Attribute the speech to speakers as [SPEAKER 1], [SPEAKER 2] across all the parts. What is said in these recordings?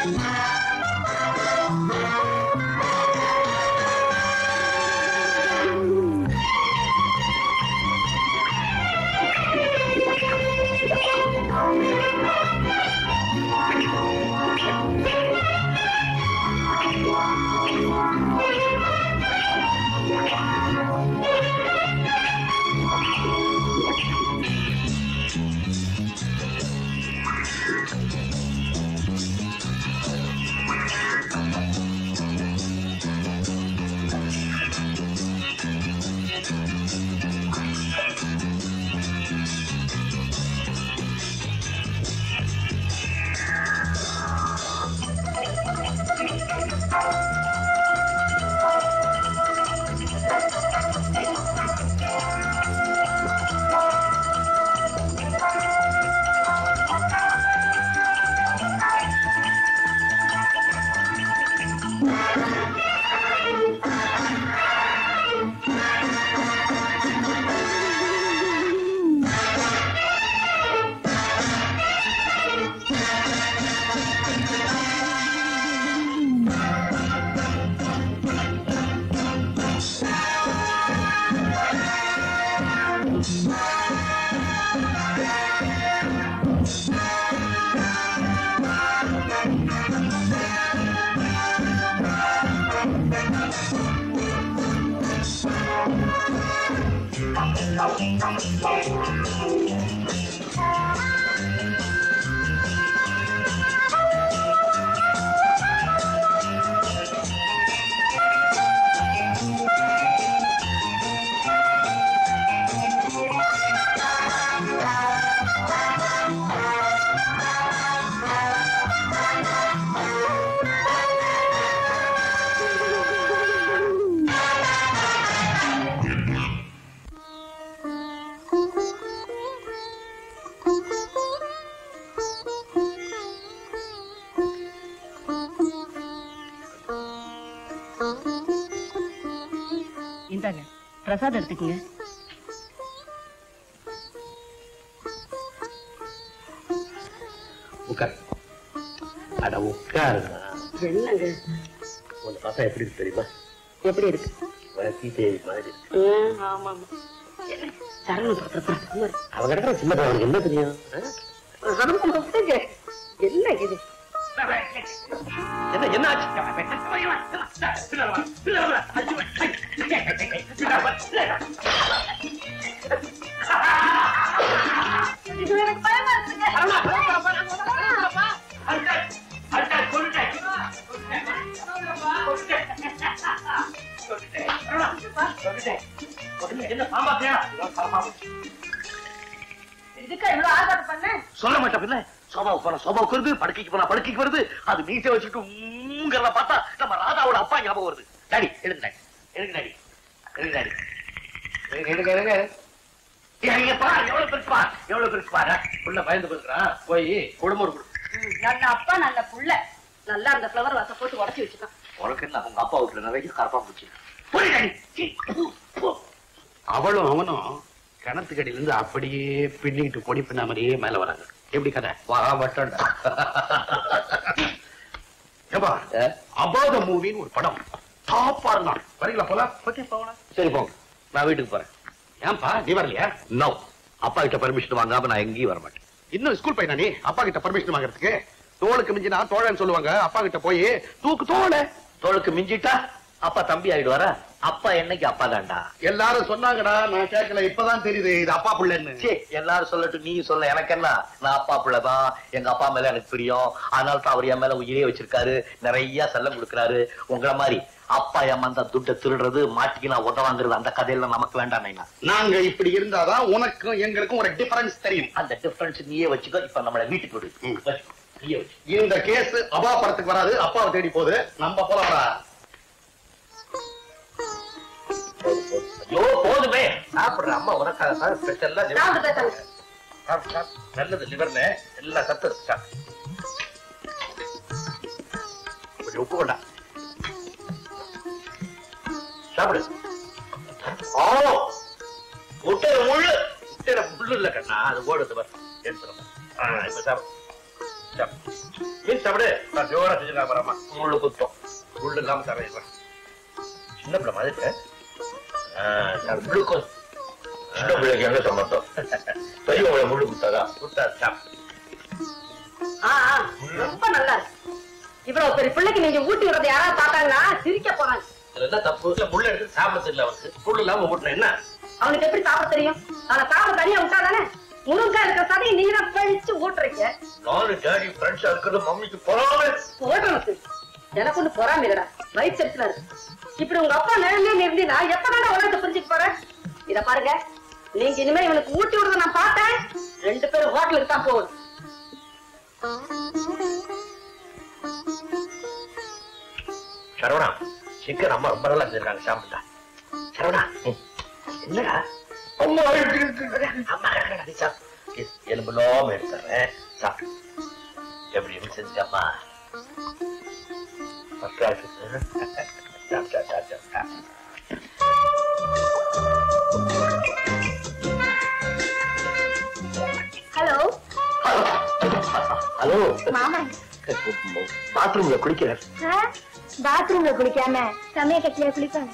[SPEAKER 1] இந்தாங்க பிரசாதம் எடுத்துக்கங்க
[SPEAKER 2] உட்கார் அட உட்காருங்க
[SPEAKER 1] என்னங்க
[SPEAKER 2] உன் பாப்பா எப்படி இருக்கு தெரியுமா
[SPEAKER 1] எப்படி இருக்கு
[SPEAKER 2] வளர்த்தி தேவி மாதிரி இருக்கு.
[SPEAKER 1] ஆமா சரணம்
[SPEAKER 2] அவ கிடக்கிற சின்ன பையன் அவனுக்கு என்ன தெரியும் ஆ?
[SPEAKER 1] என்ன இது
[SPEAKER 2] என்ன என்ன ஆச்சு என்ன சாம்பார்
[SPEAKER 1] இதுக்கா இவ்வளவு ஆர்ப்பாட்டம் பண்ண
[SPEAKER 2] சொல்ல மாட்டேன் பின்ன சோபாவுக்கு போனா சோபாவுக்கு வருது படுக்கைக்கு போனா படுக்கைக்கு வருது அது மீசை வச்சுட்டு ஊங்கிறத பார்த்தா நம்ம ராதாவோட அப்பா ஞாபகம் வருது டாடி எடுங்க டாடி எடுங்க டாடி எடுங்க டாடி எடுங்க எடுங்க எடுங்க இங்க பாரு எவ்வளவு பெருசு பாரு எவ்வளவு பெருசு பாரு உள்ள பயந்து போயிருக்கிறான் போய் குடும்பம் கொடு
[SPEAKER 1] நல்ல அப்பா நல்ல புள்ள நல்லா அந்த ஃப்ளவர் வாச போட்டு உடச்சி வச்சுக்கான்
[SPEAKER 2] உனக்கு என்ன உங்க அப்பா வீட்டுல நிறைய கரப்பா போச்சு போய் டாடி சீ, போ, போ.
[SPEAKER 3] அவளும் அவனும் கிணத்துக்கடியில இருந்து அப்படியே பின்னிட்டு பொடி பின்ன மாதிரியே மேல வராங்க எப்படி கதை
[SPEAKER 2] வா மட்டும்டா
[SPEAKER 3] ஏப்பா அபாத மூவின்னு ஒரு படம் டாப்பா இருந்தான் வரீங்களா போலாம் ஓகே போகலாம்
[SPEAKER 2] சரி போங்க நான் வீட்டுக்கு போறேன்
[SPEAKER 3] ஏன்பா நீ வரலையா
[SPEAKER 2] நோ அப்பா கிட்ட பர்மிஷன் வாங்காம நான் எங்கேயும் வர மாட்டேன்
[SPEAKER 3] இன்னும் ஸ்கூல் பையனா நீ அப்பா கிட்ட பர்மிஷன் வாங்குறதுக்கு தோளுக்கு மிஞ்சினா தோழன்னு சொல்லுவாங்க அப்பா கிட்ட போய் தூக்கு தோழ
[SPEAKER 2] தோளுக்கு மிஞ்சிட்டா அப்பா தம்பி ஆயிடுவாரா அப்பா என்னைக்கு அப்பா தான்டா
[SPEAKER 3] எல்லாரும் சொன்னாங்கடா நான் கேட்கல இப்பதான் தெரியுது இது அப்பா பிள்ளைன்னு
[SPEAKER 2] சே எல்லாரும் சொல்லட்டும் நீ சொல்ல எனக்கு என்ன நான் அப்பா பிள்ளைதான் எங்க அப்பா மேல எனக்கு பிரியம் அதனால தான் அவர் என் மேல உயிரே வச்சிருக்காரு நிறைய செல்லம் கொடுக்கறாரு உங்கள மாதிரி அப்பா ஏமாந்தா துட்டை திருடுறது மாட்டிக்கினா உதவாங்கிறது அந்த கதையெல்லாம் நமக்கு வேண்டாம் நைனா
[SPEAKER 3] நாங்க இப்படி இருந்தாதான் உனக்கும் எங்களுக்கும் ஒரு டிஃபரன்ஸ் தெரியும்
[SPEAKER 2] அந்த டிஃபரன்ஸ் நீயே வச்சுக்கோ இப்ப நம்மள வீட்டுக்கு விடு
[SPEAKER 3] ம்.
[SPEAKER 2] வச்சுக்கோ. நீயே வச்சு
[SPEAKER 3] இந்த கேஸ் அபா படத்துக்கு வராது அப்பாவை தேடி போகுது நம்ம போலாம்டா
[SPEAKER 2] ஐயோ போதுமே சாப்பிடுற அம்மா உனக்காக தான் ஸ்பெஷல்லா
[SPEAKER 1] நான் பேசுறேன்
[SPEAKER 2] சாப்பிடு, சாப்பிடு. நல்லது லிவர்ல எல்லா சத்து இருக்கு சாப்பிடு. கொஞ்சம் உப்பு கொண்டா சாப்பிடு ஓ முட்டையில முள்ளு முட்டையில முள்ளு இல்ல கண்ணா அது ஓடுது பாரு எடுத்துரும் ஆ, இப்ப சாப்பிடு
[SPEAKER 3] மீன் சாப்பிடு நான் ஜோரா செஞ்சிருக்கா பரமா முள்ளு குத்தம் முள்ளு இல்லாம தரையிடுறேன் சின்ன பிள்ளை மாதிரி இருக்கு. ஆ, நான் முள்ளு குத்தம்
[SPEAKER 2] சின்ன பிள்ளைக்கு எங்க சம்பந்தம் பெரியவங்களை முள்ளு குத்தாதா
[SPEAKER 3] குத்தா சாப்பிடு
[SPEAKER 1] ஆ, ஆ, ரொம்ப நல்லா இருக்கு இவ்வளவு பெரிய பிள்ளைக்கு நீங்க ஊட்டி விடுறத யாராவது பார்த்தாங்கன்னா சிரிக்க போறாங்க
[SPEAKER 3] இதுல என்ன தப்பு இல்ல முள்ளு எடுத்து சாப்பிட தெரியல அவனுக்கு முள்ளு இல்லாம ஊட்டின என்ன
[SPEAKER 1] அவனுக்கு எப்படி சாப்பிட தெரியும் ஆனா சாப்பிட தனியா விட்டா தானே முருங்கா இருக்கிற சதையை நீங்க தான் பழிச்சு ஊட்டுறீங்க
[SPEAKER 2] நாலு டேடி ஃப்ரெண்ட்ஸா இருக்கிறது மம்மிக்கு பொறாமல்
[SPEAKER 1] போடுறது எனக்கு ஒண்ணு பொறாமைடா வயிற்றுல இருக்கு இப்படி உங்க அப்பா நிழலே இருந்தீங்கன்னா எப்பதானே உலகத்தை புரிஞ்சுக்க போற இத பாருங்க நீங்க இனிமே இவனுக்கு ஊட்டி விடுறத நான் பார்த்தேன் ரெண்டு பேரும் ஹோட்டலுக்கு தான் போகணும்
[SPEAKER 3] சரவணா சிக்கன் அம்மா ரொம்ப நல்லா செஞ்சிருக்காங்க சாப்பிட்டா சரவணா ம். என்னடா
[SPEAKER 2] அம்மா இருக்கு, இருக்கு, இருக்கு.
[SPEAKER 3] அம்மா கடக்கடா நீ சாப்பிடு எலும்பு இல்லாம எடுத்துறேன் சாப்பிடு எப்படி எப்படி செஞ்சம்மா ஃபர்ஸ்ட் கிளாஸ் சாப்பிடு சாப்பிடு சாப்பிடு
[SPEAKER 4] ஹலோ
[SPEAKER 3] ஹலோ
[SPEAKER 4] மாமா
[SPEAKER 3] பாத்ரூம்ல குளிக்கிறேன்
[SPEAKER 4] சார் பாத்ரூம்ல குளிக்காம சமய கட்டில குளிப்பாங்க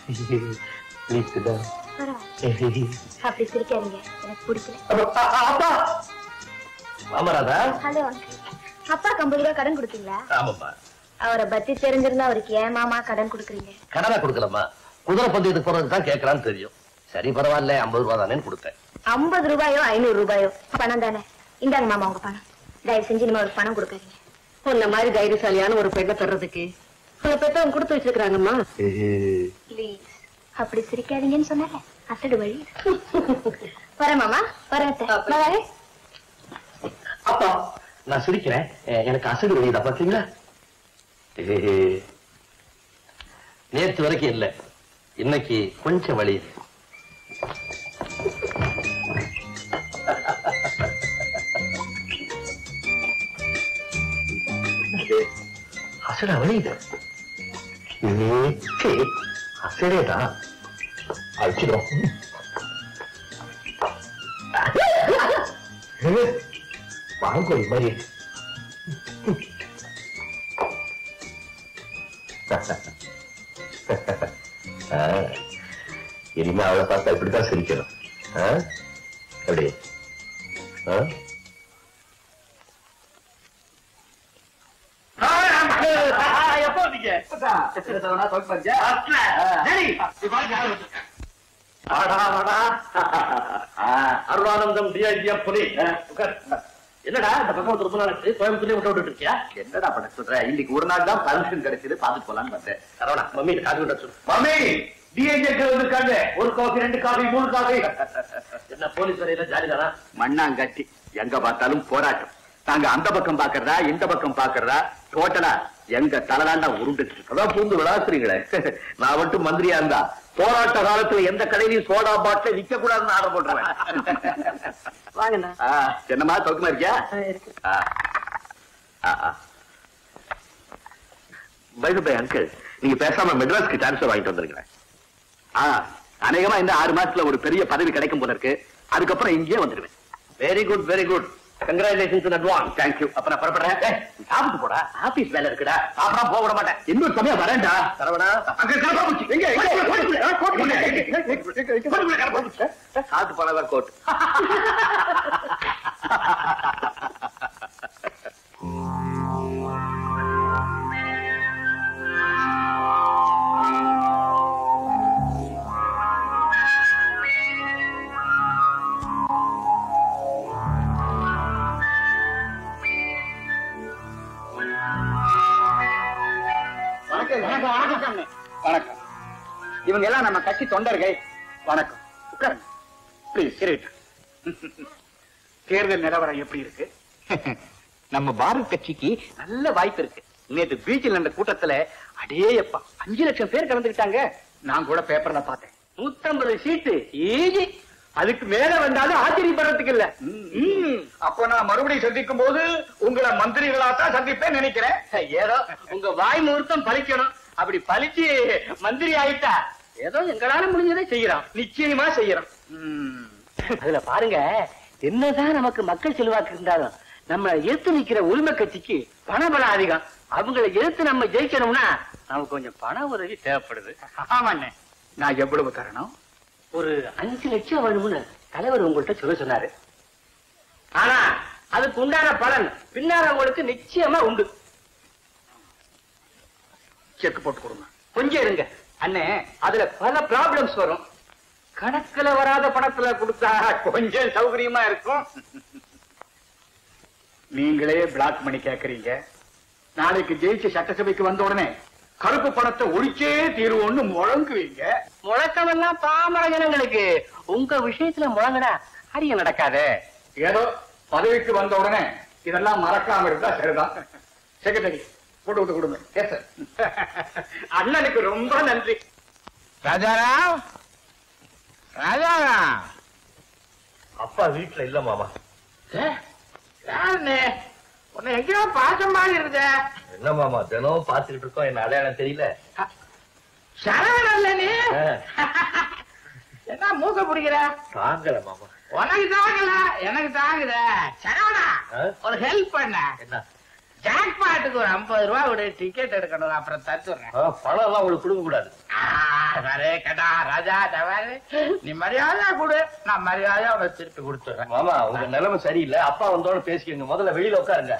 [SPEAKER 4] பரவாயில்ல அப்படி சிரிக்காதீங்க எனக்கு பிடிக்கல
[SPEAKER 3] அப்பா மாமராதா
[SPEAKER 4] ஹலோ அங்கிள் அப்பாக்கு ஐம்பது ரூபாய் கடன் கொடுத்தீங்களா
[SPEAKER 3] ஆமாம்மா
[SPEAKER 4] அவரை பத்தி தெரிஞ்சிருந்தா அவருக்கு ஏன் மாமா கடன் கொடுக்குறீங்க
[SPEAKER 3] கடனை கொடுக்கலம்மா குதிரை பந்தயத்துக்கு போறதுக்கு தான் கேட்கறான்னு தெரியும் சரி பரவாயில்ல ஐம்பது ரூபா தானேன்னு கொடுத்தேன்
[SPEAKER 4] ஐம்பது ரூபாயோ ஐநூறு ரூபாயோ பணம் தானே இந்தாங்க மாமா உங்க பணம் தயவு செஞ்சு இனிமே ஒரு பணம் கொடுக்காதீங்க
[SPEAKER 1] உன்ன மாதிரி தைரியசாலியான ஒரு பெண்ணை தர்றதுக்கு உங்களை பெத்தவங்க கொடுத்து வச்சிருக்காங்கம்மா
[SPEAKER 4] ப்ளீஸ் அப்படி சிரிக்காதீங்கன்னு சொன்னால அசடு வழி வரேன் மாமா வரேன் அத்தை. நான் வரேன்
[SPEAKER 3] அப்பா நான் சிரிக்கிறேன் எ- எனக்கு அசடு வெளியுதா பாத்தீங்களா நேற்று வரைக்கும் இல்ல இன்னைக்கு கொஞ்சம் வலி அசடா வலியுது நேற்று அசடேதான் அழிச்சிடும் வாங்கோய் மாதிரி இருக்கு. ஆ, இனிமே அவளை பார்த்தா இப்படித்தான் சிரிக்கணும் ஆ? எப்படி ஆ? எப்போ வந்தீங்க? அட்ல. டேடி, இது பாருங்க, யார் வந்திருக்கா? ஆடா, ஆடா. அருளானந்தம் டிஐஜிஎம் புலி உட்கார். என்னடா இந்த பக்கம் வந்து ரொம்ப நாளைக்கு கோயம்புத்தூர்லயே விட்டு விட்டுட்டு இருக்கியா
[SPEAKER 2] என்னடா பண்ண சொல்ற இன்னைக்கு ஒரு நாள் தான் பர்மிஷன் கிடைச்சது பாத்துட்டு போலான்னு வந்தேன்
[SPEAKER 3] சரவணா மம்மி காது விட சொல்லு
[SPEAKER 2] மம்மி டிஎன்ஏ வந்திருக்காங்க ஒரு காஃபி ரெண்டு காஃபி மூணு காஃபி
[SPEAKER 3] என்ன போலீஸ் வரையில ஜாலி தானா
[SPEAKER 2] மண்ணாங்கட்டி எங்க பார்த்தாலும் போராட்டம் நாங்க அந்த பக்கம் பாக்குறதா இந்த பக்கம் பாக்குறதா டோட்டலா எங்க தலைதாண்டா உருண்டுச்சு அதான் பூந்து விளாசுறீங்களே நான் மட்டும் மந்திரியா இருந்தா போராட்ட காலத்துல எந்த கடையிலையும் சோடா பாட்டில விற்க கூடாதுன்னு ஆர்டர் போட்டுருவேன்
[SPEAKER 1] வாங்கண்ணா
[SPEAKER 2] ஆ, என்னம்மா தொக்குமா இருக்கியா ஆ. ஆ, ஆ. By the way, uncle, நீங்க பேசாம மெட்ராஸ்க்கு டிரான்ஸ்பர் வாங்கிட்டு வந்துருங்களேன் ஆ அநேகமா இந்த ஆறு மாசத்துல ஒரு பெரிய பதவி கிடைக்கும் போல இருக்கு அதுக்கப்புறம் இங்கேயே வந்துடுவேன்
[SPEAKER 3] very good very good congratulations in advance
[SPEAKER 2] thank you அப்ப நான் புறப்படுறேன்
[SPEAKER 3] ஏய், சாப்பிட்டு போடா ஆபீஸ் வேலை இருக்குடா
[SPEAKER 2] அப்புறம் போக விட மாட்டேன் இன்னொரு சமயம் வரேன்டா
[SPEAKER 3] சரவணா
[SPEAKER 2] அங்க கரப்பாம்பூச்சி. எங்க? எங்க? கோட்டுக்குள்ள, ஆ, கோட்டுக்குள்ள. எங்க, எங்க, எங்க, எங்க, எங்க? கோட்டுக்குள்ள கரப்பாம்பூச்சி.
[SPEAKER 3] காத்து போனதான் கோட்
[SPEAKER 2] வணக்கம் இவங்க எல்லாம் நம்ம கட்சி தொண்டர்கள் வணக்கம் உட்காருங்க ப்ளீஸ் கிரேட் தேர்தல் நிலவரம் எப்படி இருக்கு நம்ம பாரத் கட்சிக்கு நல்ல வாய்ப்பு இருக்கு நேற்று பீச்சில் நடந்த கூட்டத்துல அடேயப்பா அஞ்சு லட்சம் பேர் கலந்துக்கிட்டாங்க நான் கூட பேப்பர்ல பார்த்தேன் நூத்தம்பது சீட்டு ஈஸி அதுக்கு மேல வந்தாலும் ஆச்சரியப்படுறதுக்கு இல்ல அப்போ நான் மறுபடியும் சந்திக்கும் போது உங்களை மந்திரிகளா தான் சந்திப்பேன் நினைக்கிறேன் ஏதோ உங்க வாய் முகூர்த்தம் பலிக்கணும் அப்படி பலிச்சு மந்திரி ஆயிட்டா ஏதோ எங்களால முடிஞ்சதை செய்யறோம் நிச்சயமா செய்யறோம்
[SPEAKER 3] அதுல பாருங்க என்னதான் நமக்கு மக்கள் செல்வாக்கு இருந்தாலும்
[SPEAKER 5] நம்ம எதிர்த்து நிக்கிற உரிமை கட்சிக்கு பணபலம் அதிகம் அவங்களை எதிர்த்து நம்ம ஜெயிக்கணும்னா நமக்கு கொஞ்சம் பண உதவி தேவைப்படுது
[SPEAKER 6] ஆமாண்ணே நான் எவ்வளவு தரணும்
[SPEAKER 5] ஒரு அஞ்சு லட்சம் வேணும்னு தலைவர் உங்கள்கிட்ட சொல்ல சொன்னாரு ஆனா அதுக்கு உண்டான பலன் பின்னால உங்களுக்கு நிச்சயமா உண்டு
[SPEAKER 6] செக் போட்டு கொடுங்க
[SPEAKER 5] கொஞ்சம் இருங்க அண்ணே அதுல பல ப்ராப்ளம்ஸ் வரும்
[SPEAKER 6] கணக்குல வராத பணத்துல கொடுத்தா கொஞ்சம் சௌகரியமா இருக்கும் நீங்களே பிளாக் பண்ணி கேக்குறீங்க நாளைக்கு ஜெயிச்சு சட்டசபைக்கு வந்த உடனே கருப்பு பணத்தை ஒழிச்சே தீர்வோன்னு முழங்குவீங்க
[SPEAKER 5] முழக்கமெல்லாம் பாமர ஜனங்களுக்கு உங்க விஷயத்துல முழங்கடா அரிய நடக்காதே
[SPEAKER 6] ஏதோ பதவிக்கு வந்த உடனே இதெல்லாம் மறக்காம இருந்தா சரிதான் செக்ரட்டரி போட்டு விட்டு கொடுங்க எஸ் சார் அண்ணனுக்கு ரொம்ப நன்றி
[SPEAKER 3] ராஜாராம் ராஜாராம் அப்பா வீட்டுல இல்ல மாமா
[SPEAKER 6] யாருண்ணே உன்னை எங்கேயோ பார்த்த மாதிரி இருக்க
[SPEAKER 3] என்ன மாமா தினம் பாத்துக்கிட்டு இருக்கோம் என்ன அடையாளம் தெரியல
[SPEAKER 6] சரவணல்ல நீ
[SPEAKER 3] ஆ,
[SPEAKER 6] என்ன மூக்க பிடிக்கிற
[SPEAKER 3] தாங்கல மாமா
[SPEAKER 6] உனக்கு தாங்கல எனக்கு தாங்குத சரவணா
[SPEAKER 3] ஆ?
[SPEAKER 6] ஒரு ஹெல்ப் பண்ண
[SPEAKER 3] என்ன
[SPEAKER 6] ஜாக் பாட்டுக்கு ஒரு ஐம்பது ரூபா விட டிக்கெட் எடுக்கணும் அப்புறம் தத்துறேன்
[SPEAKER 3] ஆ, பணம் எல்லாம் உங்களுக்கு கொடுக்க கூடாது
[SPEAKER 6] அரே கடா ராஜா தவாரு நீ மரியாதை கொடு நான் மரியாதை உனக்கு திருப்பி கொடுத்துறேன்
[SPEAKER 3] மாமா உங்க நிலைமை சரியில்லை அப்பா வந்தோட பேசிக்கங்க முதல்ல வெளியில உட்காருங்க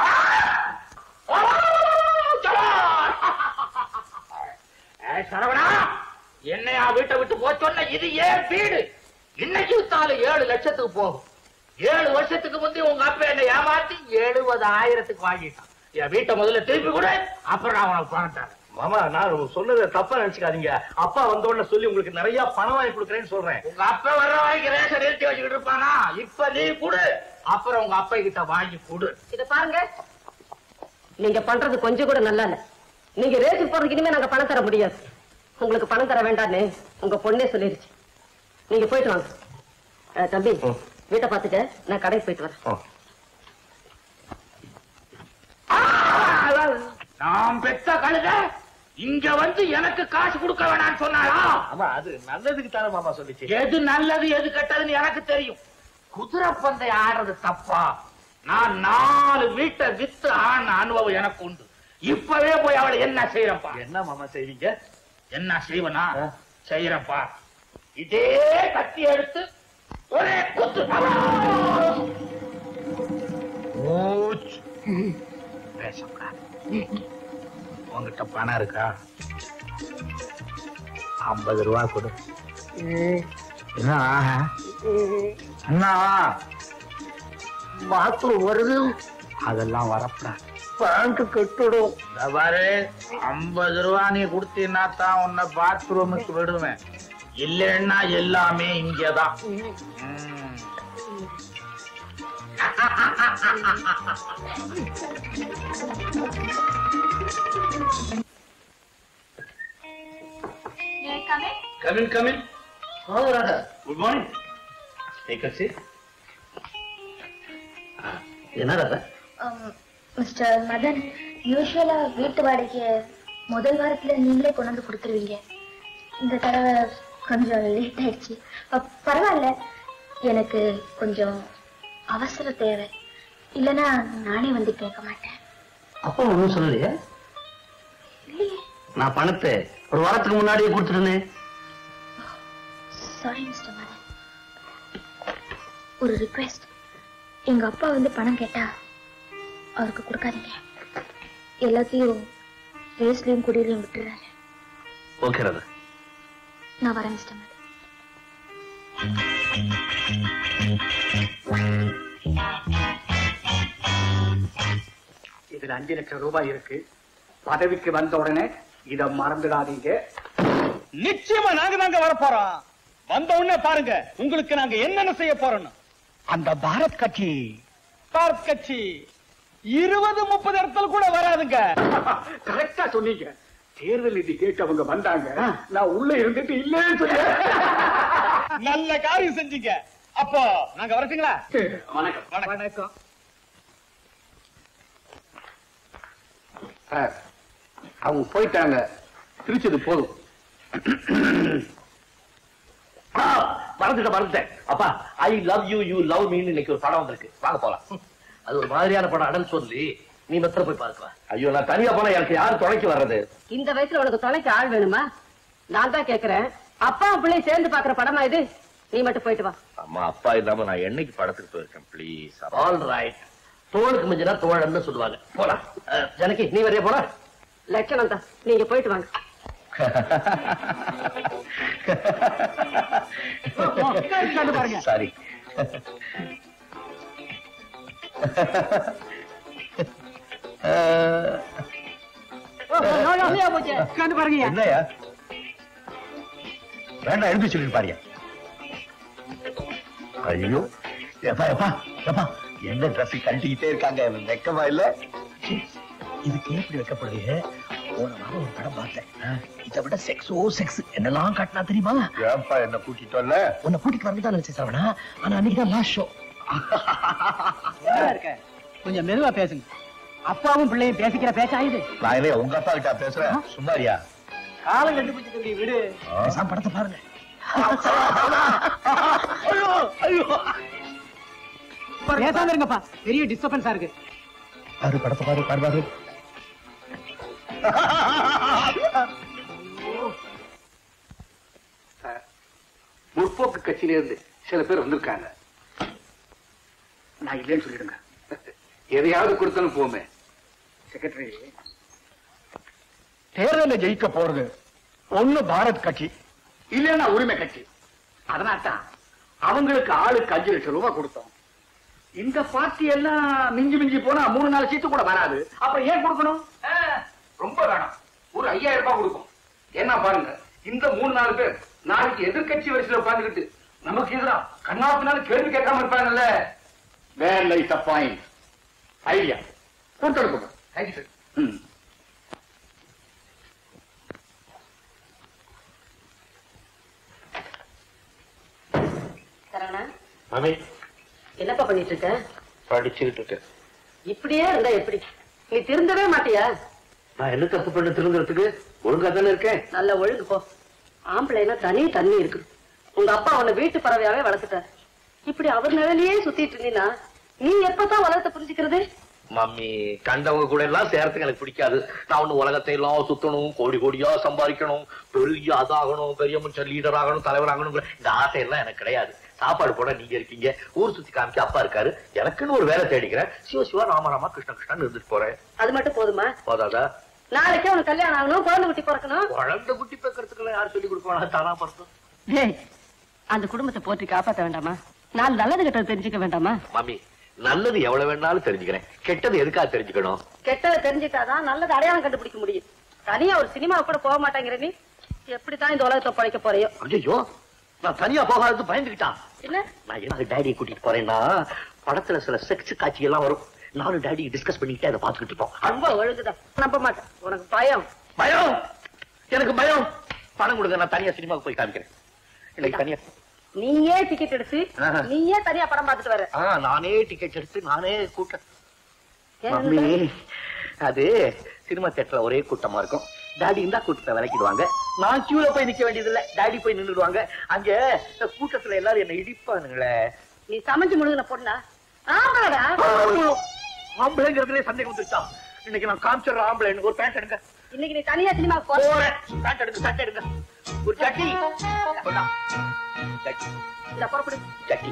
[SPEAKER 6] ஏய், சரவணா என்னையா வீட்டை விட்டு போச்சோன்ன இது ஏன் வீடு இன்னைக்கு வித்தாலும் ஏழு லட்சத்துக்கு போகும் ஏழு வருஷத்துக்கு முந்தி உங்க அப்பா என்ன ஏமாத்தி எழுபது ஆயிரத்துக்கு வாங்கிட்டான் என் வீட்டை முதல்ல திருப்பி கொடு அப்புறம் நான் உனக்கு பணம் தரேன்
[SPEAKER 3] மாமா நான் சொன்னதை தப்பா நினைச்சுக்காதீங்க அப்பா வந்தோடனே சொல்லி உங்களுக்கு நிறைய பணம் வாங்கி கொடுக்குறேன்னு சொல்றேன்
[SPEAKER 6] உங்க அப்பா வர்ற வாங்கி ரேஷன் நிறுத்தி வச்சுக்கிட்டு இருப்பானா இப்ப நீ கொடு அப்புறம் உங்க அப்பா கிட்ட வாங்கி கொடு
[SPEAKER 1] இத பாருங்க நீங்க பண்றது கொஞ்சம் கூட நல்லா இல்ல நீங்க ரேஷன் போறதுக்கு இனிமே நாங்க பணம் தர முடியாது உங்களுக்கு பணம் தர வேண்டாம்னு உங்க பொண்ணே சொல்லிருச்சு நீங்க போயிட்டு வாங்க அஹ், தம்பி
[SPEAKER 3] ம்.
[SPEAKER 1] வீட்டை பார்த்துட்டு நான் கடைக்கு போயிட்டு வரேன்
[SPEAKER 6] நான் பெத்த கழுத இங்க வந்து எனக்கு காசு கொடுக்க வேணாம்னு சொன்னாரா
[SPEAKER 3] ஆமா அது நல்லதுக்கு தானே மாமா சொல்லிச்சு
[SPEAKER 6] எது நல்லது எது கெட்டதுன்னு எனக்கு தெரியும் குதிரை பந்தய ஆடுறது தப்பா நான் நாலு வீட்டை வித்து ஆன அனுபவம் எனக்கு உண்டு இப்பவே போய் அவளை என்ன செய்யறப்பா
[SPEAKER 3] என்ன மாமா செய்வீங்க
[SPEAKER 6] என்ன செய்வனா
[SPEAKER 3] ஆ.
[SPEAKER 6] செய்யறப்பா இதே கத்தி எடுத்து ஒரே குத்து மூச்சு. பேசக்கூடாது உங்ககிட்ட பணம் இருக்கா ஐம்பது ரூபா கொடு என்ன ஆஹா? என்ன பாத்ரூம் வருது அதெல்லாம் வரப்படா பேங்க் கட்டுடும் பாரு ஐம்பது ரூபா நீ கொடுத்தீங்கன்னா தான் உன்னை பாத்ரூமுக்கு விடுவேன் இல்லைன்னா எல்லாமே இங்கதான் ம்.
[SPEAKER 3] Come in come in good morning take a seat
[SPEAKER 2] என்ன ராதா
[SPEAKER 4] மிஸ்டர் மதன் யூஸ்வலா வீட்டு வாடகைய முதல் வாரத்துல நீங்களே கொண்டு வந்து கொடுத்துருவீங்க இந்த தடவை கொஞ்சம் லேட் ஆயிடுச்சு அ, பரவாயில்ல எனக்கு கொஞ்சம் அவசர தேவை இல்லைன்னா நானே வந்து கேட்க மாட்டேன்
[SPEAKER 2] அப்பா ஒண்ணும் சொல்லலையா
[SPEAKER 4] இல்லையே
[SPEAKER 2] நான் பணத்தை ஒரு வாரத்துக்கு முன்னாடியே கொடுத்துருந்தேன்
[SPEAKER 4] சாரி மிஸ்டர் மதன் ஒரு ரிக்வெஸ்ட் எங்க அப்பா வந்து பணம் கேட்டா அவருக்கு கொடுக்காதீங்க எல்லாத்தையும் ரேஸ்லயும் குடியிலையும் விட்டுறாரு
[SPEAKER 2] ஓகே ராதா
[SPEAKER 4] நான் வரேன் மிஸ்டர் மதன்
[SPEAKER 6] இதுல அஞ்சு லட்சம் ரூபாய் இருக்கு பதவிக்கு வந்த உடனே இத மறந்துடாதீங்க
[SPEAKER 7] நிச்சயமா நாங்க தாங்க வர போறோம் வந்த உடனே பாருங்க உங்களுக்கு நாங்க என்னென்ன செய்ய போறோம்னு
[SPEAKER 6] அந்த பாரத் கட்சி
[SPEAKER 7] பாரத் கட்சி இருபது முப்பது இடத்துல கூட வராதுங்க
[SPEAKER 6] கரெக்டா சொன்னீங்க தேர்தல் நிதி கேட்டு அவங்க வந்தாங்க நான் உள்ள இருந்துட்டு இல்லைன்னு சொன்னேன்
[SPEAKER 7] நல்ல காரியம் செஞ்சீங்க அப்போ நாங்க வரட்டுங்களா
[SPEAKER 6] வணக்கம் வணக்கம் சார் அவங்க போயிட்டாங்க திருச்சது போதும்
[SPEAKER 2] மறந்துட்டேன் மறந்துட்டேன் அப்பா I love you you love மீன்னு இன்னைக்கு ஒரு படம் வந்திருக்கு வாங்க போலாம் அது ஒரு மாதிரியான படம் அடன் சொல்லி நீ மெத்தர போய் பார்க்கலாம்
[SPEAKER 3] ஐயோ நான் தனியா போனா எனக்கு யாரு துணைக்கு வர்றது
[SPEAKER 1] இந்த வயசுல உனக்கு தொலைக்கு ஆள் வேணுமா நான் தான் கேக்குறேன் அப்பா பிள்ளை சேர்ந்து பாக்குற படமா இது நீ மட்டும் போயிட்டு வா
[SPEAKER 3] அம்மா அப்பா இல்லாம நான் என்னைக்கு படத்துக்கு போயிருக்கேன் ப்ளீஸ்
[SPEAKER 2] ஆல் ரைட் தோளுக்கு மிஞ்சினா தோழன்னு சொல்லுவாங்க போலாம் அஹ், ஜனகி நீ வரைய போலாம்
[SPEAKER 1] லட்சணம் தான் நீங்க போயிட்டு வாங்க
[SPEAKER 3] சாரி என்னையா வேண்டாம் எழுதி சொல்லிட்டு பாரியா ஐயோ எப்பா எப்பா எப்பா என்ன ட்ரெஸ் கழட்டிக்கிட்டே இருக்காங்க வெக்கமா இல்ல இதுக்கு எப்படி வைக்கப்படுது போன வாரம் ஒரு படம் பார்த்தேன் இதை விட செக்ஸோ செக்ஸ் என்னெல்லாம் காட்டினா தெரியுமா ஏப்பா என்ன கூட்டிட்டு வரல உன்னை கூட்டிட்டு வரதான் நினைச்சேன் சரவணா ஆனா அன்னைக்கு தான் லாஸ்ட் ஷோ
[SPEAKER 5] இருக்க கொஞ்சம் மெதுவா பேசுங்க அப்பாவும் பிள்ளையும் பேசிக்கிற பேச்சா இது
[SPEAKER 3] நான் இல்லையா உங்க அப்பா கிட்ட பேசுறேன் சும்மாரியா
[SPEAKER 5] காலம் கண்டுபிடிச்சு விடு
[SPEAKER 3] பேசாம படத்தை பாருங்க
[SPEAKER 5] பேசாம இருங்கப்பா பெரிய டிஸ்டர்பன்ஸா இருக்கு
[SPEAKER 3] பாரு படத்தை பாரு பாரு பாரு
[SPEAKER 6] முற்போக்கு கட்சியில இருந்து சில பேர் வந்திருக்காங்க நான் இல்லைன்னு சொல்லிடுங்க எதையாவது கொடுத்தாலும் போமே செக்ரட்டரி
[SPEAKER 7] தேர்தலில் ஜெயிக்க போறது ஒண்ணு பாரத் கட்சி
[SPEAKER 6] இல்லைன்னா உரிமை கட்சி அதனால தான் அவங்களுக்கு ஆளுக்கு அஞ்சு லட்சம் ரூபாய் கொடுத்தோம் இந்த பார்ட்டி எல்லாம் மிஞ்சி மிஞ்சி போனா மூணு நாலு சீட்டு கூட வராது அப்புறம் ஏன் கொடுக்கணும் ஆ, ரொம்ப வேணாம் ஒரு ஐயாயிரம் ரூபாய் கொடுக்கும் என்ன பாருங்க இந்த மூணு நாலு பேர் நாளைக்கு எதிர்க்கட்சி வரிசையில உட்கார்ந்துகிட்டு நமக்கு எதிரா கண்ணாப்பினாலும் கேள்வி கேட்காம இருப்பாங்கல்ல where light a point idea கொடுத்துருக்கோம் தேங்க்யூ சார் ம்
[SPEAKER 1] சரவணா
[SPEAKER 2] மாமி
[SPEAKER 1] என்னப்பா பண்ணிட்டு இருக்க
[SPEAKER 2] படிச்சுக்கிட்டு இருக்கேன்
[SPEAKER 1] இப்படியே இருந்தா எப்படி நீ திருந்தவே மாட்டியா
[SPEAKER 2] நான் என்ன தப்பு பண்ண திருந்துறதுக்கு ஒழுங்கா தானே இருக்கேன்
[SPEAKER 1] நல்ல ஒழுங்கு போ ஆம்பளைனா தனி தண்ணி இருக்கு உங்க அப்பா உன்னை வீட்டு பறவையாவே வளர்த்துட்டார் இப்படி அவர் நிழலையே சுத்திட்டு இருந்தீங்கன்னா நீ எப்பதான் உலகத்தை புரிஞ்சுக்கிறது
[SPEAKER 2] மம்மி கண்டவங்க கூட எல்லாம் சேர்த்துக்கு எனக்கு பிடிக்காது நான் ஒண்ணு உலகத்தை எல்லாம் சுத்தணும் கோடி கோடியா சம்பாதிக்கணும் பெரிய அதாகணும் பெரிய மனுஷன் லீடர் ஆகணும் தலைவர் ஆகணும் இந்த ஆசை எல்லாம் எனக்கு கிடையாது சாப்பாடு போட நீங்க இருக்கீங்க ஊர் சுத்தி காமிக்க அப்பா இருக்காரு எனக்குன்னு ஒரு வேலை தேடிக்கிறேன் சிவ சிவா ராமராமா கிருஷ்ண கிருஷ்ணன் இருந்துட்டு போறேன்
[SPEAKER 1] அது மட்டும் போதுமா
[SPEAKER 2] போதாதா
[SPEAKER 1] நாளைக்கே உனக்கு கல்யாணம் ஆகணும் குழந்தை குட்டி பிறக்கணும்
[SPEAKER 2] குழந்தை குட்டி பேக்கிறதுக்குள்ள யார் சொல்லி கொடுப்பாங்க தானா பிறக்கும்
[SPEAKER 1] டேய், அந்த குடும்பத்தை போற்றி காப்பாத்த வேண்டாமா நாலு நல்லது கெட்டது தெரிஞ்சுக்க வேண்டாமா
[SPEAKER 2] மம்மி நல்லது எவ்வளவு வேணாலும் தெரிஞ்சுக்கிறேன் கெட்டது எதுக்காக தெரிஞ்சுக்கணும்
[SPEAKER 1] கெட்டதை தெரிஞ்சுட்டாதான் நல்லது அடையாளம் கண்டுபிடிக்க முடியும் தனியா ஒரு சினிமா கூட போக மாட்டேங்கிற நீ எப்படித்தான் இந்த உலகத்தை பழைக்க போறியோ
[SPEAKER 2] ஐயோ நான் தனியா போகாதது பயந்துக்கிட்டான்
[SPEAKER 1] என்ன
[SPEAKER 2] நான் எதுக்கு டேடியை கூட்டிட்டு போறேன்னா படத்துல சில செக்ஸ் காட்சி எல்லாம் வரும் நானும் டேடி டிஸ்கஸ் பண்ணிக்கிட்டே அதை பார்த்துக்கிட்டு இருப்போம்
[SPEAKER 1] ரொம்ப ஒழுங்குதான் நம்ப மாட்டேன் உனக்கு பயம்
[SPEAKER 2] பயம் எனக்கு பயம் பணம் கொடுங்க நான் தனியா சினிமாவுக்கு போய் காமிக்கிறேன் இன்னைக்கு தனியா
[SPEAKER 1] நீயே டிக்கெட் எடுத்து
[SPEAKER 2] ஆஹா.
[SPEAKER 1] நீயே தனியா படம் பார்த்துட்டு வர
[SPEAKER 2] ஆ நானே டிக்கெட் எடுத்து நானே கூட்டம்
[SPEAKER 1] ஏன்
[SPEAKER 2] மம்மி
[SPEAKER 1] இல்ல?
[SPEAKER 2] அது சினிமா தியேட்டர்ல ஒரே கூட்டமா இருக்கும் டாடி இருந்தா கூட்டத்தை விலக்கிடுவாங்க நான் கியூல போய் நிக்க வேண்டியது இல்ல டாடி போய் நின்னுடுவாங்க அங்க இந்த கூட்டத்துல எல்லாரும் என்ன இடிப்பானுங்களே
[SPEAKER 1] நீ சமைச்சு முழுகின பொண்ணா ஆமாடா
[SPEAKER 2] ஆம்பளைங்கிறதுலே சந்தேகம் வந்துருச்சா இன்னைக்கு நான் காமிச்சிடுற ஆம்பளை எனக்கு ஒரு பேண்ட் எடுங்க
[SPEAKER 1] இன்னைக்கு நீ தனியா சினிமாவுக்கு போ
[SPEAKER 2] போறேன் பேண்ட் எடுங்க சட்டை எடுங்க ஒரு சட்டி கொண்டா. சட்டி
[SPEAKER 1] இந்த புறப்படு
[SPEAKER 2] சட்டி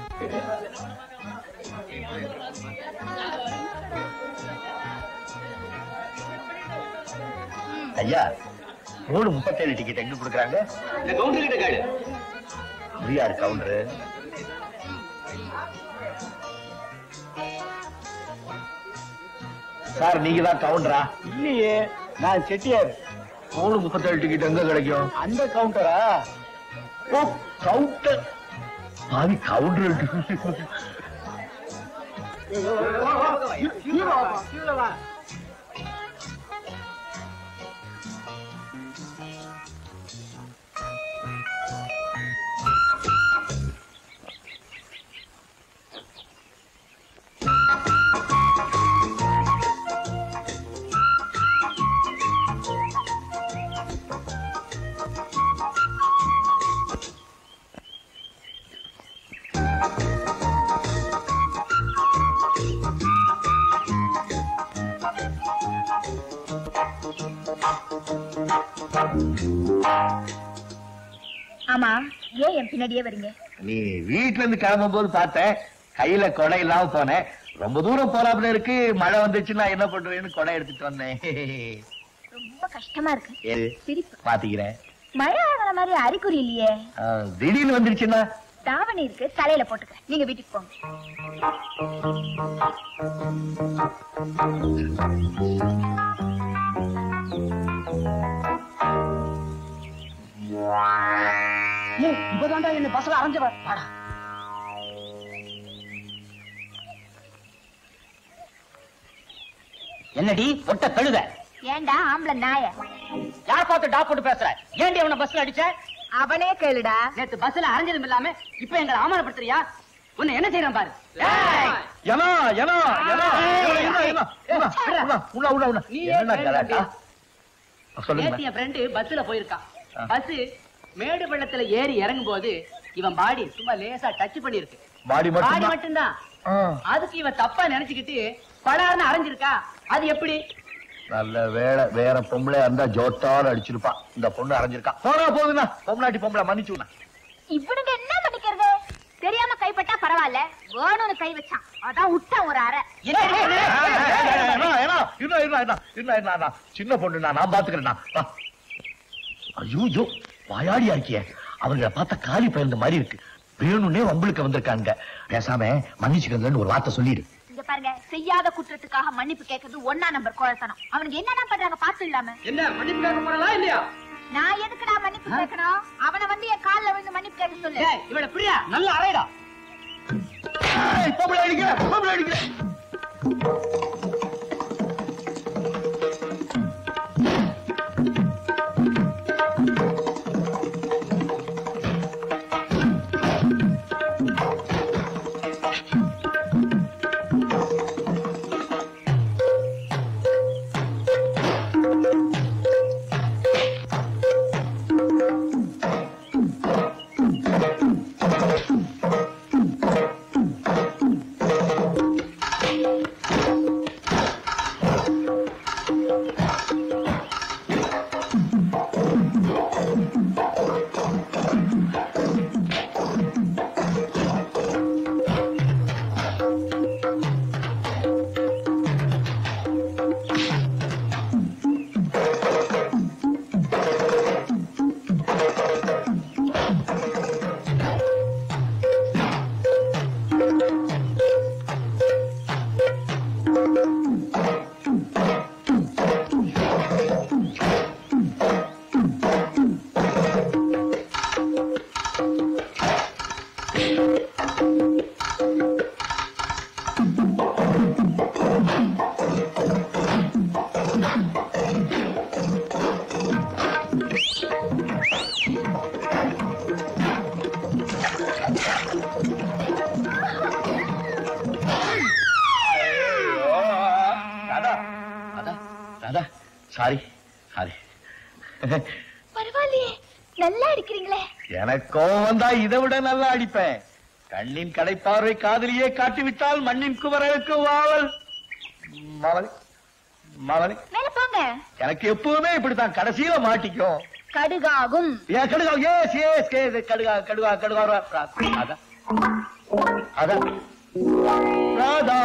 [SPEAKER 3] ஐயா மூணு முப்பத்தேழு டிக்கெட் எங்க கொடுக்குறாங்க
[SPEAKER 2] இந்த கவுண்டர் கிட்ட கேளு
[SPEAKER 3] ஃப்ரீயா கவுண்டரு சார் நீங்க தான் கவுண்டரா
[SPEAKER 7] இல்லையே நான் செட்டியார்
[SPEAKER 3] மூணு முப்பத்தேழு டிக்கெட் எங்க கிடைக்கும்
[SPEAKER 7] அந்த கவுண்டரா
[SPEAKER 3] ஓ கவுண்டர் அது கவுண்டர்
[SPEAKER 4] ஆ ஆமா ஏன் என் பின்னாடியே வரீங்க
[SPEAKER 3] நீ வீட்ல இருந்து கிளம்பும் போது பார்த்தேன் கையில கொடை இல்லாம போனேன் ரொம்ப தூரம் போறாப்புல இருக்கு மழை வந்துச்சுன்னா என்ன பண்றேன்னு கொடை எடுத்துட்டு வந்தேன்
[SPEAKER 4] ரொம்ப கஷ்டமா இருக்கு
[SPEAKER 3] ஏது
[SPEAKER 4] சிரிப்பு
[SPEAKER 3] பாத்துக்கிறேன்
[SPEAKER 4] மழை ஆகிற மாதிரி அறிகுறி இல்லையே
[SPEAKER 3] ஆ, திடீர்னு வந்துருச்சுன்னா
[SPEAKER 4] தாவணி இருக்கு தலையில போட்டுக்க நீங்க வீட்டுக்கு போங்க
[SPEAKER 5] இப்பதான்டா என்ன பஸ்ல அரைஞ்சவ வாடா என்னடி ஒட்ட கழுத
[SPEAKER 4] ஏண்டா ஆம்பளை நாய
[SPEAKER 5] யார் பார்த்து டாப் போட்டு பேசுற ஏன்டி அவன பஸ்ல அடிச்ச
[SPEAKER 4] அவனே கேளுடா
[SPEAKER 5] நேத்து பஸ்ல அரைஞ்சதும் இல்லாம இப்ப எங்களை அவமானப்படுத்துறியா உன்னை என்ன செய்யறான் பாரு ஏய்!
[SPEAKER 3] ஏனா ஏனா ஏனா
[SPEAKER 5] ஏய்,
[SPEAKER 3] ஏனா, ஏனா, ஏனா, ஏனா, உள்ள, உள்ள, உள்ள.
[SPEAKER 5] நீ
[SPEAKER 3] என்ன
[SPEAKER 5] ஏன்
[SPEAKER 3] கலாட்டா? சொல்லுங்க
[SPEAKER 5] நேத்து என் ஃப்ரெண்டு பஸ்ல போயிருக்கான்
[SPEAKER 3] ஆ.
[SPEAKER 5] பஸ் மேடு பள்ளத்துல ஏறி இறங்கும் போது இவன் பாடி சும்மா லேசா டச் பண்ணிருக்கு
[SPEAKER 3] பாடி
[SPEAKER 5] பாடி
[SPEAKER 3] மட்டும்
[SPEAKER 5] மட்டும்தான் அதுக்கு இவன் தப்பா நினைச்சுக்கிட்டு படார்னு அரைஞ்சிருக்கா அது எப்படி
[SPEAKER 3] நல்ல வேலை வேற பொம்பளை இருந்தா ஜோட்டால அடிச்சிருப்பான் இந்த பொண்ணு அரைஞ்சிருக்கா போனா போதுண்ணா பொம்பளாட்டி பொம்பளை மன்னிச்சுண்ணா
[SPEAKER 4] இவனுங்க என்ன பண்ணிக்கிறது தெரியாம கைப்பட்டா பரவாயில்ல வேணும்னு கை வச்சான் அதான் விட்டான் ஒரு அரை
[SPEAKER 3] சின்ன பொண்ணு நான் பாத்துக்கிறேன் ஐயோ வாயாடியா இருக்கிய அவங்கள பார்த்தா காலி பயந்த மாதிரி இருக்கு வேணும்னே வம்பளுக்கு வந்திருக்காங்க பேசாம மன்னிச்சுக்கங்கன்னு ஒரு வார்த்தை சொல்லிடு
[SPEAKER 4] இங்க பாருங்க செய்யாத குற்றத்துக்காக மன்னிப்பு கேட்கறது ஒன்னா நம்பர் கோழத்தனம் அவனுக்கு என்னென்ன பண்றாங்க பாத்து இல்லாம
[SPEAKER 5] என்ன மன்னிப்பு கேட்க போறா இல்லையா
[SPEAKER 4] நான் எதுக்குடா மன்னிப்பு கேட்கணும் அவனை வந்து என் கால்ல விழுந்து மன்னிப்பு கேட்க சொல்லு
[SPEAKER 5] ஏய், இவள பிரியா நல்ல அறையடா
[SPEAKER 3] பொம்பளை அடிக்கிற பொம்பளை அடிக்கிற ராதா ராதா ராதா சாரி சாரி
[SPEAKER 4] பரவாயில்லையே நல்லா இருக்கிறீங்களே
[SPEAKER 3] எனக்கு கோவம் வந்தா இதை விட நல்லா அடிப்பேன் கண்ணின் கடைப்பார்வை காதலியே காட்டிவிட்டால் மண்ணின் குமரனுக்கு வாவல் மவனி மவனி
[SPEAKER 4] மேல போங்க
[SPEAKER 3] எனக்கு எப்பவுமே இப்படித்தான் கடைசியில மாட்டிக்கும்
[SPEAKER 4] கடுகாகும்
[SPEAKER 3] ஏன் கடுகா ஏஸ் ஏஸ் கே கடுகா கடுகா கடுகா ரா- அதான் அதான் ராதா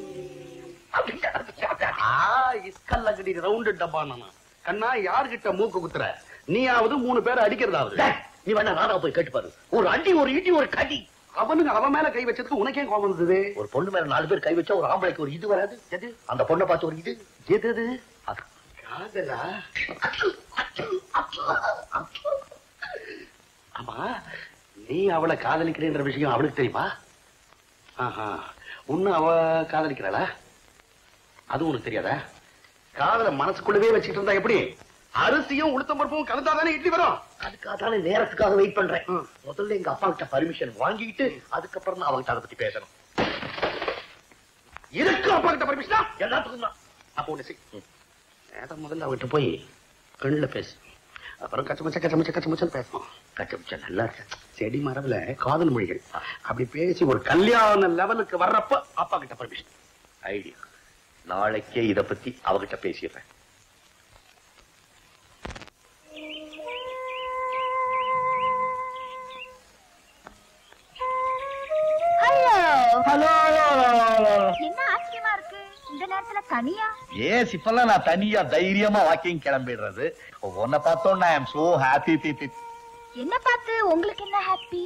[SPEAKER 2] இஸ்கல்லங்கடி ரவுண்டு டப்பானா கண்ணா யார்கிட்ட மூக்கு குத்துற நீயாவது மூணு பேரை அடிக்கிறதாவது
[SPEAKER 3] டேய், நீ வேணா ராதா போய் கேட்டு பாரு
[SPEAKER 2] ஒரு அடி ஒரு இடி ஒரு கடி அவனுங்க அவன் மேல கை வச்சதுக்கு உனக்கே கோபம் வந்தது
[SPEAKER 3] ஒரு பொண்ணு மேல நாலு பேர் கை வச்சா ஒரு ஆம்பளைக்கு ஒரு இது வராது
[SPEAKER 2] எது
[SPEAKER 3] அந்த பொண்ணை பார்த்து ஒரு இது
[SPEAKER 2] எது எது
[SPEAKER 3] அது.
[SPEAKER 2] காதலா ஆமா நீ அவளை காதலிக்கிறேன்ற விஷயம் அவளுக்கு தெரியுமா ஆஹா உன்ன அவ காதலிக்கிறாளா அது உனக்கு தெரியாதா காதல மனசுக்குள்ளவே வச்சுட்டு இருந்தா எப்படி அரிசியும் உளுத்தம் பருப்பும் கலந்தாதானே இட்லி வரும்
[SPEAKER 3] அதுக்காக தானே நேரத்துக்காக வெயிட் பண்றேன் முதல்ல எங்க அப்பா கிட்ட பர்மிஷன் வாங்கிட்டு அதுக்கப்புறம் தான் அவகிட்ட அதை பத்தி பேசணும்
[SPEAKER 2] இருக்கு அப்பா கிட்ட பர்மிஷனா
[SPEAKER 3] எல்லாத்துக்கும் தான்
[SPEAKER 2] அப்போ ஒண்ணு செய். நேரா முதல்ல அவகிட்ட போய் கண்ணுல பேசு அப்புறம் கச்சமச்ச கச்சமச்ச கச்சமச்சன்னு பேசணும் கச்சமச்ச நல்லா இருக்கு செடி மரபுல காதல் மொழிகள் அப்படி பேசி ஒரு கல்யாண லெவலுக்கு வர்றப்ப அப்பா கிட்ட பர்மிஷன்
[SPEAKER 3] ஐடியா நாளைக்கே இத பத்தி அவகிட்ட பேசிடுறேன்
[SPEAKER 4] தனியா
[SPEAKER 3] ஏஸ் இப்பெல்லாம் நான் தனியா தைரியமா வாக்கிங் கிளம்பிடுறது உன்னை பார்த்தோன்னா ஐ எம் சோ ஹாப்பி பீப்பி
[SPEAKER 4] என்ன பார்த்து உங்களுக்கு என்ன ஹாப்பி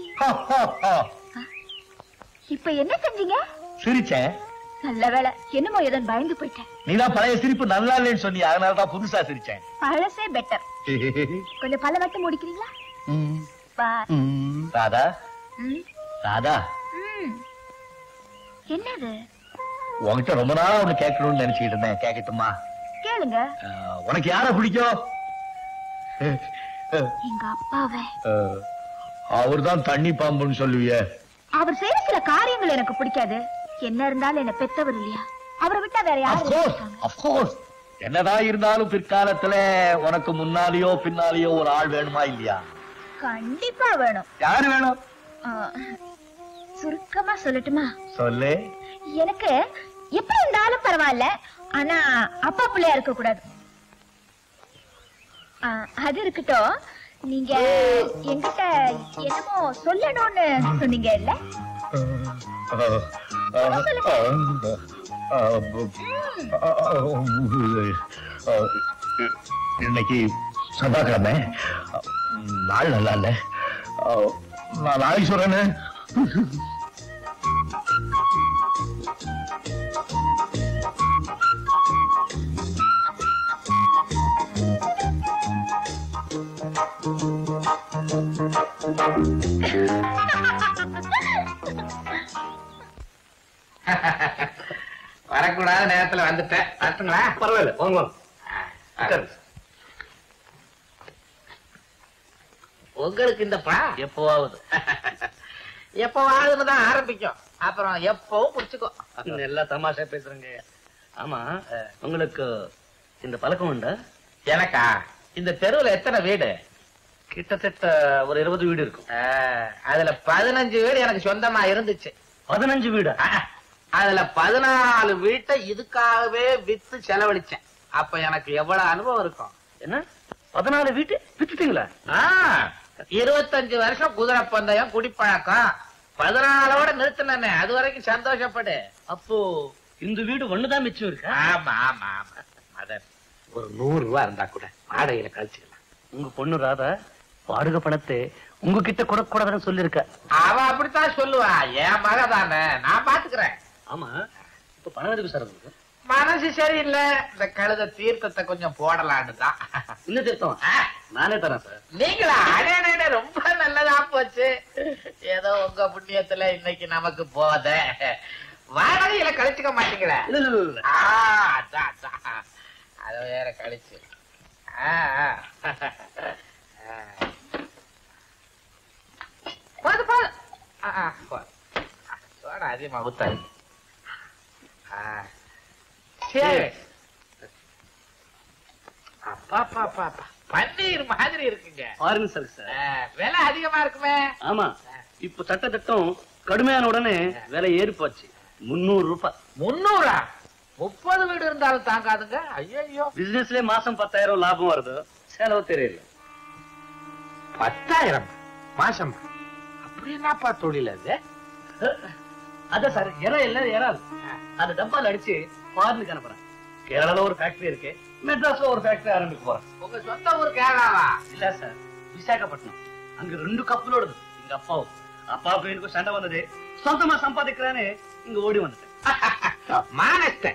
[SPEAKER 4] இப்ப என்ன செஞ்சீங்க
[SPEAKER 3] சிரிச்சேன்
[SPEAKER 4] நல்ல வேளை என்னமோ ஏதோ பயந்து போயிட்டேன்
[SPEAKER 3] நீதான் பழைய சிரிப்பு நல்லா இல்லைன்னு சொன்னிய அதனாலதான் புதுசா சிரிச்சேன்
[SPEAKER 4] பழசே பெட்டர் கொஞ்சம் பல்ல மட்டும் முடிக்கிறீங்களா
[SPEAKER 3] ம்,
[SPEAKER 4] பா
[SPEAKER 3] ம். ராதா
[SPEAKER 4] ம்,
[SPEAKER 3] ராதா
[SPEAKER 4] ம். என்னது
[SPEAKER 3] உன்கிட்ட ரொம்ப நாளா ஒண்ணு கேட்கணும்னு நினைச்சுக்கிட்டு இருந்தேன் கேட்கட்டுமா
[SPEAKER 4] கேளுங்க
[SPEAKER 3] அஹ், உனக்கு யார பிடிக்கும்
[SPEAKER 4] எங்க அப்பாவை
[SPEAKER 3] அவர்தான் தண்ணி பாம்புன்னு சொல்லுவியே
[SPEAKER 4] அவர் செய்யற சில காரியங்கள் எனக்கு பிடிக்காது என்ன இருந்தாலும் என்ன பெத்தவர் இல்லையா அவரை விட்டா வேற யாரு
[SPEAKER 3] அப்கோர்ஸ்
[SPEAKER 4] இருக்காங்க?
[SPEAKER 3] அப்கோர்ஸ் என்னதான் இருந்தாலும் பிற்காலத்துல உனக்கு முன்னாலேயோ பின்னாலேயோ ஒரு ஆள் வேணுமா இல்லையா
[SPEAKER 4] கண்டிப்பா வேணும்
[SPEAKER 3] யாரு வேணும்
[SPEAKER 4] ஆ, சுருக்கமா சொல்லட்டுமா
[SPEAKER 3] சொல்லு
[SPEAKER 4] எனக்கு எப்படி இருந்தாலும் பரவாயில்ல ஆனா அப்பா பிள்ளையா இருக்க கூடாது ஆ, அது இருக்கட்டும் நீங்க என்கிட்ட என்னமோ சொல்லணும்னு சொன்னீங்க இல்ல
[SPEAKER 3] இன்னைக்கு செவ்வாய்க்கிழமை நாள் நல்லா இல்ல நான் நாளைக்கு சொல்றேன்னு
[SPEAKER 6] வரக்கூடாத நேரத்துல வந்துட்டேன் வரட்டுங்களா
[SPEAKER 5] பரவாயில்ல வாங்க வாங்க
[SPEAKER 6] உட்காருங்க. உங்களுக்கு இந்த பா
[SPEAKER 5] எப்போவாவது
[SPEAKER 6] எப்பவாதுன்னு தான் ஆரம்பிக்கும் அப்புறம் எப்பவும் பிடிச்சுக்கும்
[SPEAKER 5] எல்லா தமாஷா பேசுறேங்க ஆமா உங்களுக்கு இந்த பழக்கம் உண்டா
[SPEAKER 6] எனக்கா இந்த தெருவுல எத்தனை வீடு
[SPEAKER 5] கிட்டத்தட்ட ஒரு இருபது வீடு இருக்கும்
[SPEAKER 6] ஆ, அதுல பதினஞ்சு வீடு எனக்கு சொந்தமா இருந்துச்சு
[SPEAKER 5] பதினஞ்சு வீடா
[SPEAKER 6] ஆ, அதுல பதினாலு வீட்டை இதுக்காகவே வித்து செலவழிச்சேன் அப்ப எனக்கு எவ்வளவு அனுபவம் இருக்கும்
[SPEAKER 5] என்ன பதினாலு வீட்டு வித்துட்டீங்களா
[SPEAKER 6] ஆ, இருபத்தஞ்சு வருஷம் குதிரை பந்தயம் குடிப்பழக்கம் பதினாலோட நிறுத்தினே அது வரைக்கும் சந்தோஷப்படு
[SPEAKER 5] அப்போ இந்த வீடு ஒண்ணுதான் மிச்சம் இருக்கா
[SPEAKER 6] ஆமா ஆமா ஆமா அத ஒரு நூறு ரூபா இருந்தா கூட வாடகையில கழிச்சுக்கலாம்
[SPEAKER 5] உங்க பொண்ணு ராதா வாடகை பணத்தை உங்ககிட்ட கொடுக்கூடாதுன்னு சொல்லிருக்க
[SPEAKER 6] அவ அப்படித்தான் சொல்லுவா என் மக தானே நான் பாத்துக்கிறேன்
[SPEAKER 5] ஆமா இப்ப பணம் எதுக்கு சார் உங்களுக்கு
[SPEAKER 6] மனசு சரியில்லை இந்த கழுத தீர்த்தத்தை கொஞ்சம் போடலான்னு தான்
[SPEAKER 5] இன்னும் திருத்தம்
[SPEAKER 6] ஆ,
[SPEAKER 5] நானே தரேன் சார்
[SPEAKER 6] நீங்களா அடே அடே, அடே, ரொம்ப நல்லதா போச்சு ஏதோ உங்க புண்ணியத்துல இன்னைக்கு நமக்கு போத வாடகையில கழிச்சுக்க மாட்டீங்களே
[SPEAKER 5] இல்ல இல்ல இல்ல, இல்ல
[SPEAKER 6] ஆ, அதான், அதான். அத வேற கழிச்சு ஆ, ஆ. ஆ. போது, போது. ஆ, ஆ, போது. சோடா அதிகமா ஊத்தாது ஆ. சரி. அப்பா, அப்பா, அப்பா, அப்பா. பன்னீர் மாதிரி இருக்குங்க
[SPEAKER 5] பாருங்க சார் சார்
[SPEAKER 6] ஆ, விலை அதிகமா இருக்குமே
[SPEAKER 5] ஆமா இப்ப சட்ட திட்டம் கடுமையான உடனே விலை ஏறி போச்சு முன்னூறு ரூபாய்
[SPEAKER 6] முன்னூறா முப்பது வீடு இருந்தாலும் தாங்காதுங்க ஐயோ
[SPEAKER 5] பிசினஸ்ல மாசம் பத்தாயிரம் லாபம் வருது செலவு தெரியல
[SPEAKER 6] பத்தாயிரம் மாசம் அப்படி என்னப்பா தொழில் அது
[SPEAKER 5] அதான் சார் இறை இல்ல இறால் அந்த டப்பால அடிச்சு ஃபாரினுக்கு அனுப்புறேன் கேரளால ஒரு ஃபேக்டரி இருக்கு மெட்ராஸ்ல ஒரு ஃபேக்டரி ஆரம்பிக்க போறேன்
[SPEAKER 6] உங்க சொந்த ஊர் கேரளாவா
[SPEAKER 5] இல்ல சார் விசாகப்பட்டினம் அங்க ரெண்டு கப்பலோடுது எங்க அப்பாவும் அப்பாவுக்கு எனக்கு சண்டை வந்தது சொந்தமா சம்பாதிக்கிறான்னு இங்க ஓடி வந்துட்டேன்
[SPEAKER 6] மானஸ்த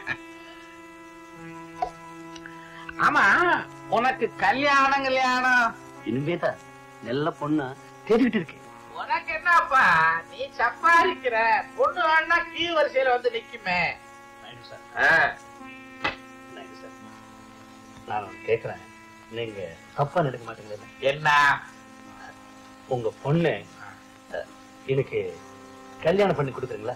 [SPEAKER 6] ஆமா உனக்கு கல்யாணம் கல்யாணம்
[SPEAKER 5] இனிமேதான் நல்ல பொண்ணா தேடிக்கிட்டு இருக்கேன்
[SPEAKER 6] உனக்கு என்னப்பா நீ சம்பாதிக்கிற பொண்ணு வேணா கீ வரிசையில வந்து நிக்குமே
[SPEAKER 5] தேங்க்யூ சார்
[SPEAKER 6] ஆ.
[SPEAKER 5] தேங்க்யூ சார் நான் கேக்குறேன் நீங்க தப்பா நினைக்க மாட்டீங்களா
[SPEAKER 6] என்ன
[SPEAKER 5] உங்க பொண்ணு அஹ், எனக்கு கல்யாணம் பண்ணி கொடுக்குறீங்களா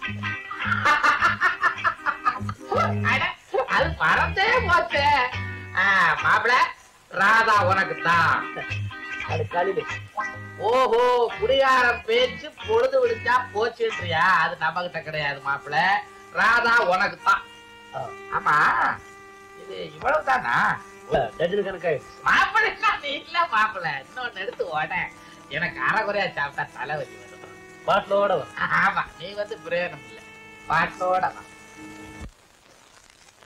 [SPEAKER 6] அட, அது பறந்தே போச்சே ஆ, மாப்பிள ராதா உனக்கு தான்
[SPEAKER 5] அது காலையில
[SPEAKER 6] ஓஹோ குடிகாரம் பேச்சு பொழுது விடிஞ்சா போச்சுன்றியா அது நம்ம கிட்ட கிடையாது மாப்பிள ராதா உனக்கு தான் ஆமா இது இவ்வளவு தானா
[SPEAKER 5] டஜன் கணக்காயிடுச்சு
[SPEAKER 6] மாப்பிள்ளை நீ இல்ல மாப்பிள இன்னொன்னு எடுத்து ஓட எனக்கு அரைகுறையா சாப்பிட்டா தலைவலி வரும்
[SPEAKER 5] பாட்டிலோட வரும்
[SPEAKER 6] ஆமா நீ வந்து பிரயோஜனம் இல்ல பாட்டோட வா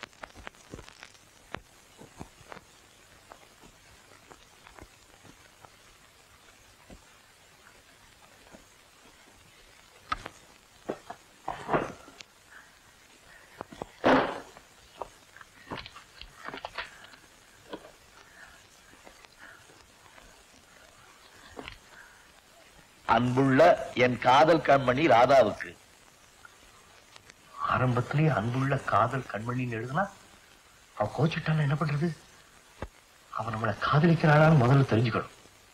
[SPEAKER 3] அன்புள்ள என் காதல் கண்மணி ராதாவுக்கு ஆரம்பத்திலேயே அன்புள்ள காதல் கண்மணின்னு எழுதுனா அவன் கோச்சிட்டான என்ன பண்றது அவன் நம்மளை காதலிக்கிறானான்னு முதல்ல தெரிஞ்சுக்கணும்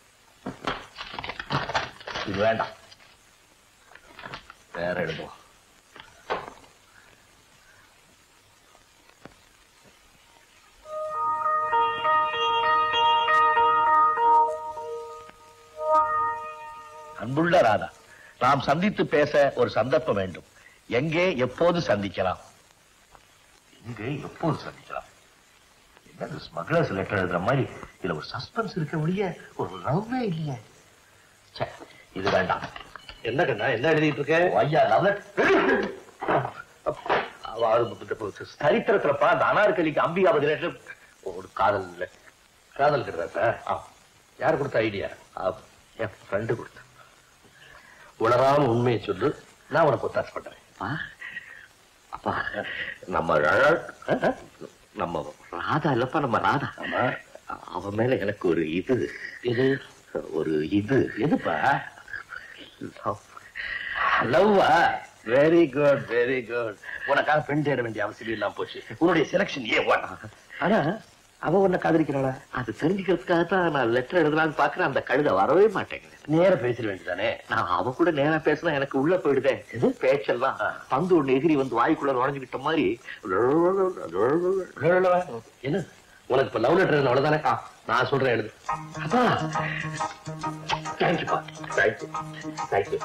[SPEAKER 3] இது வேண்டாம் வேற எழுதுவோம் அன்புள்ள ராதா நாம் சந்தித்து பேச ஒரு சந்தர்ப்பம் வேண்டும் எங்கே எப்போது சந்திக்கலாம் எங்கே எப்போது சந்திக்கலாம் என்னது ஸ்மக்லர்ஸ் லெட்டர் எழுதுற மாதிரி இதுல ஒரு சஸ்பென்ஸ் இருக்க ஒழிய ஒரு லவ்வே இல்லையே ச்சே, இது வேண்டாம்
[SPEAKER 2] என்ன கண்ணா என்ன எழுதிட்டு இருக்க
[SPEAKER 3] ஐயா லவ் சரித்திரத்துல அந்த அனார்கலிக்கு அம்பிகாபதி லெட்டர் ஒரு காதல் இல்லை
[SPEAKER 2] காதல் கிட்டா யார் கொடுத்த ஐடியா
[SPEAKER 3] என் ஃப்ரெண்டு கொடுத்தேன்
[SPEAKER 2] உளராம உண்மையை சொல்லு நான் உனக்கு ஒத்தாசு பண்றேன்
[SPEAKER 3] அப்பா நம்ம ர- நம்ம ராதா இல்லப்பா நம்ம ராதா அவ மேல எனக்கு ஒரு இது இது ஒரு இது
[SPEAKER 2] எதுப்பா
[SPEAKER 3] லவ்வா வெரி குட் வெரி குட் உனக்காக பெண் தேட வேண்டிய அவசியம் இல்லாம போச்சு உன்னுடைய செலக்ஷன் ஏ ஒன்
[SPEAKER 2] ஆனா அவ உன்னை காதலிக்கிறாளா
[SPEAKER 3] அது தெரிஞ்சுக்கிறதுக்காக தான் நான் லெட்டர் எழுதலாம்னு பாக்குறேன் அந்த கழுதை வரவே மாட்டேங்குது
[SPEAKER 2] நேர பேசிட வேண்டியதானே
[SPEAKER 3] நான் அவ கூட நேரா பேசினா எனக்கு உள்ள போயிடுதே இது பேச்செல்லாம் பந்து ஒண்ணு எகிரி வந்து வாய்க்குள்ள நுழைஞ்சுக்கிட்ட மாதிரி
[SPEAKER 2] என்ன உனக்கு இப்ப லவ் லெட்டர் அவ்வளவுதானே நான் சொல்றேன் எழுது
[SPEAKER 3] தேங்க்யூப்பா தேங்க்யூ தேங்க்யூ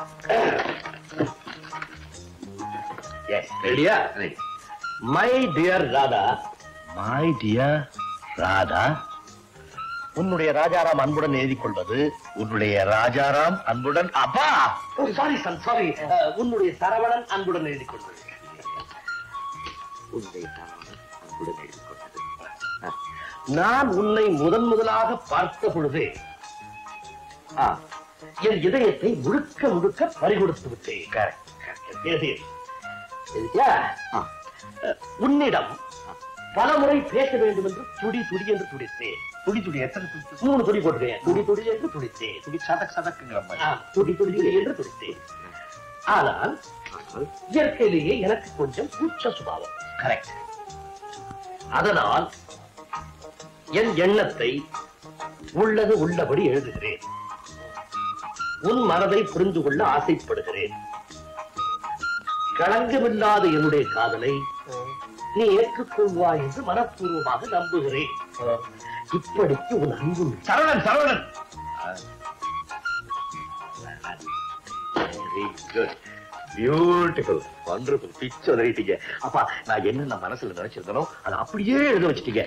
[SPEAKER 3] எஸ்
[SPEAKER 2] ரெடியா my dear Radha
[SPEAKER 3] my dear Radha உன்னுடைய ராஜாராம் அன்புடன் எழுதி கொள்வது உன்னுடைய ராஜாராம் அன்புடன் அப்பா
[SPEAKER 2] சாரி சன் சாரி உன்னுடைய சரவணன் அன்புடன் எழுதி கொள்வது
[SPEAKER 3] உன்னுடைய ராஜாராம் அன்புடன் எழுதி கொள்வது
[SPEAKER 2] நான் உன்னை முதன் முதலாக பார்த்த பொழுது ஆ, என் இதயத்தை முழுக்க முழுக்க பறிகொடுத்து விட்டேன் எழுதி. எழுதியா? ஆ. உன்னிடம் பல முறை பேச வேண்டும் என்று துடி துடி என்று துடித்தேன்
[SPEAKER 3] துடி துடி எத்தனை துடி
[SPEAKER 2] மூணு துடி போட்டுருக்கேன் துடி துடி என்று துடித்தேன்
[SPEAKER 3] துடி சதக் சதக்குங்கிற மாதிரி
[SPEAKER 2] ஆ, துடி துடி என்று துடித்தேன் ஆனால் இயற்கையிலேயே எனக்கு கொஞ்சம் கூச்ச சுபாவம்
[SPEAKER 3] கரெக்ட்
[SPEAKER 2] அதனால் என் எண்ணத்தை உள்ளது உள்ளபடி எழுதுகிறேன் உன் மனதை புரிந்து கொள்ள ஆசைப்படுகிறேன் களங்கமில்லாத என்னுடைய காதலை நீ ஏற்றுக்கொள்வாய் என்று மனப்பூர்வமாக நம்புகிறேன் இப்படிக்கு உன் அன்பு
[SPEAKER 3] Saravanan Saravanan very good beautiful wonderful picture எழுதிட்டீங்க அப்பா நான் என்ன மனசுல நினைச்சிருந்தனோ அதை அப்படியே எழுத வச்சிட்டீங்க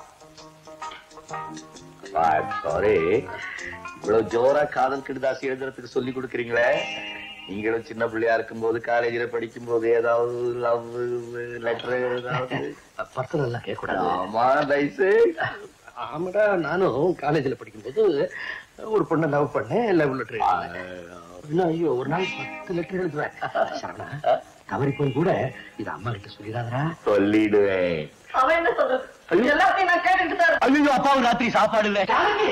[SPEAKER 3] சாரி இவ்வளவு ஜோரா காதல் கிடுதாசி எழுதுறதுக்கு சொல்லி கொடுக்குறீங்களே நீங்களும் சின்ன பிள்ளையா இருக்கும்போது காலேஜ்ல படிக்கும் போது ஏதாவது லவ் லெட்டர் ஏதாவது
[SPEAKER 2] பர்சனல்லாம் கேட்க கூடாது
[SPEAKER 3] ஆமா தயசு
[SPEAKER 2] ஆமாடா நானும் காலேஜ்ல படிக்கும்போது ஒரு பொண்ணை லவ் பண்ணேன் லவ் லெட்டர் இன்னும் ஐயோ ஒரு நாள் பத்து லெட்டர் எழுதுவேன் சரவணா தவறி போய் கூட இது அம்மா கிட்ட சொல்லிடாதடா
[SPEAKER 3] சொல்லிடுவேன்
[SPEAKER 1] அவன் என்ன சொல்றது எல்லாத்தையும் நான் கேட்டுட்டு தான் இருக்கேன்.
[SPEAKER 3] ஐயோ அப்பாவுக்கு ராத்திரி சாப்பாடு இல்ல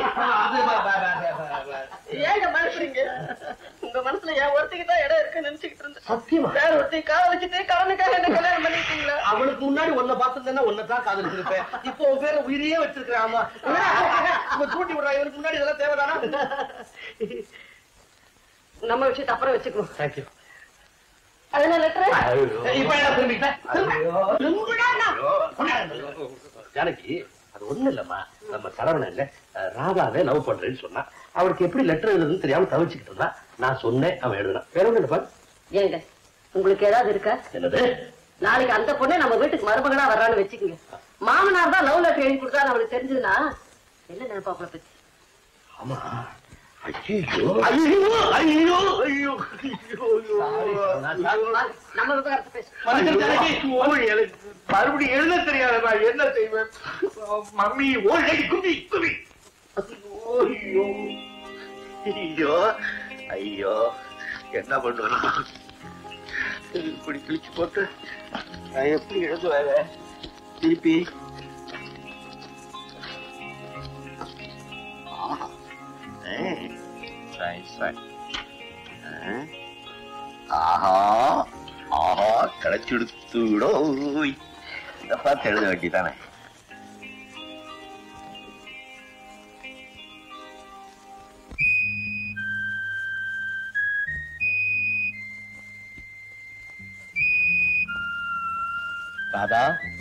[SPEAKER 1] ஏங்க மனுஷறீங்க உங்க மனசுல என் ஒருத்திக்கு தான் இடம் இருக்குன்னு நினைச்சுக்கிட்டு இருந்தேன்
[SPEAKER 2] சத்தியமா
[SPEAKER 1] வேற ஒருத்தி கால வச்சுட்டு கடனுக்காக என்ன கல்யாணம் பண்ணிட்டீங்களா
[SPEAKER 2] அவளுக்கு முன்னாடி உன்னை பார்த்திருந்தேன்னா உன்னை தான் காதலிச்சிருப்பேன் இப்போ உன் பேரை உயிரையே வச்சிருக்கிறேன் ஆமா இப்ப தூண்டி விடுறா இவருக்கு முன்னாடி இதெல்லாம் தேவைதானா
[SPEAKER 1] நம்ம விஷயத்தை அப்புறம் வச்சுக்கணும்
[SPEAKER 2] தேங்க்யூ
[SPEAKER 1] அது என்ன லெட்டர்
[SPEAKER 2] இப்ப என்ன திரும்பிட்டேன் ஜானகி அது ஒண்ணு இல்லம்மா நம்ம சரவணன் இல்ல அஹ், ராதாவை லவ் பண்றேன்னு சொன்னா அவளுக்கு எப்படி லெட்டர் எழுதுன்னு தெரியாம தவிச்சுக்கிட்டு இருந்தா நான் சொன்னேன் அவன் எழுதுனான் வேற ஒண்ணு இல்லப்பா
[SPEAKER 1] ஏங்க உங்களுக்கு ஏதாவது இருக்கா
[SPEAKER 2] என்னது
[SPEAKER 1] நாளைக்கு அந்த பொண்ணு நம்ம வீட்டுக்கு மருமகனா வர்றான்னு வச்சுக்கோங்க மாமனார் தான் லவ் லெட்டர் எழுதி கொடுத்தாரு அவளுக்கு தெரிஞ்சதுன்னா என்ன நினைப்பாப்புல பத்தி
[SPEAKER 2] ஆமா ஐயோ ஐயோ ஐயோ ஐயோ
[SPEAKER 1] நம்ம விவகாரத்தை பேச
[SPEAKER 2] மனுஷன் ஜானகி, ஓ, எனக்கு மறுபடியும் எழுத தெரியாது நான் என்ன செய்வேன் மம்மி ஓ குதி குதி ஐயோ
[SPEAKER 3] ஐயோ ஐயோ என்ன பண்ணுவேன் இப்படி கிழிச்சு போட்டு நான் எப்படி எழுதுவேன் திருப்பி ஆ. ஏய், fine, fine. ஆஹா ஆஹா கிடைச்சிடுத்துடோ இத பார்த்து எழுத வேண்டியதானே ராதா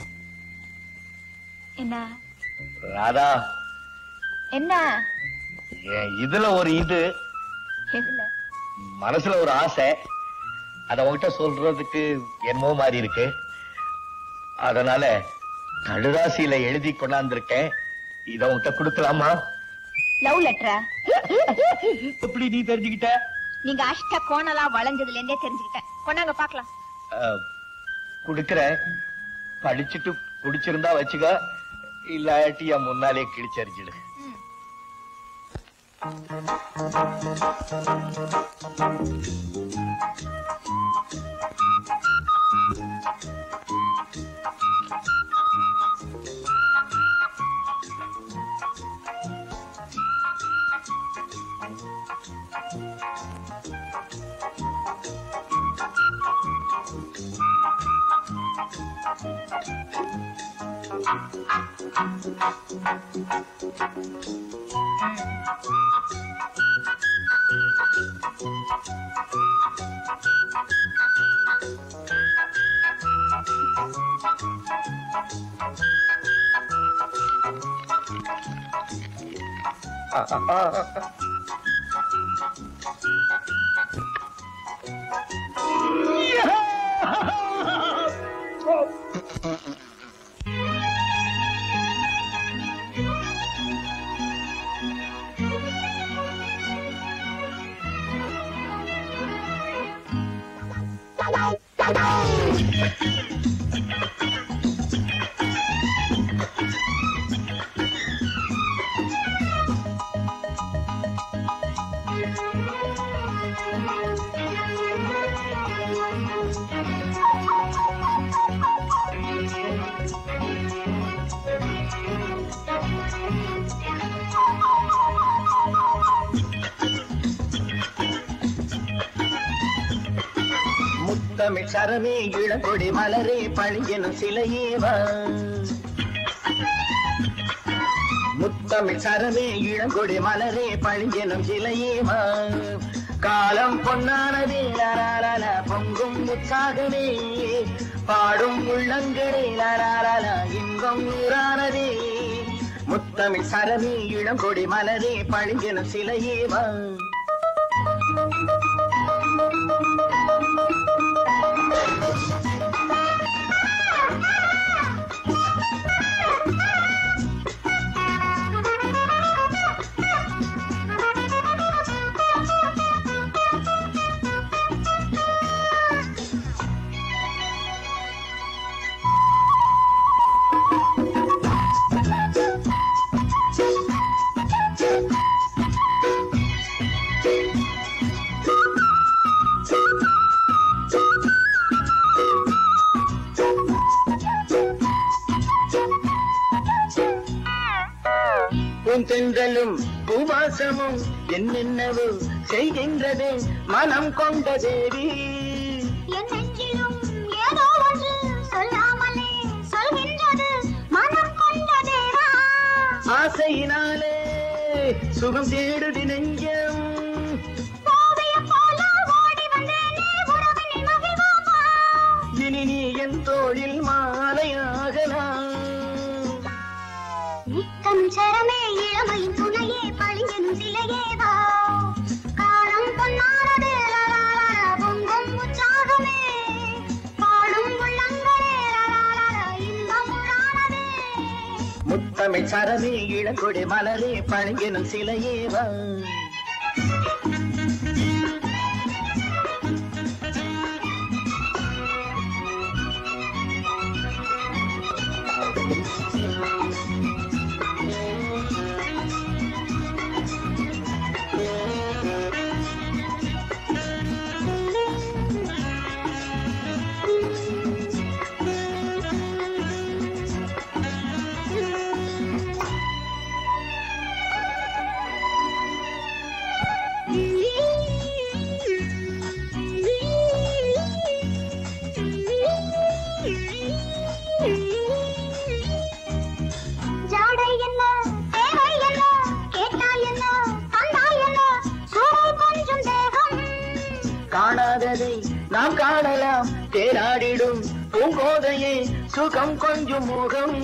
[SPEAKER 4] என்ன
[SPEAKER 3] ராதா
[SPEAKER 4] என்ன
[SPEAKER 3] என் இதுல ஒரு இது
[SPEAKER 4] எதுல
[SPEAKER 3] மனசுல ஒரு ஆசை அத உன்கிட்ட சொல்றதுக்கு என்னமோ மாதிரி இருக்கு அதனால கடுதாசியில எழுதி கொண்டாந்துருக்கேன் இத உன்கிட்ட கொடுக்கலாமா
[SPEAKER 4] லவ் லெட்டரா
[SPEAKER 3] எப்படி நீ தெரிஞ்சுக்கிட்ட
[SPEAKER 4] நீங்க அஷ்ட கோணலா வளைஞ்சதுல இருந்தே தெரிஞ்சுக்கிட்டேன் கொண்டாங்க பாக்கலாம்
[SPEAKER 3] அஹ், கொடுக்கிறேன் படிச்சுட்டு பிடிச்சிருந்தா வச்சுக்க இல்லாட்டி என் முன்னாலே கிழிச்சரிச்சிடு
[SPEAKER 8] முத்தமிழ் சரமே இளங்கொடி மலரே பழியனும் சிலையேவா முத்தமிழ் சரமே இளங்கொடி மலரே பழியனும் சிலையேவா காலம் பொன்னானதே லராலல பொங்கும் உற்சாகமே பாடும் உள்ளங்களே லராலல இன்பம் நூறானதே முத்தமிழ் சரமே இளங்கொடி மலரே பழியனும் சிலையேவா பூந்தென்றலும் பூவாசமும் என்னென்னவோ செய்கின்றது மனம் கொண்ட தேவி
[SPEAKER 4] என் நெஞ்சிலும் ஏதோ ஒன்று சொல்லாமலே சொல்கின்றது மனம் கொண்ட தேவா
[SPEAKER 8] ஆசையினாலே சுகம் தேடுதி நெஞ்சம்
[SPEAKER 4] ஓவியம் போல ஓடி வந்தேனே உறவினில் மகிழ்வோமா
[SPEAKER 8] இனி நீ என் தோழில் மாலையாகலாம்
[SPEAKER 4] நித்தம் சரமே இளமையின் துணையே பழிஞ்சனும் சிலையேவா காலம் பொன்னானது லலாலல பொங்கும் உற்சாகமே பாடும் உள்ளங்களே லலாலல இன்பம் உளானதே
[SPEAKER 8] முத்தமிழ் சரமே இளங்கொடி மலரே பழங்கினும் சிலையேவா நாம் காணலாம் தேனாடிடும் பூங்கோதையே சுகம் கொஞ்சம் முகம்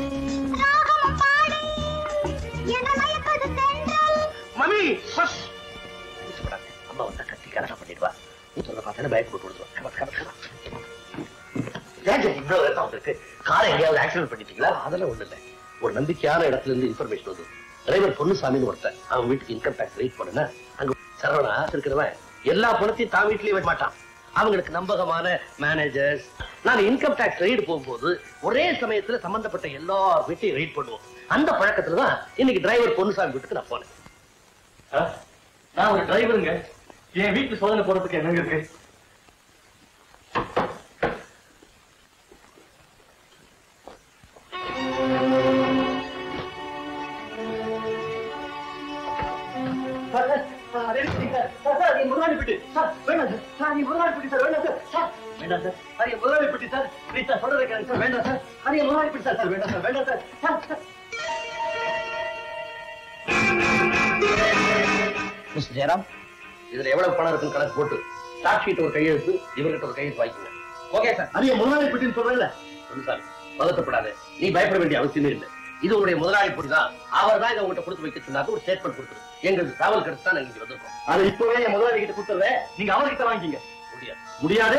[SPEAKER 2] மம்மி ஃபஸ் அம்மா வந்தா கத்தி கலசம் பண்ணிடுவா நீ சொல்ல பார்த்தா பயப்பட கொடுத்துருவா கம கம கம ஏன் ஜெய் இவ்வளவு ரத்தம் வந்திருக்கு காரை எங்கேயாவது ஆக்சிடென்ட் பண்ணிட்டீங்களா அதெல்லாம் ஒண்ணு இல்ல ஒரு நம்பிக்கையான இடத்துல இருந்து இன்ஃபர்மேஷன் வந்து டிரைவர் பொண்ணுசாமின்னு ஒருத்தன் அவன் வீட்டுக்கு இன்கம் டேக்ஸ் வெயிட் பண்ணுனா அங்க சரவணா இருக்கிறவன் எல்லா பணத்தையும் தான் வீட்லயே வைக்க மாட்டான் அவங்களுக்கு நம்பகமான மேனேஜர்ஸ் நான் இன்கம் டேக்ஸ் ரைடு போகும்போது ஒரே சமயத்துல சம்பந்தப்பட்ட எல்லா வீட்டையும் ரைட் பண்ணுவோம் அந்த பழக்கத்துல தான் இன்னைக்கு டிரைவர் பொன்னுசாமி வீட்டுக்கு நான் போனேன்
[SPEAKER 7] நான் ஒரு டிரைவருங்க என் வீட்டு சோதனை போறதுக்கு என்னங்க இருக்கு
[SPEAKER 2] மிஸ்டர் ஜெயராம் இதுல எவ்வளவு பணம் இருக்குன்னு கணக்கு போட்டு சாட்சிட்டு ஒரு கையெழுத்து இவர்கிட்ட ஒரு கையெழுத்து வாங்கிக்கோங்க ஓகே சார்
[SPEAKER 7] அது என் முதலாளி பெட்டின்னு சொல்றேன்ல
[SPEAKER 2] சாரி பதட்டப்படாத நீ பயப்பட வேண்டிய அவசியமே இல்லை இது உங்களுடைய முதலாளி பொடி தான் அவர் தான் இதை உங்கள்கிட்ட கொடுத்து வைக்க சொன்னாங்க ஒரு ஸ்டேட்மெண்ட் கொடுத்துரு எங்களுக்கு டிராவல் கிடைச்சு தான் நாங்க இங்க வந்திருக்கோம்
[SPEAKER 7] அதை இப்பவே என் முதலாளி கிட்ட கொடுத்துறேன் நீங்க அவர்கிட்ட வாங்கிக்கங்க
[SPEAKER 2] முடியாது
[SPEAKER 7] முடியாது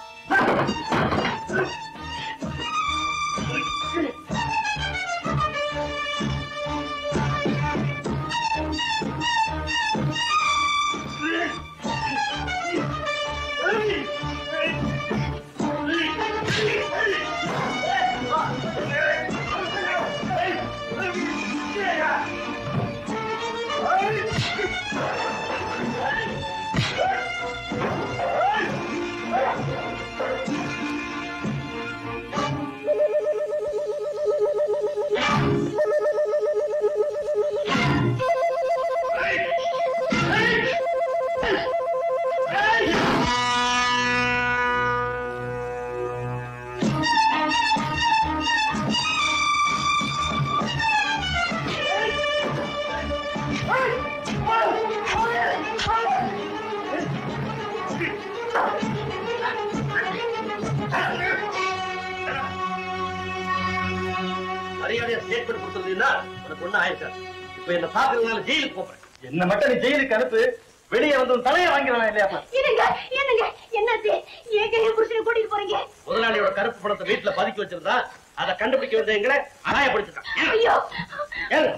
[SPEAKER 2] மரியாதையா ஸ்டேட்மெண்ட் கொடுத்துருந்தீங்கன்னா உனக்கு ஒண்ணு ஆயிருக்காது இப்ப என்ன பாக்குறதுனால ஜெயிலுக்கு போறேன்
[SPEAKER 7] என்ன மட்டும் நீ ஜெயிலுக்கு அனுப்பு வெளியே வந்து உன் தலையை வாங்கிடுவேன் இல்லையா
[SPEAKER 4] என்னங்க என்னங்க என்னாச்சு ஏங்க என் புருஷனை கூட்டிட்டு போறீங்க
[SPEAKER 2] முதலாளியோட கருப்பு பணத்தை வீட்டுல பதுக்கி வச்சிருந்தா அதை கண்டுபிடிக்க வந்த எங்களை அநாயப்படுத்திட்டான்
[SPEAKER 4] ஐயோ
[SPEAKER 2] ஏங்க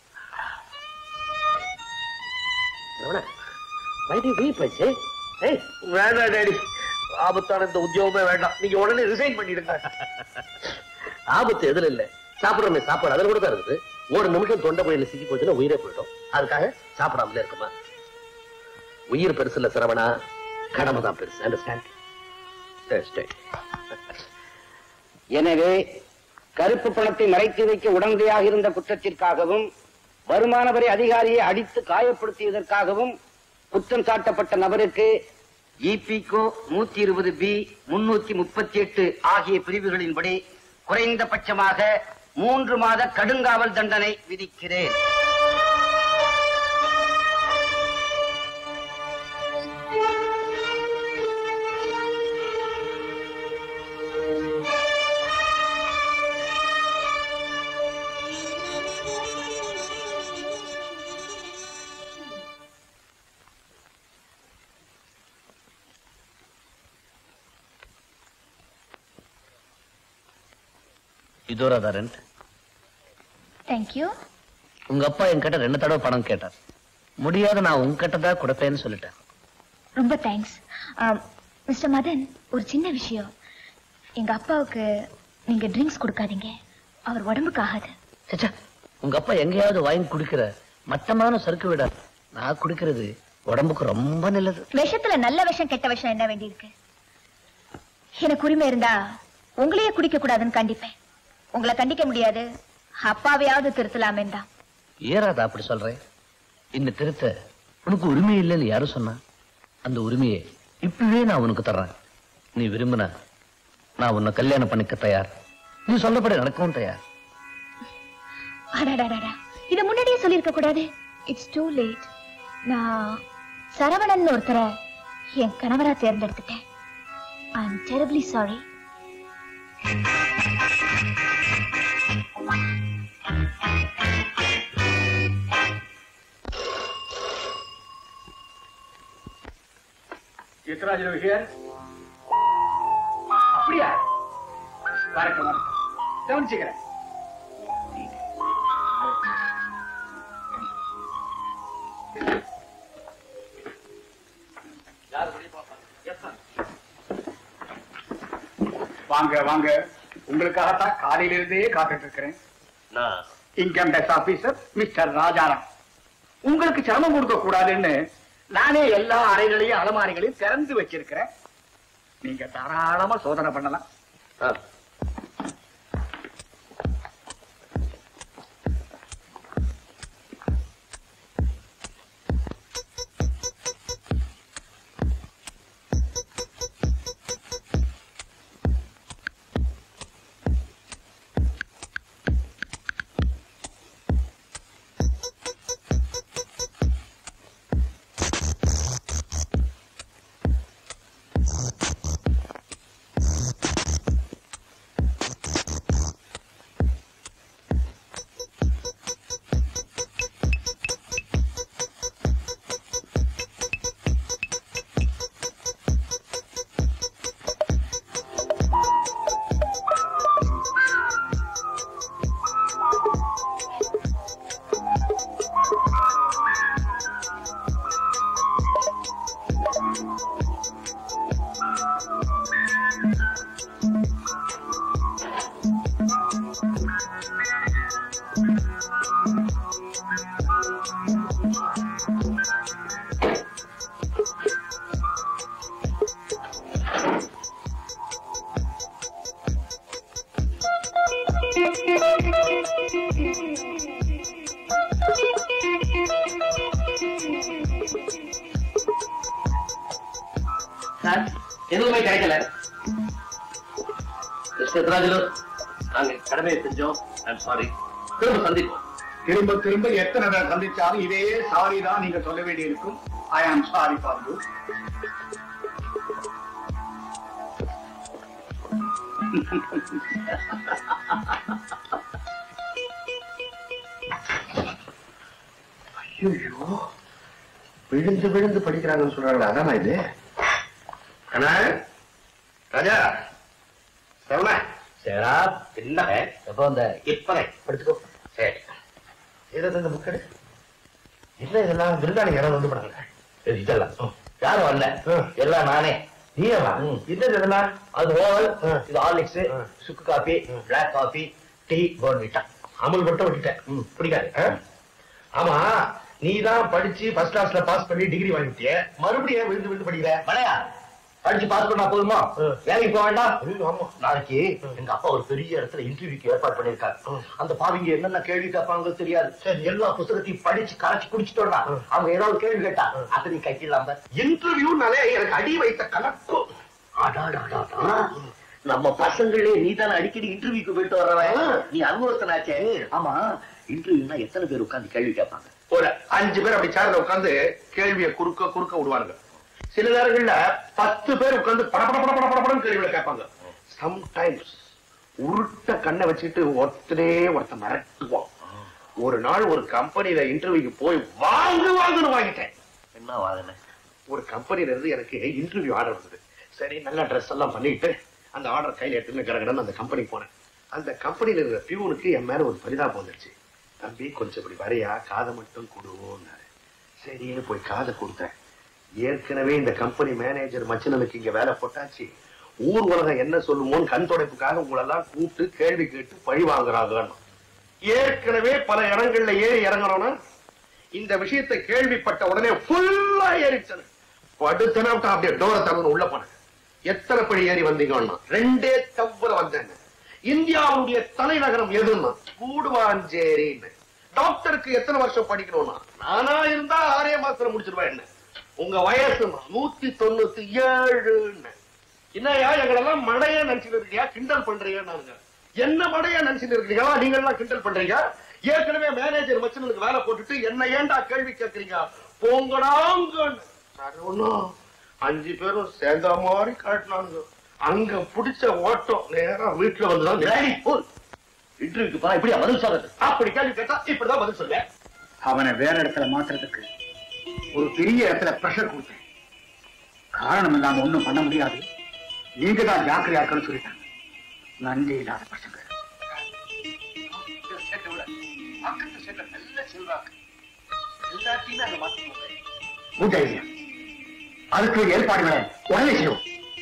[SPEAKER 2] Ramana, why do you weep, I say? ஏய், வேண்டாம் டாடி ஆபத்தான இந்த உத்தியோகமே வேண்டாம் நீங்க உடனே ரிசைன் பண்ணிடுங்க ஆபத்து எதுல இல்ல சாப்பிடுறோமே சாப்பாடு அதுல கூட தான் இருக்குது ஒரு நிமிஷம் தொண்டை பையில சிக்கி போச்சுன்னா உயிரே போயிடும் அதுக்காக சாப்பிடாமலே இருக்குமா உயிர் பெருசு இல்ல சரவணா கடமை தான் பெருசு அண்டர்ஸ்டாண்ட்
[SPEAKER 5] எனவே கருப்பு பணத்தை மறைத்து வைக்க உடந்தையாக இருந்த குற்றத்திற்காகவும் வருமான வரி அதிகாரியை அடித்து காயப்படுத்தியதற்காகவும் குற்றம் சாட்டப்பட்ட நபருக்கு இபிகோ நூத்தி இருபது பி முன்னூத்தி முப்பத்தி எட்டு ஆகிய பிரிவுகளின்படி குறைந்தபட்சமாக மூன்று மாத கடுங்காவல் தண்டனை விதிக்கிறேன்
[SPEAKER 3] இதோரா ரெண்ட்
[SPEAKER 4] தேங்க்யூ
[SPEAKER 3] உங்க அப்பா என்கிட்ட ரெண்டு தடவை பணம் கேட்டார் முடியாத நான் உங்ககிட்ட தான் கொடுப்பேன்னு சொல்லிட்டேன்
[SPEAKER 4] ரொம்ப தேங்க்ஸ் மிஸ்டர் மதன் ஒரு சின்ன விஷயம் எங்க அப்பாவுக்கு நீங்க ட்ரிங்க்ஸ் கொடுக்காதீங்க அவர் உடம்புக்கு ஆகாது
[SPEAKER 3] ச்சே, உங்க அப்பா எங்கேயாவது வாங்கி குடிக்கிற மட்டமான சரக்கு விட நான் குடிக்கிறது உடம்புக்கு ரொம்ப நல்லது
[SPEAKER 4] விஷத்துல நல்ல விஷம் கெட்ட விஷம் என்ன வேண்டியிருக்கு எனக்கு உரிமை இருந்தா உங்களையே குடிக்க கூடாதுன்னு கண்டிப்பேன் உங்களை கண்டிக்க முடியாது அப்பாவையாவது திருத்தலாமே தான்
[SPEAKER 3] ஏறாதா அப்படி சொல்றேன் இந்த திருத்த உனக்கு உரிமை இல்லைன்னு யாரும் சொன்னா அந்த உரிமையை இப்பவே நான் உனக்கு தர்றேன் நீ விரும்பின நான் உன்னை கல்யாணம் பண்ணிக்க தயார் நீ சொல்லப்படி நடக்கவும் தயார்
[SPEAKER 4] அடடடடா இத முன்னாடியே சொல்லிருக்க கூடாது இட்ஸ் டூ லேட் நான் சரவணன் ஒருத்தரை என் கணவரா தேர்ந்தெடுத்துட்டேன் ஐ எம் டெரபிளி சாரி
[SPEAKER 7] எத்தனாஜ் ஹியர் அப்படியா வரட்டும் வரட்டும் கவனிச்சுக்கிறேன் வாங்க வாங்க உங்களுக்காகத்தான் காலையில இருந்தே காத்துட்டு இருக்கிறேன்
[SPEAKER 2] நான்
[SPEAKER 7] income tax officer mister Rajaram உங்களுக்கு சிரமம் கொடுக்க கூடாதுன்னு நானே எல்லா அறைகளையும் அலமாரிகளையும் திறந்து வச்சிருக்கிறேன் நீங்க தாராளமா சோதனை பண்ணலாம்
[SPEAKER 2] ஆ. சார் எதுவுமே கிடைக்கல கிருஷ்ணராஜலு நாங்க கடமையை செஞ்சோம் ஐம் சாரி திரும்ப சந்திப்போம்
[SPEAKER 7] திரும்ப திரும்ப எத்தனை தடவை சந்திச்சாலும் இதே சாரி தான் நீங்க சொல்ல வேண்டியிருக்கும் ஐ ஆம் சாரி ஃபார் யூ
[SPEAKER 2] ஐயோ விழுந்து விழுந்து படிக்கிறாங்கன்னு சொல்றாங்களா அதானா இது அண்ணா ராஜா சரவணா சேரா என்ன எப்போ அந்த இப்பனை படுத்துக்கோ சரி ஏதாவது இந்த புக்கடு என்ன இதெல்லாம் விருந்தாளி யாராவது வந்து படாங்க இதெல்லாம் யாரும் வரல எல்லாம் நானே நீயவா இது இதெல்லாம் அது ஓவல் இது ஹார்லிக்ஸ் சுக்கு coffee black coffee tea Bournvita Amul மட்டும் விட்டுட்டேன் பிடிக்காது ஆ? ஆமா நீ தான் படிச்சு ஃபர்ஸ்ட் கிளாஸ்ல பாஸ் பண்ணி டிகிரி வாங்கிட்டிய மறுபடியும் ஏன் விழுந்து விழுந்து படிக்கிற மலையா படிச்சு பாஸ் பண்ணா போதுமா வேலைக்கு போக வேண்டாம் ஆமா நாளைக்கு எங்க அப்பா ஒரு பெரிய இடத்துல இன்டர்வியூக்கு ஏற்பாடு பண்ணிருக்காரு அந்த பாவிங்க என்னென்ன கேள்வி கேட்பாங்க தெரியாது எல்லா புத்தகத்தையும் படிச்சு கரைச்சு குடிச்சிட்டோம்னா அவங்க ஏதாவது கேள்வி கேட்டா அதை நீ கைக்கிடலாம் இன்டர்வியூனாலே எனக்கு அடி வைத்த கணக்கும் அடாடாடாடா. நம்ம பசங்களே நீ தானே அடிக்கடி இன்டர்வியூக்கு போயிட்டு வர்றவன் நீ அனுபவத்தனாச்சே ஆமா இன்டர்வியூனா எத்தனை பேர் உட்கார்ந்து கேள்வி கேட்பாங்க
[SPEAKER 9] ஒரு அஞ்சு பேர் அப்படி சேர்ல உட்கார்ந்து கேள்வியை குறுக்க குறுக்க விடுவாங்க சில நேரங்கள்ல பத்து பேர் உட்கார்ந்து பட பட பட பட படன்னு கேள்விகளை கேட்பாங்க சம்டைம்ஸ் உருட்ட கண்ணை வச்சுட்டு ஒருத்தனே ஒருத்த மிரட்டுவான் ஒரு நாள் ஒரு கம்பெனில இன்டர்வியூக்கு போய் வாங்கு வாங்குன்னு வாங்கிட்டேன்
[SPEAKER 2] என்ன வாங்கின
[SPEAKER 9] ஒரு கம்பெனில இருந்து எனக்கு இன்டர்வியூ ஆர்டர் வந்தது சரி நல்ல ட்ரெஸ் எல்லாம் பண்ணிட்டு அந்த ஆர்டர் கையில எடுத்துன்னு கடகடன்னு அந்த கம்பெனிக்கு போனேன் அந்த கம்பெனில இருக்கிற பியூனுக்கு என் மேல ஒரு பரிதாபம் வந்துருச்சு தம்பி கொஞ்சம் இப்படி வரையா காதை மட்டும் கொடுவோம்னாரு சரின்னு போய் காதை கொடுத்தேன் ஏற்கனவே இந்த கம்பெனி மேனேஜர் மச்சினனுக்கு இங்க வேலை போட்டாச்சு ஊர் உலகம் என்ன சொல்லுமோன்னு கண் துடைப்புக்காக உங்களெல்லாம் கூப்பிட்டு கேள்வி கேட்டு பழி வாங்குறாங்கன்னு ஏற்கனவே பல இடங்கள்ல ஏறி இறங்குறோம்னா இந்த விஷயத்தை கேள்விப்பட்ட உடனே ஃபுல்லா ஏறிச்சனு படுத்தன அப்படியே டோரை திறந்து உள்ள போனேன் எத்தனை படி ஏறி வந்தீங்கன்னா ரெண்டே தவ்வர வந்தேன் இந்தியாவுடைய தலைநகரம் எதுன்னா கூடுவாஞ்சேரின்னு டாக்டருக்கு எத்தனை வருஷம் படிக்கணும்னா நானா இருந்தா ஆறே மாசத்துல முடிச்சிருவேன் என்ன உங்க வயசு நூத்தி தொண்ணூத்தி ஏழுன்னு என்னையா எங்களெல்லாம் மடையா நினைச்சிட்டு இருக்கியா கிண்டல் பண்றீங்க என்ன மடையா நினைச்சிட்டு இருக்கீங்களா நீங்க எல்லாம் கிண்டல் பண்றீங்க ஏற்கனவே மேனேஜர் மச்சனுக்கு வேலை போட்டுட்டு என்ன ஏன்டா கேள்வி கேட்கறீங்க போங்கடாங்கன்னு சரவணா, அஞ்சு பேரும் சேர்ந்த மாதிரி காட்டினாங்க அங்க புடிச்ச ஓட்டம் நேரா வீட்டுல வந்துதான் நிறுத்தி-
[SPEAKER 2] இன்டர்வியூக்கு போனா இப்படியா பதில் சொல்றது
[SPEAKER 9] அப்படி கேள்வி கேட்டா இப்படிதான் பதில் சொல்லுவேன்
[SPEAKER 7] அவனை வேற இடத்துல மாத்துறதுக்கு ஒரு பெரிய இடத்துல பிரஷர் கொடுத்தேன் காரணம் இல்லாம ஒண்ணும் பண்ண முடியாது நீங்க தான் ஜாக்கிரதையா இருக்கணும்னு சொல்லிட்டாங்க நன்றி இல்லாத பசங்க
[SPEAKER 9] எல்லாத்தையுமே அங்க மாத்தி
[SPEAKER 7] குட் ஐடியா அதுக்கு ஏற்பாடுகளை உடனே செய்வோம்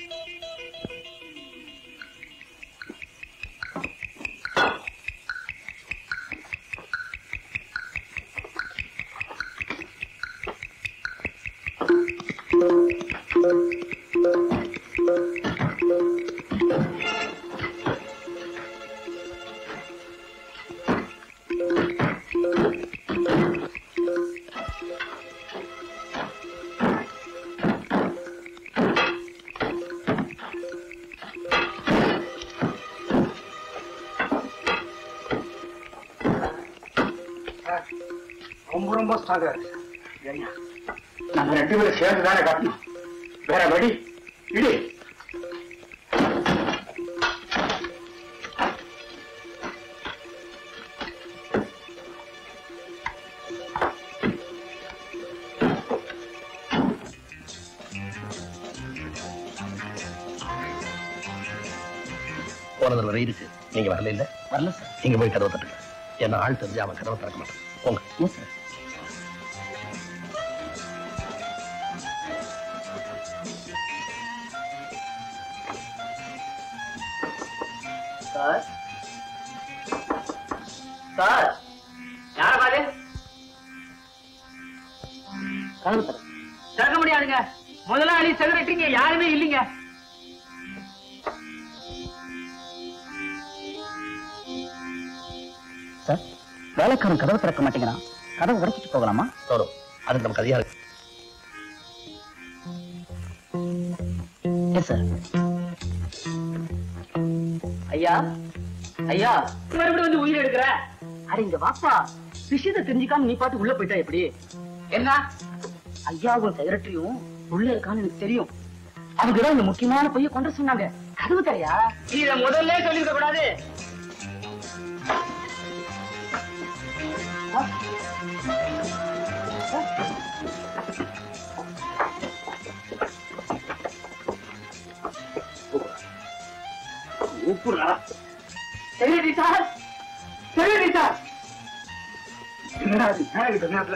[SPEAKER 7] ரொம்ப ரொம்ப ஸ்ட்ராங்கா இருக்கு ஐயா, நம்ம ரெண்டு பேரும் சேர்ந்து தானே காட்டணும் வேற வழி இடி
[SPEAKER 3] போன தடவை இருக்கு நீங்க வரல இல்ல வரல சார் நீங்க போய் கதவை தட்டுங்க என்ன ஆள் தெரிஞ்சு அவன் கதவை திறக்க மாட்டான் போங்க சார்
[SPEAKER 1] சார் சார் யார பாரு திறக்க முடியாதுங்க முதலாளி செக்ரட்டரிங்க யாருமே இல்லைங்க
[SPEAKER 5] சார் வேலைக்காரன் கதவு திறக்க மாட்டேங்கிறான் கதவை உடைச்சிட்டு போகலாமா
[SPEAKER 3] தோணும் அதுக்கு நமக்கு அதிகாரம் இருக்கு.
[SPEAKER 5] எஸ் சார்
[SPEAKER 1] ஐயா ஐயா மறுபடியும் வந்து உயிர் எடுக்கிற அட இங்க வாப்பா விஷயத்தை தெரிஞ்சுக்காம நீ பாட்டு உள்ள போயிட்டா எப்படி என்ன ஐயாவும் செக்ரட்டரியும் உள்ள இருக்கான்னு எனக்கு தெரியும் அவங்க தான் இந்த முக்கியமான பொய்ய கொண்டு சொன்னாங்க கதவு தரையா இத முதல்ல சொல்லிருக்க கூடாது செக்ரட்டரி சார் செக்ரட்டரி சார்
[SPEAKER 7] என்னடா இது? மேல இந்த நேரத்துல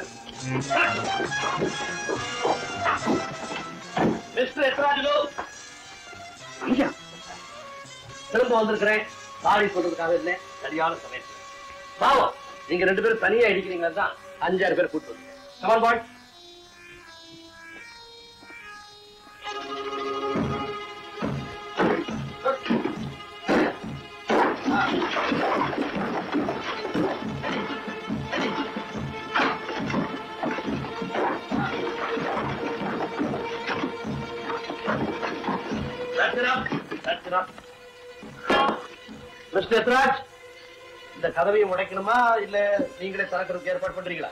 [SPEAKER 2] மிஸ்டர் எத்ராஜுலு
[SPEAKER 7] ஐயா
[SPEAKER 2] திரும்ப வந்திருக்கிறேன் சாரி சொல்றதுக்காக இல்லை சரியான சமயம் பாவம் நீங்க ரெண்டு பேரும் தனியா அடிக்கிறீங்களா தான் அஞ்சாறு பேர் கூட்டு வந்தீங்க கமான் பாய் மிஸ்டர் எத்ராஜ் இந்த கதவையும் உடைக்கணுமா இல்ல நீங்களே திறக்கிறதுக்கு ஏற்பாடு பண்றீங்களா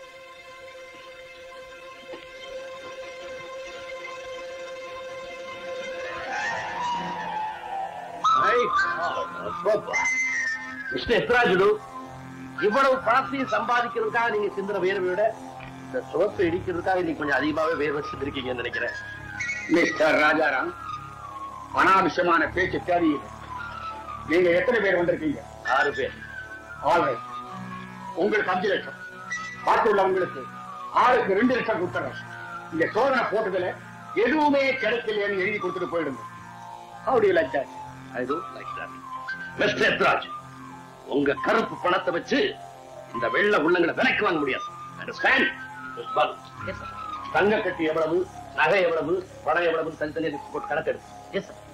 [SPEAKER 2] மிஸ்டர் எத்ராஜுலு இவ்வளவு பணத்தையும் சம்பாதிக்கிறதுக்காக நீங்க சிந்துற வேர்வை விட இந்த சோப்பை இடிக்கிறதுக்காக நீங்க கொஞ்சம் அதிகமாவே வேர்வை சிந்திருக்கீங்கன்னு நினைக்கிறேன்
[SPEAKER 7] மிஸ்டர் ராஜாராம் அனாவசியமான பேச்சு தேவையில்லை நீங்க எத்தனை பேர் வந்திருக்கீங்க
[SPEAKER 2] ஆறு பேர்
[SPEAKER 7] ஆல்ரைட் உங்களுக்கு அஞ்சு லட்சம் பாக்கி உள்ளவங்களுக்கு ஆளுக்கு ரெண்டு லட்சம் கொடுத்துறேன் இந்த சோதனை போட்டதுல எதுவுமே கிடைக்கலையேன்னு எழுதி கொடுத்துட்டு போயிடுங்க How do you like that?
[SPEAKER 2] I don't like that. Mister Ethraj உங்க கருப்பு பணத்தை வச்சு இந்த வெள்ள உள்ளங்களை விலைக்கு வாங்க முடியாது Understand? Miss பாலு, தங்க கட்டி எவ்வளவு நகை எவ்வளவு பணம் எவ்வளவு தனித்தனியாக போட்டு கணக்கெடுத்து
[SPEAKER 5] yes sir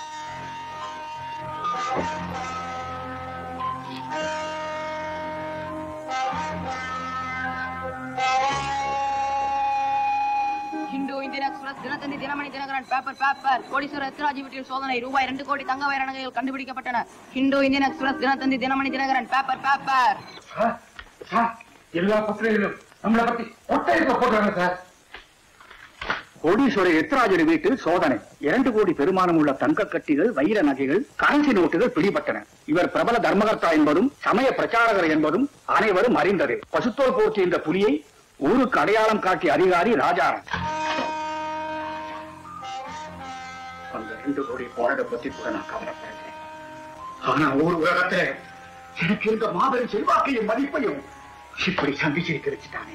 [SPEAKER 10] Hindu Indian Express Dinathanthi Dinamani Dinakaran paper paper கோடீஸ்வரர் எத்ராஜி வீட்டில் சோதனை ரூபாய் ரெண்டு கோடி தங்க வைர நகைகள் கண்டுபிடிக்கப்பட்டன Hindu Indian Express Dinathanthi Dinamani Dinakaran paper paper
[SPEAKER 7] sir, sir, எல்லா பத்திரிகைகளும் நம்மளை பத்தி ஒட்டை போட்டுறாங்க சார் கோடீஸ்வரர் எத்ராஜர் வீட்டில் சோதனை இரண்டு கோடி பெருமானம் உள்ள தங்க கட்டிகள் வைர நகைகள் கரன்சி நோட்டுகள் பிடிபட்டன இவர் பிரபல தர்மகர்த்தா என்பதும் சமய பிரச்சாரகர் என்பதும் அனைவரும் அறிந்தது பசுத்தோல் போர்த்தி இந்த புலியை ஊருக்கு அடையாளம் காட்டிய அதிகாரி ராஜாராம் அந்த ரெண்டு கோடி போராட பத்தி கூட நான் கவலைப்படுறேன் ஆனா ஒரு உலகத்துல எனக்கு இருந்த மாபெரும் செல்வாக்கையும் மதிப்பையும் இப்படி சந்திச்சு கிடைச்சிட்டானே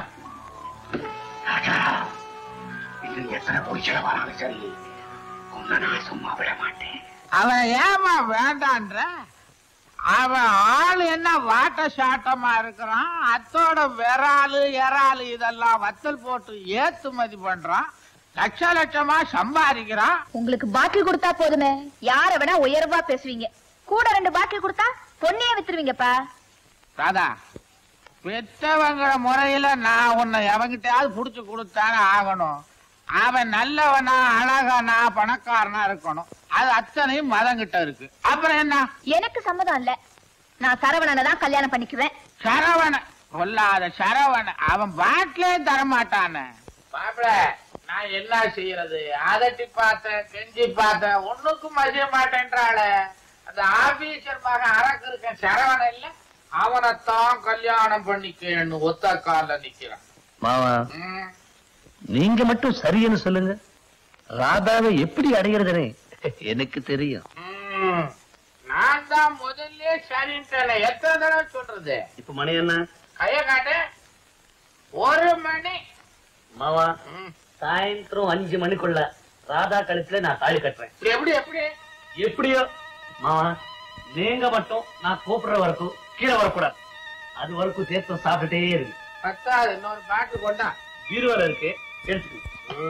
[SPEAKER 7] ராஜா இன்னும் எத்தனை கோடி செலவானாலும் சரி உங்களை நான் சும்மா விட மாட்டேன்
[SPEAKER 6] அவன் ஏமா வேண்டான்ற அவன் ஆள் என்ன வாட்ட சாட்டமா இருக்கிறான் அத்தோட விராலு எறாலு இதெல்லாம் வத்தல் போட்டு ஏத்துமதி பண்றான் லட்ச லட்சமா சம்பாதிக்கிறான்
[SPEAKER 4] உங்களுக்கு பாட்டில் கொடுத்தா போதுமே யார வேணா உயர்வா பேசுவீங்க கூட ரெண்டு பாட்டில் கொடுத்தா பொண்ணையே வித்துருவீங்கப்பா
[SPEAKER 6] ராதா பெற்றவங்கிற முறையில நான் உன்னை எவங்கிட்டயாவது புடிச்சு கொடுத்தானே ஆகணும் அவன் நல்லவனா அழகானா பணக்காரனா இருக்கணும் அது அத்தனையும் மதங்கிட்ட இருக்கு அப்புறம் என்ன
[SPEAKER 4] எனக்கு சம்மதம் இல்ல நான் சரவணனை தான் கல்யாணம் பண்ணிக்குவேன்
[SPEAKER 6] சரவண கொல்லாத சரவண அவன் பாட்டிலே தரமாட்டானே பாப்பல நான் என்ன செய்யறது அதட்டி பார்த்தேன் கெஞ்சி பார்த்தேன் ஒண்ணுக்கும் மதிய மாட்டேன்றாளே அந்த ஆபீசர் மகன் அரக்கு இருக்கேன் சரவணன் இல்ல அவனைத்தான் கல்யாணம் பண்ணிக்கன்னு ஒத்த கால்ல நிக்கிறான்
[SPEAKER 2] மாமா
[SPEAKER 6] ம்.
[SPEAKER 2] நீங்க மட்டும் சரின்னு சொல்லுங்க ராதாவை எப்படி அடைகிறதுனே எனக்கு தெரியும்
[SPEAKER 6] ம். நான் தான் முதல்ல சரின்ட்டேனே எத்தனை தடவை சொல்றது
[SPEAKER 2] இப்ப மணி என்ன
[SPEAKER 6] கைய காட்டு ஒரு மணி
[SPEAKER 2] மாமா
[SPEAKER 6] ம்.
[SPEAKER 2] சாயந்தரம் அஞ்சு மணிக்குள்ள ராதா கழுத்துல நான் தாலி கட்டுறேன்
[SPEAKER 6] எப்படி எப்படி
[SPEAKER 2] எப்படியோ மாமா நீங்க மட்டும் நான் கூப்பிடுற வரைக்கும் கீழே வரக்கூடாது அது வரைக்கும் சேர்த்து சாப்பிட்டுட்டே இருக்கு
[SPEAKER 6] பத்தாது இன்னொரு பாட்டு கொண்டா
[SPEAKER 2] பீரோல இருக்கு எடுத்துக்கோ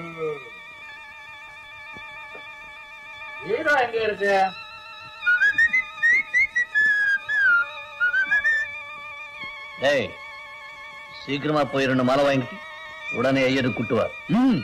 [SPEAKER 6] ஹீரோ எங்க இருக்கு
[SPEAKER 2] டேய் சீக்கிரமா போய் ரெண்டு மாலை வாங்கிட்டு உடனே ஐயரு குட்டுவார் ம்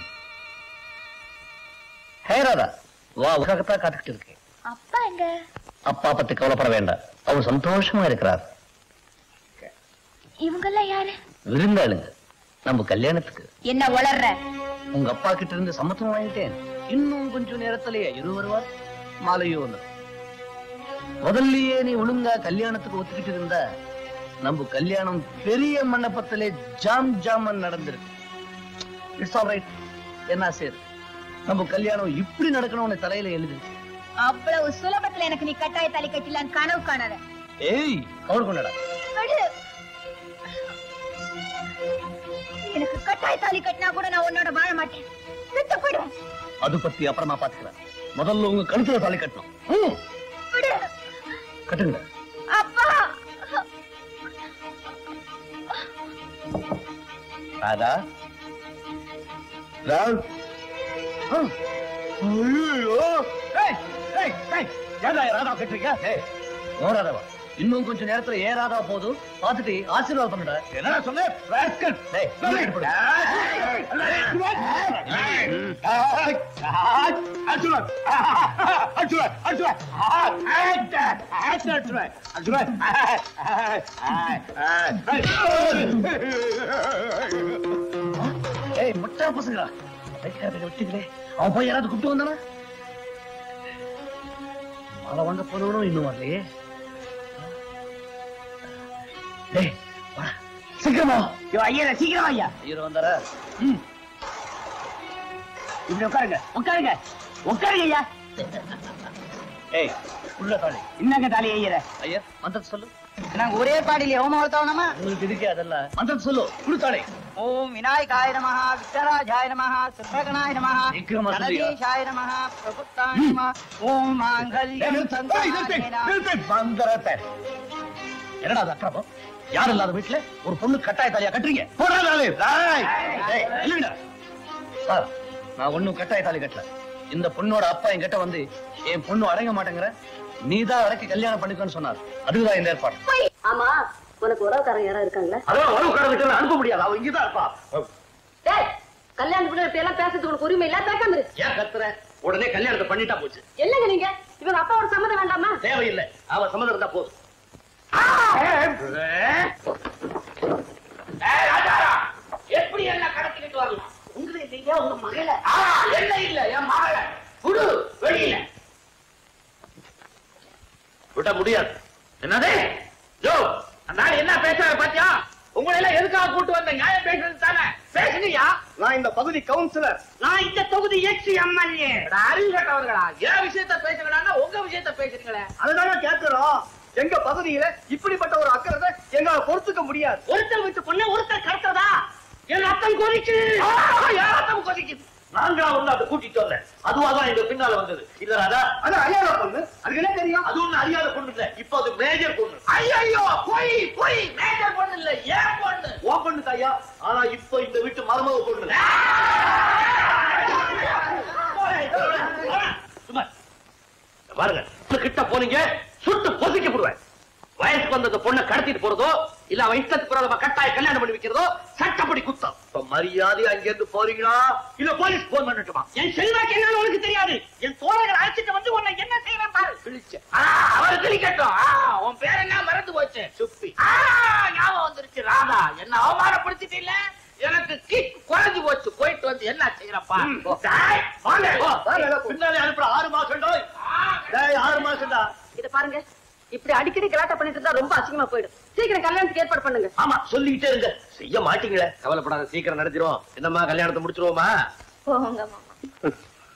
[SPEAKER 2] ஹே ராதா வா உலகத்தான் காத்துக்கிட்டு இருக்கேன்
[SPEAKER 4] அப்பா எங்க
[SPEAKER 2] அப்பா பத்தி கவலைப்பட வேண்டாம் அவர் சந்தோஷமா இருக்கிறார்
[SPEAKER 4] இவங்கெல்லாம் யாரு
[SPEAKER 2] விருந்தாளுங்க நம்ம கல்யாணத்துக்கு
[SPEAKER 4] என்ன வளர்ற
[SPEAKER 2] உங்க அப்பா கிட்ட இருந்து சம்மதம் வாங்கிட்டேன் இன்னும் கொஞ்சம் நேரத்திலேயே இரு வருவார் மாலையும் ஒண்ணு முதல்லயே நீ ஒழுங்கா கல்யாணத்துக்கு ஒத்துக்கிட்டு இருந்தா நம்ம கல்யாணம் பெரிய மண்டபத்திலே ஜாம் ஜாமன் நடந்திருக்கு இட்ஸ் ஆல் ரைட் என்ன சரி நம்ம கல்யாணம் இப்படி நடக்கணும்னு தலையில எழுது
[SPEAKER 4] அவ்வளவு சுலபத்துல எனக்கு நீ கட்டாய தலை கட்டிலான்னு கனவு காணாத
[SPEAKER 2] ஏய் கவர் கொண்டடா
[SPEAKER 4] விடு. எனக்கு கட்டாய தாலி கட்டினா கூட நான் உன்னோட வாழ மாட்டேன் விட்டு போயிடுவேன்
[SPEAKER 2] அது பத்தி அப்புறமா பாத்துக்கலாம் முதல்ல உங்க கழுத்துல தாலி கட்டணும் ம்,
[SPEAKER 4] விடு
[SPEAKER 2] கட்டுங்க
[SPEAKER 4] அப்பா
[SPEAKER 2] ராதா ராவ் ஐயோ ஏய் ஏய் ஏய் ஏடா ராதா கட்டுறீங்க ஏய் நோ ராதாவா இன்னும் கொஞ்ச நேரத்துல ஏ ராதா போதும் பார்த்துட்டு ஆசீர்வாதம் பண்ணுடா என்னடா சொன்ன ராஸ்கல் டேய் ஏய் முட்டா பசங்களா கைக்காரத்தை விட்டுங்களே அவன் போய் யாராவது கூப்பிட்டு வந்தானா மாலை வாங்க போனவனும் இன்னும் வரலையே டேய் வா சீக்கிரமா
[SPEAKER 8] ஐயா சீக்கிரம் ஐயா
[SPEAKER 2] ஐயர் வந்தாரா
[SPEAKER 8] இப்படி உட்காருங்க உட்காருங்க உட்காருங்க ஐயா
[SPEAKER 2] ஏய் உள்ள தாளி
[SPEAKER 8] இன்னங்க தாலி ஐயர
[SPEAKER 2] ஐயர் மந்திரத்தை சொல்லு
[SPEAKER 8] நாங்க ஒரே பாடியில ஹோமம் வளர்த்தோம்
[SPEAKER 2] உங்களுக்கு இருக்கே அதெல்லாம் மந்திரத்தை சொல்லு கொடுத்தாளே
[SPEAKER 8] ஓம் விநாயகாய நமஹ விக்டராஜாய நமஹ சுத்தகணாய நமஹ
[SPEAKER 2] சீக்கிரமா சொல்லுயா.
[SPEAKER 8] கணதீஷாய நமஹ பிரபுத்தாய நமஹ ஓம் மாங்கல்யம்
[SPEAKER 2] மந்திரத்தை என்னடா அது அக்கிரமம் யாரும் இல்லாத வீட்டுல ஒரு பொண்ணு கட்டாய தாலியா கட்டுறீங்க போடாதாலே சார் நான் ஒண்ணும் கட்டாய தாலி கட்டல இந்த பொண்ணோட அப்பா என்கிட்ட வந்து என் பொண்ணு அடங்க மாட்டேங்கிற நீதான் வரைக்கும் கல்யாணம் பண்ணிக்கோன்னு சொன்னார் அதுதான் இந்த ஏற்பாடு
[SPEAKER 1] ஆமா உனக்கு உறவுக்காரங்க யாரா இருக்காங்களா
[SPEAKER 2] அதான் உறவுக்காரருக்கு அனுப்ப முடியாது அவ இங்கதான் இருப்பா
[SPEAKER 1] டேய் கல்யாணம் பண்ண இப்ப எல்லாம் பேசுறதுக்கு உனக்கு உரிமை இல்ல பேசாம இரு
[SPEAKER 2] ஏன் கத்துற உடனே கல்யாணத்தை பண்ணிட்டா போச்சு
[SPEAKER 1] என்னங்க நீங்க இவங்க அப்பாவோட சம்மதம் வேண்டாமா
[SPEAKER 2] தேவையில்லை அவ சம்மதம் இருந்தா போதும்
[SPEAKER 6] ஏய், ராஜாரா, எப்படி என்ன கடத்திக்கிட்டு வரலாம்
[SPEAKER 2] உங்களை
[SPEAKER 1] இல்லையா உங்க மகளை
[SPEAKER 6] ஆ, என்ன இல்ல என் மகள குடு வெளியில
[SPEAKER 2] விட முடியாது
[SPEAKER 6] என்னது யோ அந்த ஆள் என்ன பேசுறாரு பாத்தியா உங்களை எல்லாம் எதுக்காக கூட்டு வந்த நியாயம் பேசுறது தானே பேசுனியா
[SPEAKER 3] நான் இந்த பகுதி கவுன்சிலர்
[SPEAKER 6] நான் இந்த தொகுதி எக்ஸ் எம்எல்ஏ அறிவு கட்டவர்களா என் விஷயத்த பேசுங்கடா உங்க விஷயத்த பேசுறீங்களே
[SPEAKER 3] அதுதானே கேட்கிறோம் எங்க பகுதியில இப்படிப்பட்ட ஒரு அக்கறதை எங்களால பொறுத்துக்க முடியாது
[SPEAKER 1] ஒருத்தர் விட்டு பொண்ணு ஒருத்தர் கடத்ததா என் ரத்தம் கொதிச்சு
[SPEAKER 6] யாரும் கொதிக்குது
[SPEAKER 2] நாங்களா வந்து அதை கூட்டிட்டு வந்தேன் அதுவா தான் எங்க பின்னால வந்தது இல்ல ராதா
[SPEAKER 3] அது அறியாத பொண்ணு அதுக்கு என்ன தெரியும்
[SPEAKER 2] அது ஒண்ணு அறியாத பொண்ணு இல்ல இப்ப அது மேஜர் பொண்ணு
[SPEAKER 6] ஐயோ போய் போய் மேஜர் பொண்ணு இல்ல ஏன் பொண்ணு
[SPEAKER 2] ஓ பொண்ணு தாயா ஆனா இப்ப இந்த வீட்டு மருமக பொண்ணு சும்மா இங்க பாருங்க இப்ப கிட்ட போனீங்க சுட்டு பொசிக்க போடுவேன் வயசுக்கு வந்த அந்த பொண்ணை கடத்திட்டு போறதோ இல்ல அவன் இஷ்டத்துக்கு பிறகு கட்டாய கல்யாணம் பண்ணி வைக்கிறதோ சட்டப்படி குத்தம் இப்ப மரியாதை அங்க இருந்து போறீங்களா இல்ல போலீஸ் போன் பண்ணட்டுமா
[SPEAKER 1] என் செல்வாக்கு என்னன்னு உனக்கு தெரியாது என் தோழர்கள் அழைச்சிட்டு வந்து உன்னை என்ன செய்யறேன் பாரு
[SPEAKER 2] கிழிச்ச
[SPEAKER 6] ஆ, அவர் கிளிக்கட்டும் ஆ, உன் பேர் என்ன மறந்து போச்சு
[SPEAKER 2] சுப்பி
[SPEAKER 6] ஆ, ஞாபகம் வந்துருச்சு ராதா என்ன அவமானப்படுத்திட்டு இல்ல எனக்கு கிக் குறைஞ்சு போச்சு போயிட்டு வந்து என்ன செய்யறப்பா டேய், வாங்க.
[SPEAKER 2] பின்னாலே அனுப்புற ஆறு மாசம் டேய் ஆறு மாசம்டா
[SPEAKER 1] இத பாருங்க இப்படி அடிக்கடி கலாட்டா பண்ணிட்டு இருந்தா ரொம்ப அசிங்கமா போயிடும் சீக்கிரம் கல்யாணத்துக்கு ஏற்பாடு பண்ணுங்க
[SPEAKER 2] ஆமா சொல்லிக்கிட்டே இருங்க செய்ய மாட்டீங்களே கவலைப்படாத சீக்கிரம் நடத்திடுவோம் என்னம்மா கல்யாணத்தை முடிச்சிருவோமா
[SPEAKER 4] போங்க மாமா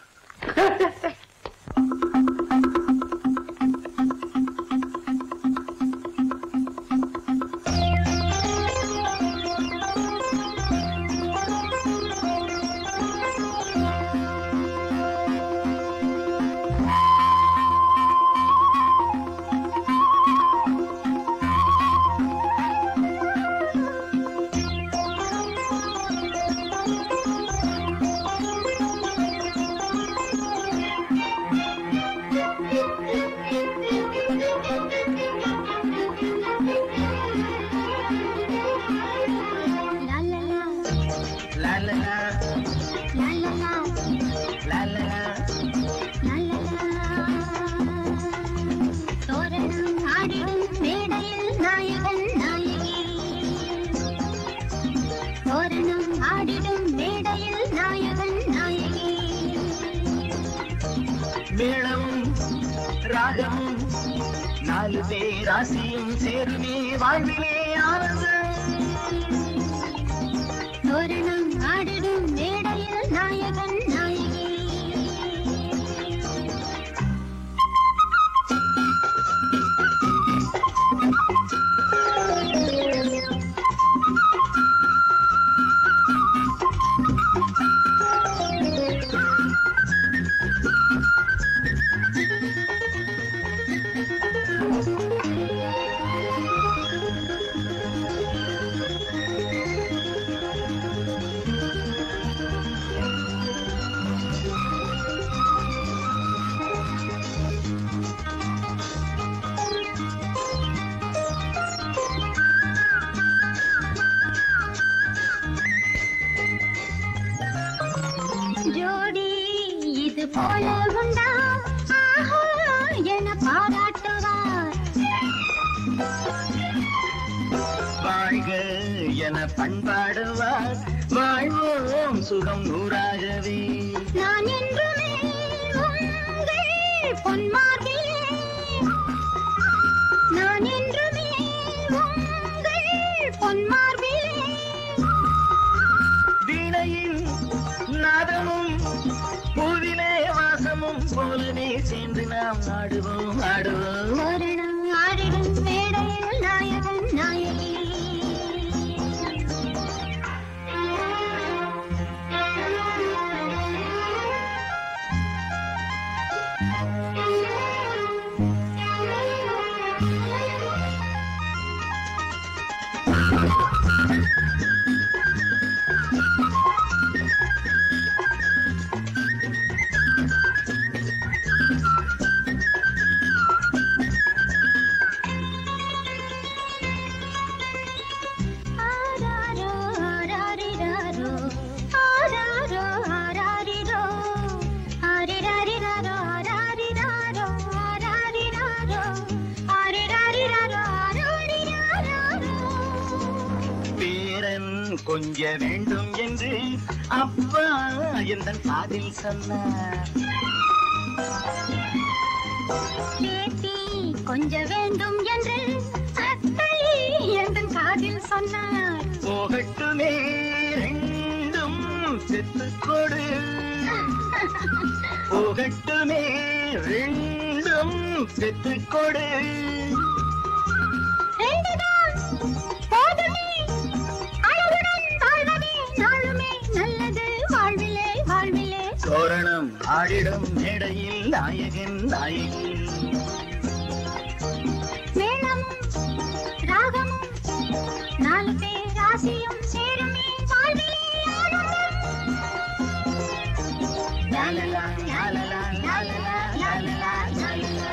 [SPEAKER 11] தோரணம் ஆடிடும் மேடையில் நாயகன் நாயகி தோரணம் ஆடிடும் மேடையில் நாயகன் நாயகி
[SPEAKER 3] மேளமும் ராகமும் நாலு பேராசியும் சேருமே வாழ்விலே ஆனந்தம்
[SPEAKER 11] தோரணம் ஆடிடும் மேடையில் நாயகன் நாயகி ஜோடி இது போல உண்டா ஆஹா என பாராட்டுவார்
[SPEAKER 3] வாழ்க என பண்பாடுவார் வாழ்வோம் சுகம் நூறாகவே
[SPEAKER 11] நான் என்றுமே உங்கள் பொன்மார்பிலே நான் என்றுமே உங்கள் பொன்மார்பிலே
[SPEAKER 3] வீணையின் நாதமும் பூவிலே வாசமும் போலவே சேர்ந்து நாம் ஆடுவோம் ஆடுவோம்
[SPEAKER 11] தோரணம் ஆடிடும் மேடையில் நாயகன் நாயகி
[SPEAKER 3] கொஞ்ச வேண்டும் என்று அப்பா எந்த காதில் சொன்னார்
[SPEAKER 11] பேத்தி கொஞ்ச வேண்டும் என்று அத்தை எந்த காதில் சொன்னார்
[SPEAKER 3] போகட்டுமே ரெண்டும் செத்துக் கொடு போகட்டுமே ரெண்டும் செத்துக் கொடு
[SPEAKER 11] ரெண்டுதான் போதுமே அழகுடன் வாழ்வதே நாளுமே நல்லது வாழ்விலே வாழ்விலே
[SPEAKER 3] தோரணம் ஆடிடும் மேடையில் நாயகன் நாயகி
[SPEAKER 11] மேளமும் ராகமும் நாலு பேர் ராசியும் சேருமே வாழ்விலே ஆனந்தம்
[SPEAKER 3] லாலலா, லாலலா, லாலலா, லாலலா, லாலலா.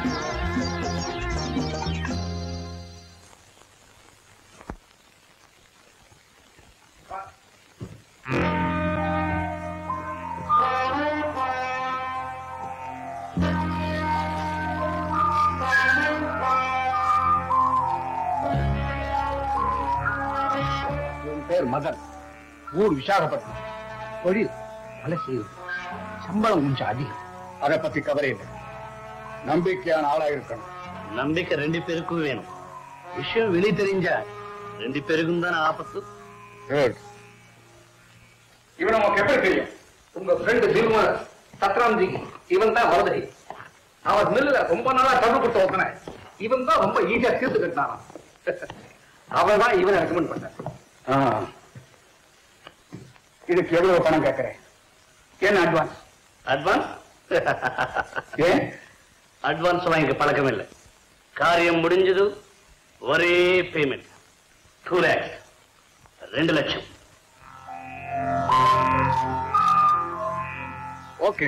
[SPEAKER 7] இவன் பேர் மதன் ஊர் விசாகப்பட்டினம் தொழில் வேலை செய்யுது சம்பளம் கொஞ்சம் அதிகம் அதை பத்தி கவலை இல்லை நம்பிக்கையான ஆளா இருக்கணும்
[SPEAKER 3] நம்பிக்கை ரெண்டு பேருக்கும் வேணும் விஷயம் வெளி தெரிஞ்சா ரெண்டு பேருக்கும் தானே ஆபத்து
[SPEAKER 7] Good. இவன் நமக்கு எப்படி தெரியும்
[SPEAKER 6] உங்க ஃப்ரெண்டு தில்குமார் சத்ராம்ஜி இவன் தான் வரதடி அவர் மில்லுல ரொம்ப நாளா கண்டு கொடுத்த ஒருத்தனை இவன் தான் ரொம்ப ஈஸியா தீர்த்து கட்டினாராம் அவன் தான் இவனை ரெக்கமெண்ட் பண்ணார்
[SPEAKER 7] ஆ. இதுக்கு எவ்வளவு பணம் கேட்கிறேன் என்ன அட்வான்ஸ்
[SPEAKER 3] அட்வான்ஸ்
[SPEAKER 7] ஏன்
[SPEAKER 3] அட்வான்ஸ் வாங்கிக்க பழக்கம் இல்லை காரியம் முடிஞ்சது ஒரே பேமெண்ட் டூ லேக்ஸ் ரெண்டு லட்சம்
[SPEAKER 7] ஓகே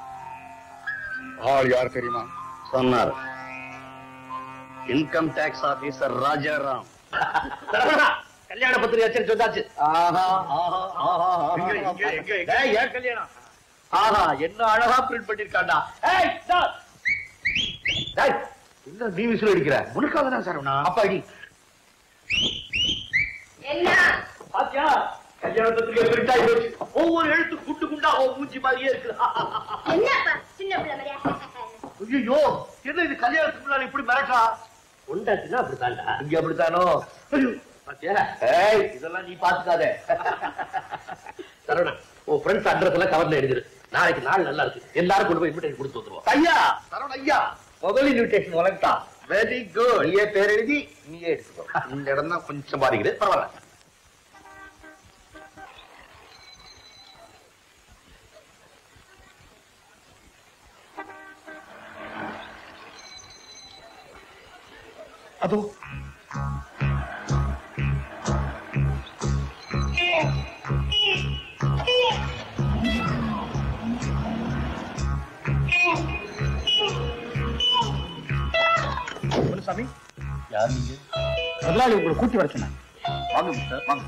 [SPEAKER 7] ஆள் யார் தெரியுமா
[SPEAKER 3] சொன்னார் இன்கம் டாக்ஸ் ஆபீசர் ராஜாராம் கல்யாண பத்திரிகை அச்சடிச்சு வந்தாச்சு
[SPEAKER 7] ஆஹா ஆஹா ஆஹா
[SPEAKER 3] எங்க, எங்க, எங்க, எங்க?
[SPEAKER 7] ஏய், ஏன் கல்யாணம் ஆஹா என்ன அழகா பிரிண்ட் பண்ணிருக்காண்டா ஏய் stop. டேய், என்ன நீ விசில் அடிக்கிற உனக்காக தான் சார் அப்பா அடி
[SPEAKER 1] என்ன
[SPEAKER 3] பாத்தியா கல்யாணத்துக்கு பிரிண்ட் ஆகி போச்சு ஒவ்வொரு எழுத்து குண்டு குண்டா ஓ மூஞ்சி மாதிரியே இருக்கு
[SPEAKER 11] என்னப்பா சின்ன பிள்ளை மாதிரியா
[SPEAKER 3] ஐயோ என்ன இது கல்யாணத்துக்கு முன்னாடி இப்படி மிரட்டா உண்டாச்சுன்னா அப்படித்தான்டா இங்க அப்படித்தானோ ஐயோ பாத்தியா ஏய் இதெல்லாம் நீ பாத்துக்காத
[SPEAKER 6] சரவணா உன் ஃப்ரெண்ட்ஸ் அட்ரஸ் எல்லாம் கவர்ல எழுதிரு நாளைக்கு நாள் நல்லா இருக்கு எல்லாரும் கொண்டு போய் இன்விடேஷன் கொடுத்து வந்துருவோம்
[SPEAKER 3] ஐயா சரவண ஐயா முதல் இன்விடேஷன் உனக்கு வெரி குட் நீயே பேர் எழுதி நீயே எடுத்துக்கோ இந்த இடம் தான் கொஞ்சம் பாதிக்குது பரவாயில்ல அதோ சாமி யார் நீங்க
[SPEAKER 7] முதலாளி உங்களை கூட்டி வர சொன்னாங்க
[SPEAKER 3] வாங்க சார் வாங்க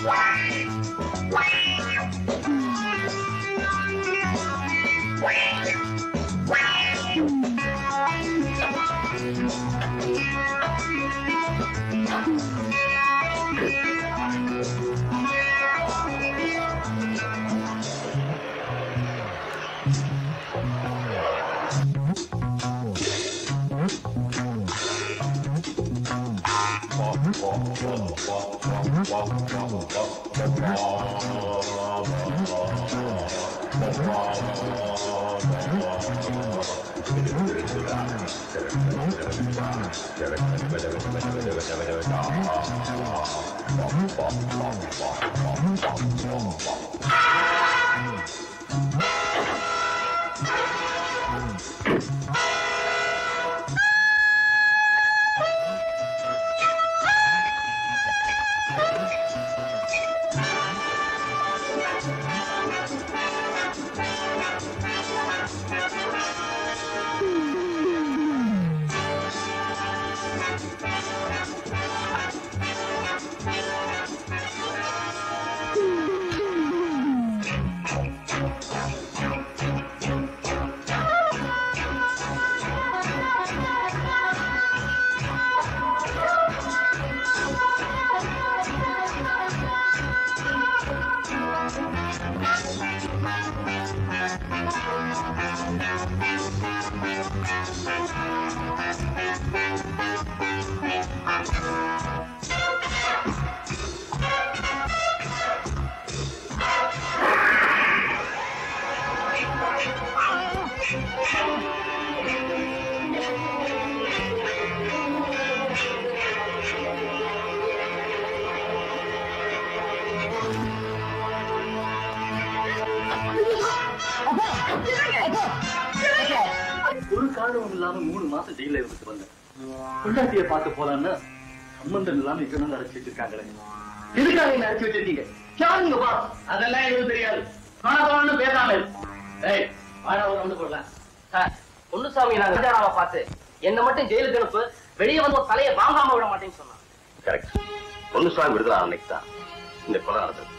[SPEAKER 12] ஒரு காரணம் இல்லாம மூணு மாசம் ஜெயில இருந்துட்டு வந்தேன் பொண்டாட்டிய பார்க்க போலான்னு சம்பந்தம் இல்லாம இக்கணும் அடைச்சு வச்சிருக்காங்களே எதுக்காக என்ன அடைச்சு வச்சிருக்கீங்க யாருங்க பா அதெல்லாம் எங்களுக்கு தெரியாது காணாம பேசாம இரு. ஏய் வாடா ஒரு வந்து போடலாம்
[SPEAKER 13] சார் பொன்னுசாமி நான் விஜயாராவை பார்த்து என்ன மட்டும் ஜெயிலுக்கு அனுப்பு வெளியே வந்து ஒரு தலையை வாங்காம விட மாட்டேன்னு சொன்னான்
[SPEAKER 2] கரெக்ட் பொன்னுசாமி விடுதலை அன்னைக்கு தான் இந்த கொலை நடந்தது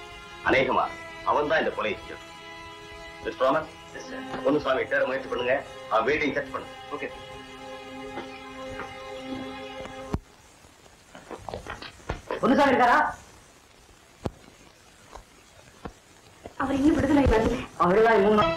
[SPEAKER 2] அநேகமா அவன் தான் இந்த கொலையை செஞ்சது மிஸ்டர் ராமன் பொன்னுசாமி தேட முயற்சி பண்ணுங்க அவன் வீட்டையும் செக் பண்ணுங்க ஓகே
[SPEAKER 1] பொன்னுசாமி இருக்காரா
[SPEAKER 4] அவர் இன்னும் விடுதலை வரல
[SPEAKER 1] அவர்தான் மூணு நாள்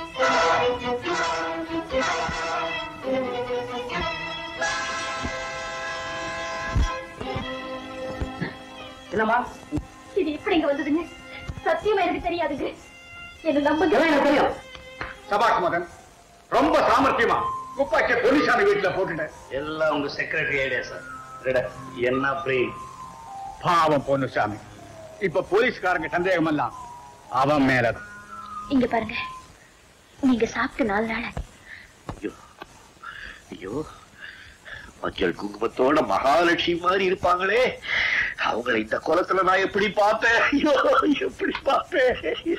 [SPEAKER 1] என்னம்மா
[SPEAKER 4] இது எப்படி இங்க வந்ததுங்க சத்தியமா எனக்கு தெரியாதுங்க என்ன நம்புங்க
[SPEAKER 1] எனக்கு தெரியும்
[SPEAKER 7] சபாஷ் மகன் ரொம்ப சாமர்த்தியமா துப்பாக்கிய பொன்னிசாமி வீட்டுல போட்டுட்டேன்
[SPEAKER 2] எல்லாம் உங்க செக்ரட்டரி ஐடியா சார் ரெட என்ன பிரெயின்
[SPEAKER 7] பாவம் பொன்னுசாமி இப்ப போலீஸ்காரங்க சந்தேகம் எல்லாம் அவன் மேல
[SPEAKER 4] இங்க பாருங்க நீங்க சாப்பிட்டு நாலு நாள் ஆச்சு.
[SPEAKER 2] ஐயோ ஐயோ மஞ்சள் குங்குமத்தோட மகாலட்சுமி மாதிரி இருப்பாங்களே அவங்களை இந்த குளத்துல நான் எப்படி பார்த்தேன் ஐயோ எப்படி பார்த்தேன்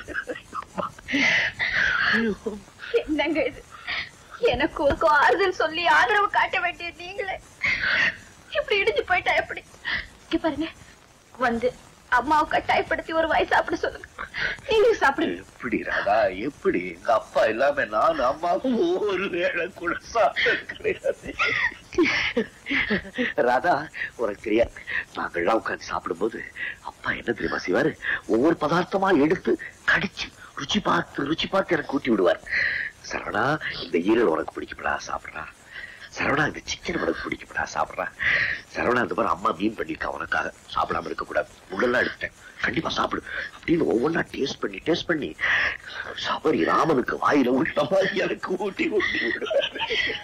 [SPEAKER 4] என்னங்க இது எனக்கு ஒரு ஆறுதல் சொல்லி ஆதரவு காட்ட வேண்டிய நீங்களே இப்படி இடிஞ்சு போயிட்டா எப்படி இங்க பாருங்க வந்து அம்மாவை கட்டாயப்படுத்தி ஒரு வாய் சாப்பிட சொல்லுங்க நீங்க சாப்பிடுங்க
[SPEAKER 2] எப்படி ராதா எப்படி எங்க அப்பா இல்லாம நான் அம்மாவும் ஒரு வேளை கூட சாப்பிட்டது கிடையாது ராதா உனக்கு தெரியாது நாங்கள்லாம் உட்கார்ந்து சாப்பிடும்போது அப்பா என்ன தெரியுமா செய்வாரு ஒவ்வொரு பதார்த்தமா எடுத்து கடிச்சு ருச்சி பார்த்து ருச்சி பார்த்து எனக்கு கூட்டி விடுவார் சரவணா இந்த ஈரல் உனக்கு பிடிக்கும்டா சாப்பிடுறா சரவணா இந்த சிக்கன் உனக்கு பிடிக்கும்டா சாப்பிடுறா சரவணா இந்த மாதிரி அம்மா மீன் பண்ணிருக்கா உனக்காக சாப்பிடாம இருக்க கூடாது முள்ளெல்லாம் எடுத்தேன் கண்டிப்பா சாப்பிடு அப்படின்னு ஒவ்வொன்றா டேஸ்ட் பண்ணி டேஸ்ட் பண்ணி சபரி ராமனுக்கு வாயில விட்ட மாதிரி எனக்கு ஊட்டி ஊட்டி விடுவாரு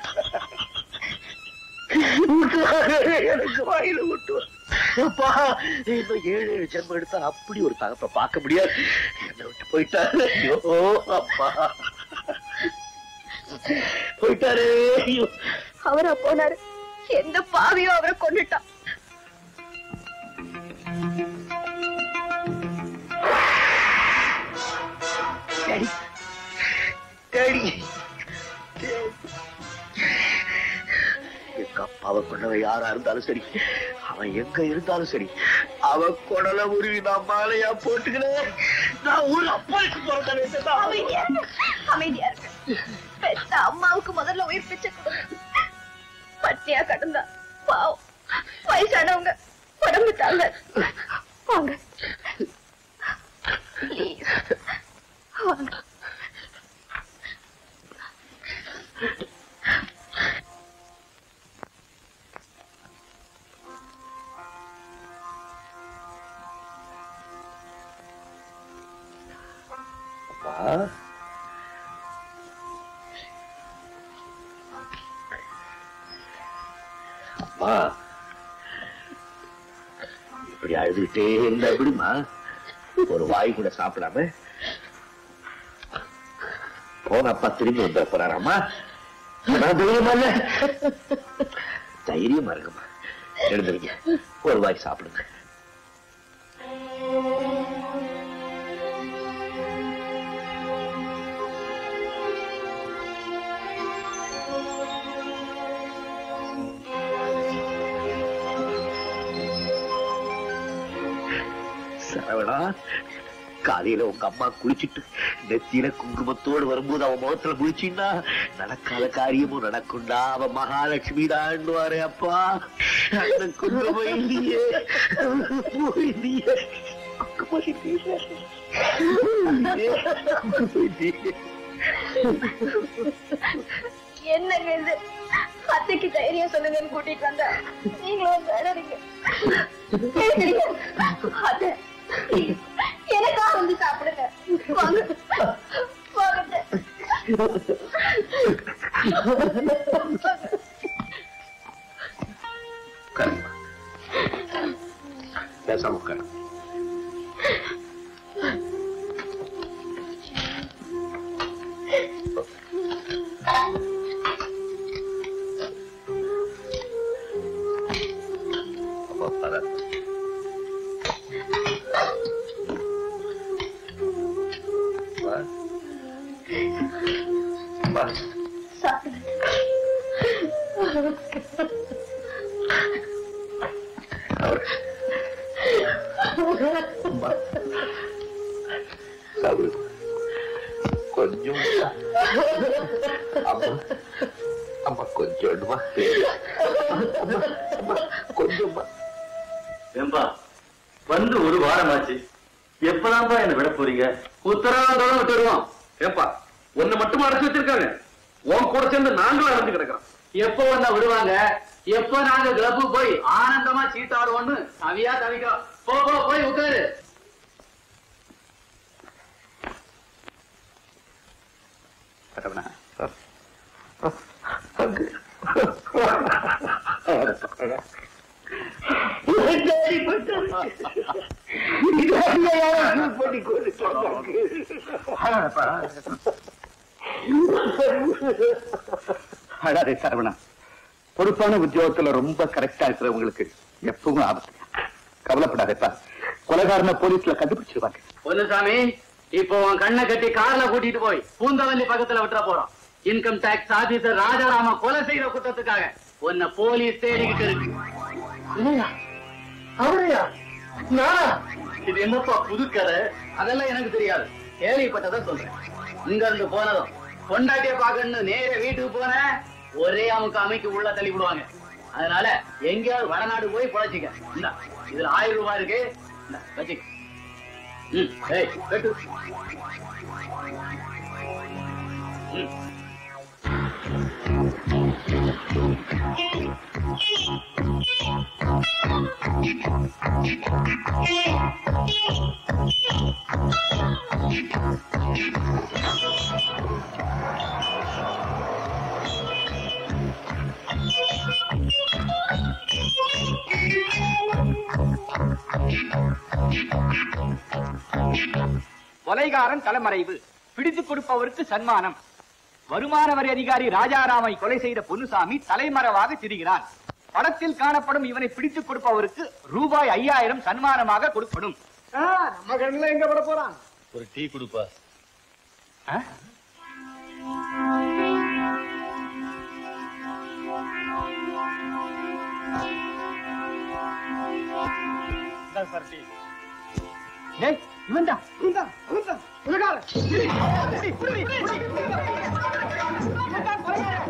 [SPEAKER 2] ஊட்டுவாரு, எனக்கு வாயில ஊட்டுவார் அப்பா இன்னும் ஏழு ஏழு ஜென்மம் எடுத்தா அப்படி ஒரு தகப்ப பார்க்க முடியாது என்னை விட்டு போயிட்டாரு ஐயோ அப்பா போயிட்டாரு ஐயோ
[SPEAKER 4] அவரா போனாரு எந்த பாவியோ அவரை கொண்டுட்டான்
[SPEAKER 2] டேடி டேடி எங்க அப்பாவை கொண்டவன் யாரா இருந்தாலும் சரி அவன் எங்க இருந்தாலும் சரி
[SPEAKER 3] அவ குடல உருவி நான் மாலையா போட்டுக்கிறேன் நான் ஒரு அப்பாவுக்கு பிறந்தேன்
[SPEAKER 4] அமைதியா இருங்க. அமைதியா இருங்க பெத்த அம்மாவுக்கு முதல்ல உயிர் பிச்சை கொடுங்க பட்டியா கடந்தா பாவம் வயசானவங்க உடம்பு தாங்க வாங்க Please. வாங்க
[SPEAKER 3] அம்மா அம்மா இப்படி அழுதுகிட்டே இருந்தா எப்படிமா ஒரு வாய் கூட சாப்பிடாம போன அப்பா திரும்பி வந்துட போறாராம்மா நான் தைரியமா இல்ல தைரியமா இருக்குமா எழுந்துருங்க ஒரு வாய் சாப்பிடுங்க சரவணா காலையில உங்க அம்மா குளிச்சிட்டு நெத்தியில குங்குமத்தோடு வரும்போது அவன் முகத்துல குளிச்சின்னா நடக்காத காரியமும் நடக்கும்டா அவன் மகாலட்சுமி தாண்டுவாரு அப்பா அந்த குங்குமம் இல்லையே குங்குமம் இல்லையே குங்குமம் இல்லையே. குங்குமம் இல்லையே.
[SPEAKER 4] என்னங்க இது அத்தைக்கு தைரியம் சொல்லுங்கன்னு கூட்டிட்டு வந்தா நீங்களும் வந்து அழறீங்க எழுந்திருங்க. அத்தை, எனக்கா வந்து சாப்பிடுங்க வாங்க வாங்க அத்தை.
[SPEAKER 3] உட்காருங்க. பேசாம உட்காரு அம்மா பரவாயில்ல வா. வா. அவர். அம்மா. சாப்பிடு. கொஞ்சம் அம்மா அம்மா கொஞ்சம் எடுமா அம்மா அம்மா கொஞ்சமா
[SPEAKER 12] ஏம்பா வந்து ஒரு வாரமாச்சு எப்பதான்பா என்ன விட போறீங்க உத்தரவாதம் விட்டுருவோம்
[SPEAKER 9] ஏப்பா உன்னை மட்டும் அடைச்சு வச்சிருக்காங்க உன் கூட சேர்ந்து நாங்களும் அடைஞ்சு கிடக்குறோம்
[SPEAKER 6] எப்போ வந்தா விடுவாங்க எப்போ நாங்க கிளப்பு போய் ஆனந்தமா சீட்டாடுவோம்னு தவியா தவிக்கிறோம் போ போ போய் உட்காரு
[SPEAKER 3] சரவணா
[SPEAKER 7] அழாதே சரவணா பொறுப்பான உத்தியோகத்துல ரொம்ப கரெக்டா இருக்கிறவங்களுக்கு எப்பவும் ஆபத்து கவலைப்படாதேப்பா கொலைகாரன போலீஸ்ல கண்டுபிடிச்சிருவாங்க
[SPEAKER 6] பொன்னுசாமி இப்போ உன் கண்ணை கட்டி கார்ல கூட்டிட்டு போய் பூந்தவல்லி பக்கத்துல விட்டுற போறோம் இன்கம் டாக்ஸ் ஆபீசர் ராஜாராம கொலை செய்யற குற்றத்துக்காக உன்னை போலீஸ் தேடிக்கிட்டு இருக்கு
[SPEAKER 12] அவரையா நானா
[SPEAKER 6] இது என்னப்பா புது கதை அதெல்லாம் எனக்கு தெரியாது கேள்விப்பட்டதை சொல்றேன் இங்க இருந்து போனதும் பொண்டாட்டிய பாக்கணும்னு நேர வீட்டுக்கு போன ஒரே அமுக்கு அமைக்கு உள்ள தள்ளி விடுவாங்க அதனால எங்கேயாவது வடநாடு போய் பொழைச்சிக்க இந்தா இதுல ஆயிரம் ரூபாய் இருக்கு இந்தா, வச்சுக்க ம், ஏய், கட்டு. ம்.
[SPEAKER 8] கொலைகாரன் தலைமறைவு பிடித்துக் கொடுப்பவருக்கு சன்மானம் வருமான வரி அதிகாரி ராஜாராமை கொலை செய்த பொன்னுசாமி தலைமறைவாக திரிகிறான் படத்தில் காணப்படும் இவனை பிடித்துக் கொடுப்பவருக்கு ரூபாய் ஐயாயிரம் சன்மானமாக கொடுக்கப்படும்
[SPEAKER 12] நம்ம கண்ணுல எங்க பட போறான் ஒரு டீ கொடுப்பா
[SPEAKER 8] சரட்டி ஏய் இவன் தான் இவன் தான் இவன் தான் உலகாரன் புடி, புடி, புடி, புடி. இவன் தான் கொலைகாரன்.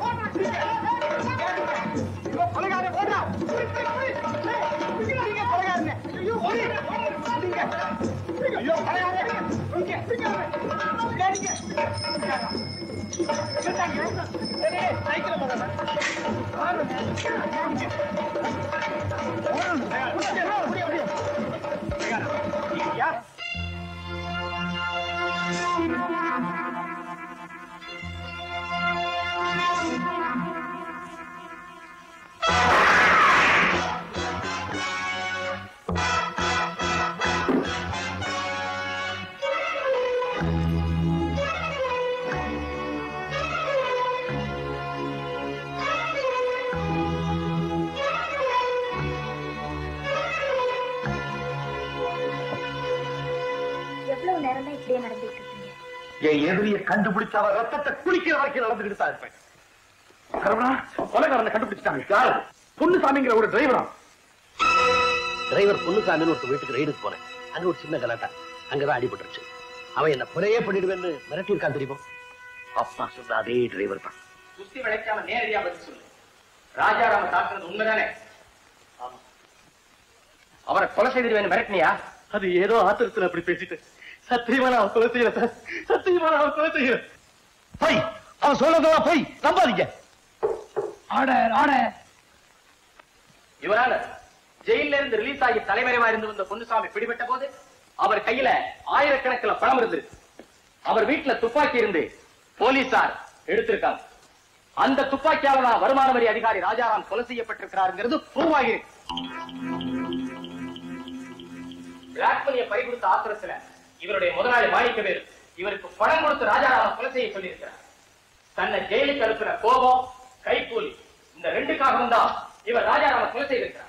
[SPEAKER 8] இவன் கொலைகாரன், ஓடுடா. நீங்க கொலைகாரனே. ஐயோ, ஓடி. நீங்க. ஐயோ, கொலைகாரனே. நீங்க. நீங்க. சைக்கிள் முதல்ல யார்
[SPEAKER 4] எவ்வளவு நேரம் தான் இப்படியே நடந்துட்டு இருக்கீங்க
[SPEAKER 2] என் எதிரியை கண்டுபிடிச்சு அவன் ரத்தத்தை குளிக்கிற வரைக்கும் நடந்துகிட்டு தான் இருப்பேன் சரவணா, கொலைகாரனை கண்டுபிடிச்சிட்டாங்க யாரு பொன்னுசாமிங்கிற ஒரு டிரைவரா
[SPEAKER 14] டிரைவர் பொன்னுசாமின்னு ஒரு வீட்டுக்கு ரைடுக்கு போனேன் அங்க ஒரு சின்ன கலாட்டா அங்கதான் அடிபட்டுருச்சு அவன் என்ன கொலையே பண்ணிடுவேன்னு மிரட்டியிருக்கான் தெரியுமா
[SPEAKER 2] அப்பா சொன்ன அதே டிரைவர் தான்
[SPEAKER 6] சுத்தி விளைக்காம நேரடியா பதில் சொல்லு ராஜாராம தாக்குறது உண்மைதானே அவரை கொலை செய்திருவேன் மிரட்டினியா
[SPEAKER 12] அது ஏதோ ஆத்திரத்துல அப்படி பேசிட்டு சத்தியமா நான் அவன் கொலை செய்யல சார் சத்தியமா நான் அவன் கொலை செய்யல
[SPEAKER 2] போய் அவன் சொல்றதெல்லாம் போய் நம்பாதீங்க
[SPEAKER 6] ஆர்டர் ஆர்டர் இவரால ஜெயில இருந்து ரிலீஸ் ஆகி தலைமறைவா இருந்து வந்த பொன்னுசாமி பிடிபட்ட போது அவர் கையில ஆயிரக்கணக்கில் பணம் இருந்தது அவர் வீட்டுல துப்பாக்கி இருந்து போலீசார் எடுத்திருக்காங்க அந்த துப்பாக்கியால தான் வருமான வரி அதிகாரி ராஜாராம் கொலை செய்யப்பட்டிருக்கிறாருங்கிறது ப்ரூவ் ஆகிருக்கு பிளாக் மணியை பறிகொடுத்த ஆத்திரத்துல இவருடைய முதலாளி மாணிக்கவேல் இவருக்கு பணம் கொடுத்து ராஜாராம கொலை செய்ய சொல்லியிருக்கிறார் தன்னை ஜெயிலுக்கு அனுப்பின கோபம் கைக்கூலி இந்த ரெண்டுக்காகவும் தான் இவர் ராஜாராம கொலை செய்திருக்கிறார்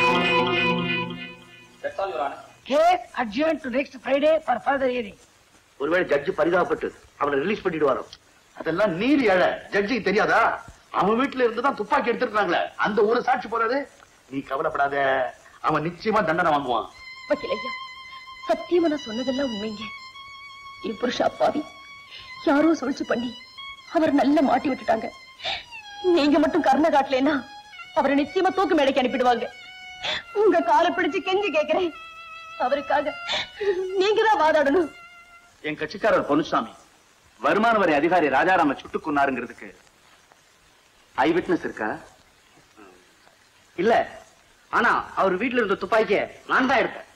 [SPEAKER 6] That's all, Your Honor.
[SPEAKER 15] Case adjourned to next Friday for further hearing.
[SPEAKER 2] ஒருவேளை ஜட்ஜு பரிதாபப்பட்டு அவனை ரிலீஸ் பண்ணிடுவாரோ அதெல்லாம் நீதி அழ ஜட்ஜுக்கு தெரியாதா அவன் வீட்டுல இருந்து தான் துப்பாக்கி எடுத்திருக்காங்களே அந்த ஒரு சாட்சி போறாது நீ கவலைப்படாத அவன் நிச்சயமா தண்டனை வாங்குவான்
[SPEAKER 16] வக்கீலையா சத்தியமா நான் சொன்னதெல்லாம் உண்மைங்க என் புருஷ அப்பாவி யாரோ சூழ்ச்சி பண்ணி அவர் நல்லா மாட்டி விட்டுட்டாங்க நீங்க மட்டும் கருணை காட்டலைன்னா அவரை நிச்சயமா தூக்கு மேடைக்கு அனுப்பிடுவாங்க உங்க காலை பிடிச்சு கெஞ்சி கேக்குறேன் அவருக்காக நீங்க தான் வாதாடணும்
[SPEAKER 8] என் கட்சிக்காரர் பொன்னுசாமி வருமான வரி அதிகாரி ராஜாராம சுட்டு கொன்னாருங்கிறதுக்கு ஐ விட்னஸ் இருக்கா
[SPEAKER 5] இல்ல ஆனா அவர் வீட்டுல இருந்த துப்பாக்கிய நான் தான் எடுத்தேன்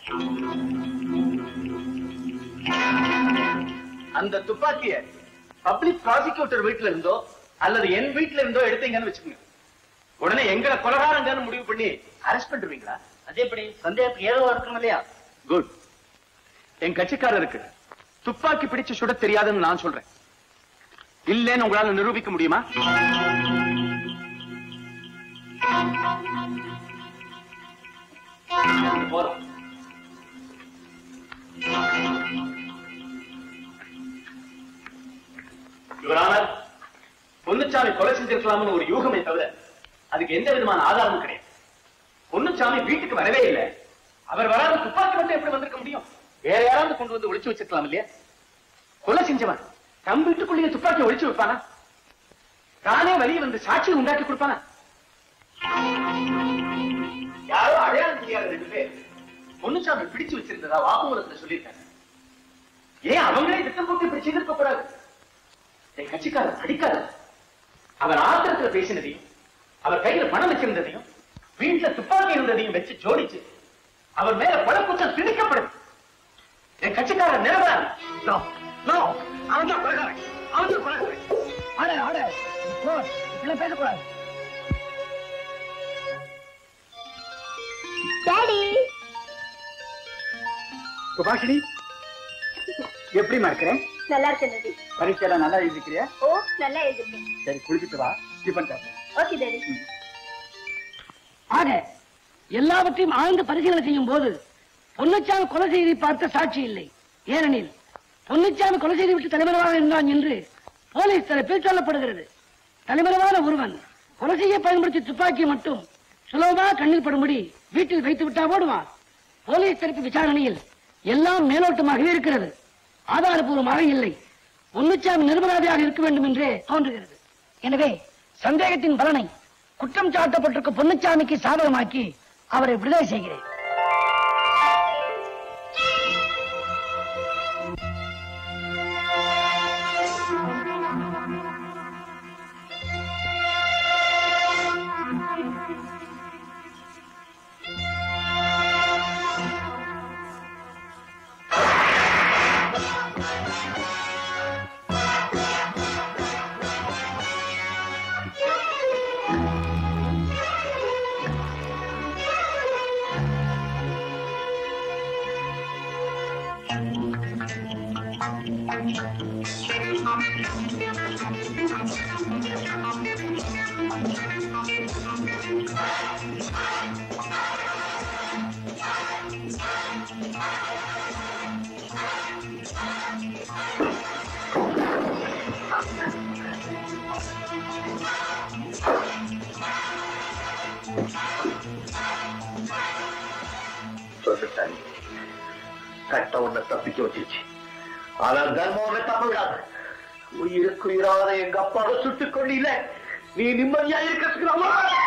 [SPEAKER 8] அந்த துப்பாக்கிய பப்ளிக் ப்ராசிக்யூட்டர் வீட்டுல இருந்தோ அல்லது என் வீட்டுல இருந்தோ எடுத்தீங்கன்னு வச்சுக்கோங்க உடனே எங்களை கொலகாரங்கன்னு முடிவு பண்ணி அரெஸ்ட் பண்ணிருவீங்களா
[SPEAKER 5] அதே எப்படி சந்தேகத்துக்கு ஏதோ இருக்கணும் இல்லையா
[SPEAKER 8] குட் என் கட்சிக்காரருக்கு துப்பாக்கி பிடிச்சு சுட தெரியாதுன்னு நான் சொல்றேன் இல்லைன்னு உங்களால நிரூபிக்க முடியுமா
[SPEAKER 6] போறோம்
[SPEAKER 8] யுவரானர் பொன்னுச்சாமி கொலை செஞ்சிருக்கலாம்னு ஒரு யூகமே தவிர அதுக்கு எந்த விதமான ஆதாரமும் கிடையாது பொன்னுச்சாமி வீட்டுக்கு வரவே இல்லை அவர் வராத துப்பாக்கி மட்டும் எப்படி வந்திருக்க முடியும் வேற யாராவது கொண்டு வந்து ஒளிச்சு வச்சிருக்கலாம் இல்லையா கொலை செஞ்சவன் தம் வீட்டுக்குள்ளேயே துப்பாக்கி ஒளிச்சு வைப்பானா தானே வெளியே வந்து சாட்சி உண்டாக்கி கொடுப்பானா யாரோ அடையாளம் தெரியாத ரெண்டு பேர் பொன்னுச்சாமி பிடிச்சு வச்சிருந்ததா வாக்குமூலத்துல சொல்லியிருக்காங்க ஏன் அவங்களே திட்டம் போட்டு இப்படி செய்திருக்க கூடாது என் கட்சிக்காரர் படிக்காதர் அவர் ஆத்திரத்துல பேசினதையும் அவர் கையில பணம் வச்சிருந்ததையும் வீட்டுல துப்பாக்கி இருந்ததையும் வச்சு ஜோடிச்சு அவர் மேல கொலைக்குற்றம் திணிக்கப்படுது என் கட்சிக்காரர் நிரபராதி அவன் தான் கொலைகாரன் அவன் தான் கொலைகாரன்
[SPEAKER 15] ஆர்டர் ஆர்டர் இப்படிலாம் பேசக்கூடாது
[SPEAKER 4] டாடி
[SPEAKER 8] சுபாஷினி எப்படிமா இருக்கிறேன்
[SPEAKER 4] நல்லா இருக்கேன் டாடி
[SPEAKER 8] பரீட்சையெல்லாம் நல்லா எழுதிக்கிறியா
[SPEAKER 4] ஓ நல்லா எழுதிருக்கேன்
[SPEAKER 8] சரி குளிச்சுட்டு வா டிஃபன் சாப்பிடு
[SPEAKER 4] ஓகே டாடி
[SPEAKER 15] ஆக எல்லாவற்றையும் ஆழ்ந்து பரிசீலனை செய்யும் போது பொன்னுச்சாமி கொலை செய்தி பார்த்த சாட்சி இல்லை ஏனெனில் பொன்னுச்சாமி கொலை செய்து விட்டு தலைமறைவாக இருந்தான் என்று போலீஸ் தரப்பில் சொல்லப்படுகிறது தலைமறைவான ஒருவன் கொலை செய்ய பயன்படுத்திய துப்பாக்கி மட்டும் சுலபமாக கண்ணில் படும்படி வீட்டில் வைத்து விட்டா போடுவான் போலீஸ் தரப்பு விசாரணையில் எல்லாம் மேலோட்டமாகவே இருக்கிறது ஆதாரபூர்வமாக இல்லை பொன்னுச்சாமி நிரபராதியாக இருக்க வேண்டும் என்றே தோன்றுகிறது எனவே சந்தேகத்தின் பலனை குற்றம் சாட்டப்பட்டிருக்க பொன்னுச்சாமிக்கு சாதகமாக்கி அவரை விடுதலை செய்கிறேன்
[SPEAKER 3] சொல்லிட்டாங்க சட்டம் உன்னை தப்பிக்க வச்சிருச்சு ஆனா தர்மம் உன்னை தப்ப விடாது உயிருக்கு உயிராத எங்க அப்பாவை சுட்டுக் கொண்டில நீ நிம்மதியா இருக்கிறதுக்கு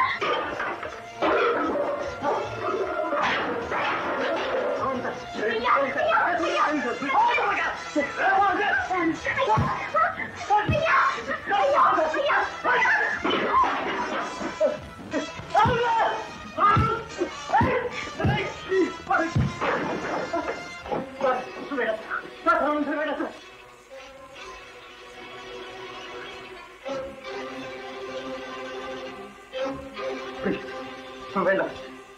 [SPEAKER 3] வேண்டாம்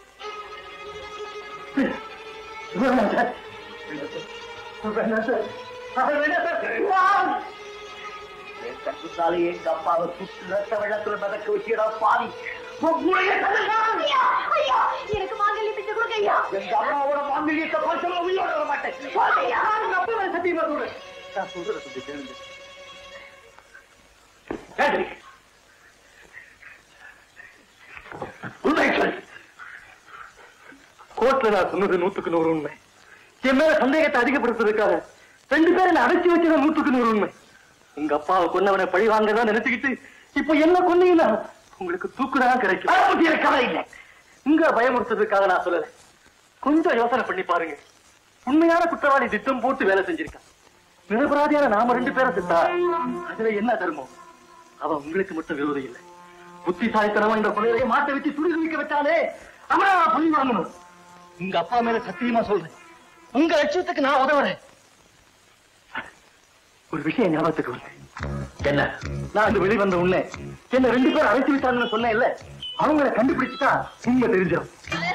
[SPEAKER 3] வேண்டாம் சார் வேண்டாம் சார் வேண்டாம் சார் என் கட்டுத்தாலே எங்க அப்பாவை சுட்டு ரத்த வெள்ளத்துல மிதக்க வச்சுடா பாவி
[SPEAKER 11] எனக்கு மாங்கல்ய பிச்சை கொடுங்க ஐயா
[SPEAKER 3] எங்க அம்மாவோட மாங்கல்யத்தை பார்த்து உயிரோட வர மாட்டேன்
[SPEAKER 11] ஐயா.
[SPEAKER 3] உங்க அப்பா மேல சத்தியமா சொல்றேன் நான் சொல்றத கொஞ்சம் கேளுங்க கேட்குறீங்க உண்மை சொல்லு
[SPEAKER 12] கோர்ட்ல நான் சொன்னது நூத்துக்கு நூறு உண்மை என் மேல சந்தேகத்தை அதிகப்படுத்துறதுக்காக ரெண்டு பேரை நான் அடைச்சி வச்சது நூத்துக்கு நூறு உண்மை உங்க அப்பாவை கொன்னவனை பழி வாங்கதான் நினைச்சுக்கிட்டு இப்போ என்ன கொன்னீங்கன்னா உங்களுக்கு தூக்குதான் கிடைக்கும் அதை பத்தி எனக்கு கவலை இல்லை உங்க பயமுறுத்துறதுக்காக நான் சொல்லல கொஞ்சம் யோசனை பண்ணி பாருங்க உண்மையான குற்றவாளி திட்டம் போட்டு வேலை செஞ்சிருக்கான் நிரபராதியான நாம ரெண்டு பேரும் செத்தா அதுல என்ன தர்மம் அவன் உங்களுக்கு மட்டும் விரோதி இல்லை புத்திசாலித்தனமா இந்த கொலையை மாட்ட வச்சு துணி வைக்க வச்சாலே அவனை நான் பழி வாங்கணும் உங்க அப்பா மேல சத்தியமா சொல்றேன் உங்க லட்சியத்துக்கு நான் உதவுறேன் ஒரு விஷயம் ஞாபகத்துக்கு வந்து என்ன நான் அந்த வெளிவந்த உண்மை என்ன ரெண்டு பேரும் அழைச்சு விட்டாங்கன்னு சொன்னேன் இல்ல அவங்கள கண்டுபிடிச்சுட்டா உண்மை தெரிஞ்சிடும்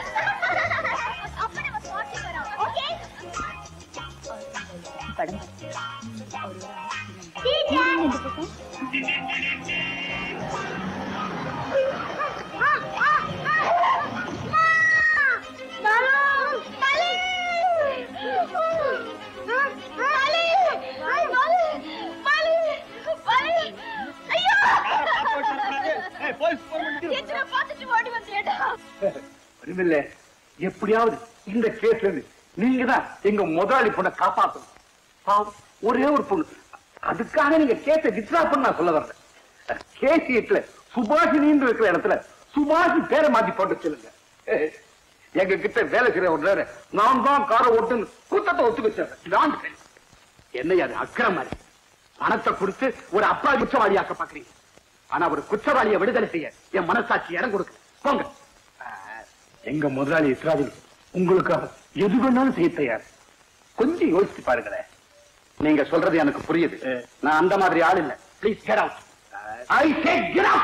[SPEAKER 7] ஒண்ணுமில்ல எப்படியாவது இந்த கேஸ்ல இருந்து நீங்க தான் எங்க முதலாளி பொண்ணை காப்பாத்தணும் பாவம், ஒரே ஒரு பொண்ணு அதுக்காக நீங்க கேஸை வித்ரா பண்ண நான் சொல்ல வரல கேசியட்ல சுபாஷினின்னு இருக்கிற இடத்துல சுபாஷி பேரை மாத்தி போட்டு சொல்லுங்க எங்க கிட்ட வேலை செய்யற ஒரு நான் தான் காரை ஓட்டுன்னு குத்தத்தை ஒத்து வச்சேன் நான் என்னையா அது அக்கிரமம் பணத்தை கொடுத்து ஒரு அப்பா குற்றவாளியாக்க பாக்குறீங்க ஆனா ஒரு குற்றவாளியை விடுதலை செய்ய என் மனசாட்சி இடம் கொடுக்க போங்க எங்க முதலாளி இஸ்ராஜில் உங்களுக்காக எது வேணாலும் செய்ய தயார் கொஞ்சம் யோசிச்சு பாருங்களேன் நீங்க சொல்றது எனக்கு புரியுது நான் அந்த மாதிரி ஆள் இல்ல please get out I say get out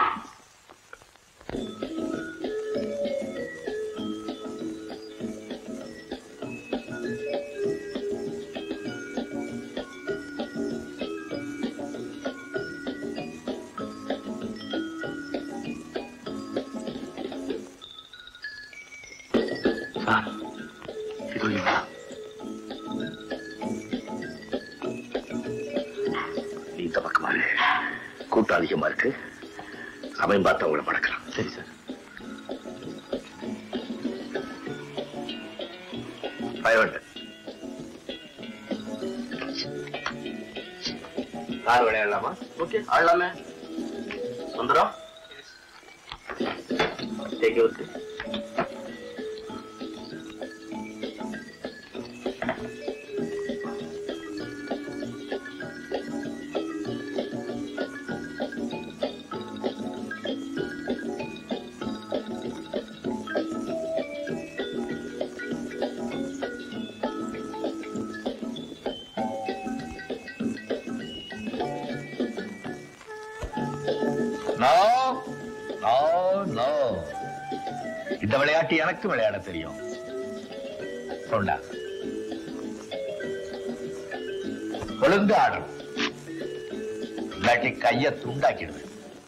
[SPEAKER 3] sir இதோ இவன் நீ இந்த பக்கமா இரு. கூட்டம் அதிகமா இருக்கு அவன் பார்த்து அவங்கள மடக்கலாம் சரி சார் பயவட்ட கார் விளையாடலாமா ஓகே ஆடலாமே Sundaram take your no no no இந்த விளையாட்டு எனக்கு விளையாட தெரியும் கொண்டா ஒழுங்கு ஆடணும் இல்லாட்டி கைய துண்டாக்கிடுவேன்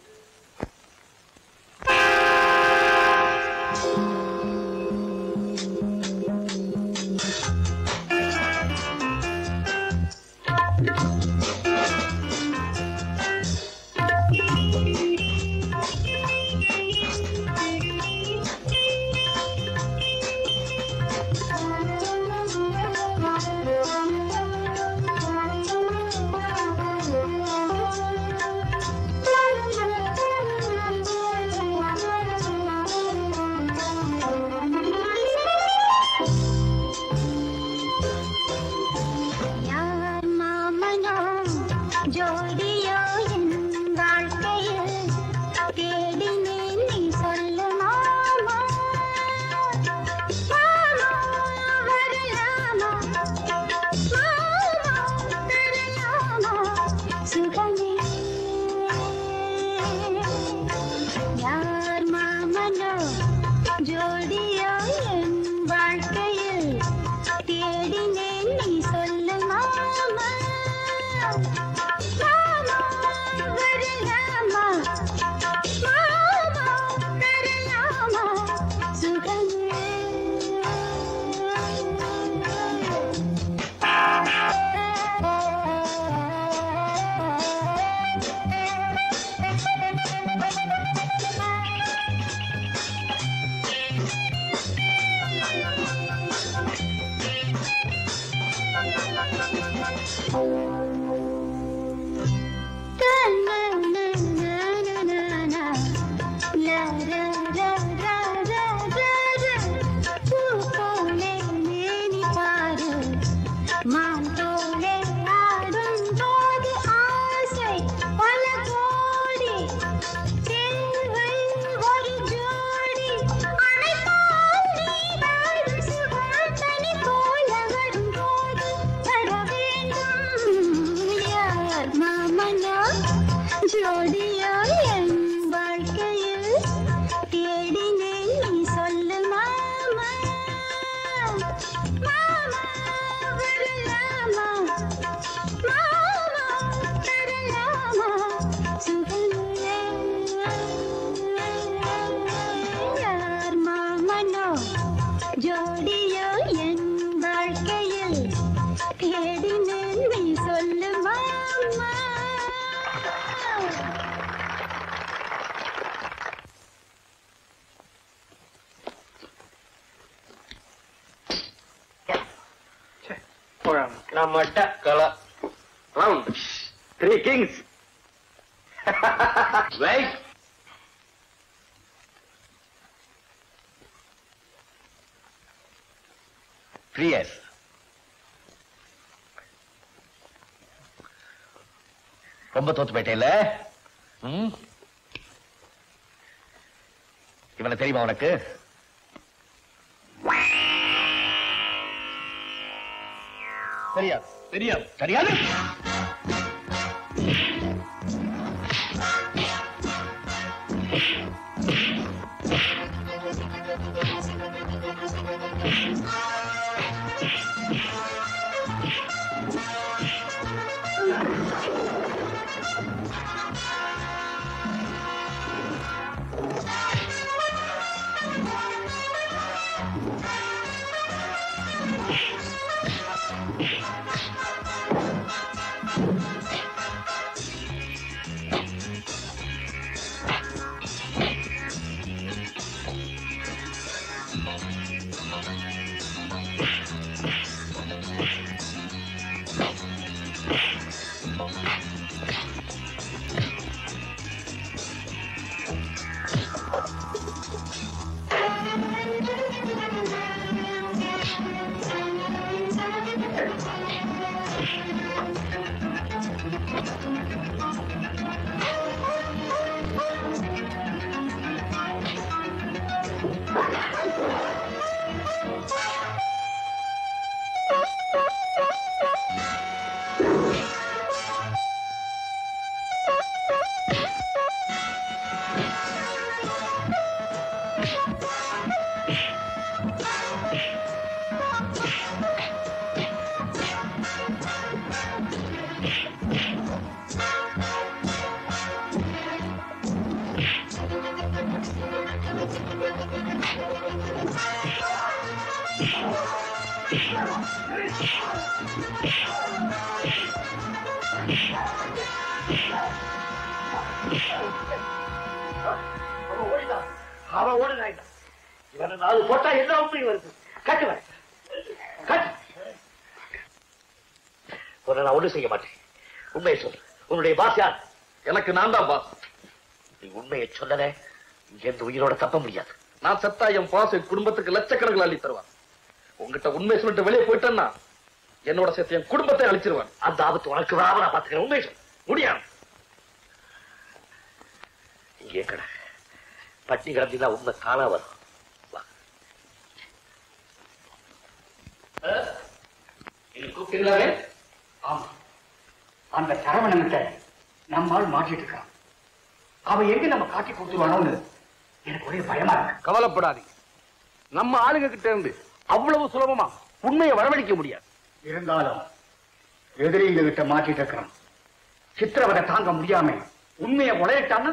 [SPEAKER 11] யார் மாமனோ ஜோடியோ என் வாழ்க்கையில் தேடினேன் நீ சொல்லு மாமா மாமா வரலாமா மாமா தரலாமா சுகமே யார் மாமனோ ஜோடியோ என் வாழ்க்கையில் தேடினேன் நீ சொல்லு மாமா மாமா வரலாமா மாமா தரலாமா சுகமே மாமனா ஜோடியா என் வாழ்க்கையில் தேடினேன் நீ சொல்லு மாமா மாமா வரலாமா மாமா தரலாமா சுகமே யார் மாமனோ ஜோடியோ என் வாழ்க்கையில் தேடினேன் நீ சொல்லு மாமா
[SPEAKER 2] நம்மட்ட கல round three kings right
[SPEAKER 3] three years ரொம்ப தோத்து போயிட்டேல ம்? இவனை தெரியுமா உனக்கு தெரியாது தெரியாது தெரியாது
[SPEAKER 2] அவன் ஓடிதான் அவன் ஓடுனாயிட்டான் இவனை நாலு போட்டா என்ன உண்மை வருது கட்டுவேன் கட்டு உன்னை நான் ஒண்ணும் செய்ய மாட்டேன் உண்மையை சொல்லு உன்னுடைய பாஸ் யார்
[SPEAKER 12] எனக்கு நான் தான் பாஸ்
[SPEAKER 2] நீ உண்மையை சொல்லல இங்க இருந்து உயிரோட தப்ப முடியாது
[SPEAKER 12] நான் செத்தா என் பாஸ் என் குடும்பத்துக்கு லட்சக்கணக்கில் அள்ளி தருவான் உங்ககிட்ட உண்மை சொல்லிட்டு வெளியே போயிட்டேன்னா என்னோட சேர்த்து என் குடும்பத்தை அழிச்சிருவான்
[SPEAKER 2] அந்த ஆபத்து உனக்கு வராம நான் பாத்துக்கிறேன் உண்மையை சொல்லு முடியாது இங்கே கடை பட்டி கிடந்தா உண்மை தானா வரும் வா.
[SPEAKER 7] கூப்பிட்டீங்களாவே ஆமா அந்த சரவணன்கிட்ட நம்மால் மாட்டிட்டு இருக்கான் அவன் எங்க நம்ம காட்டி கொடுத்துருவானோன்னு எனக்கு ஒரே பயமா இருக்கு
[SPEAKER 8] கவலைப்படாதீங்க நம்ம ஆளுங்க கிட்ட இருந்து அவ்வளவு சுலபமா உண்மையை வரவழைக்க முடியாது
[SPEAKER 7] இருந்தாலும் எதிரிங்க கிட்ட மாட்டிட்டு இருக்கிறான் சித்திரவதை தாங்க முடியாம உண்மையை உடையிட்டான்னா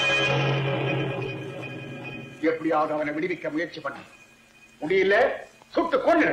[SPEAKER 7] எப்படியாவது அவனை விடுவிக்க முயற்சி பண்ண முடியல சுட்டு கொண்டு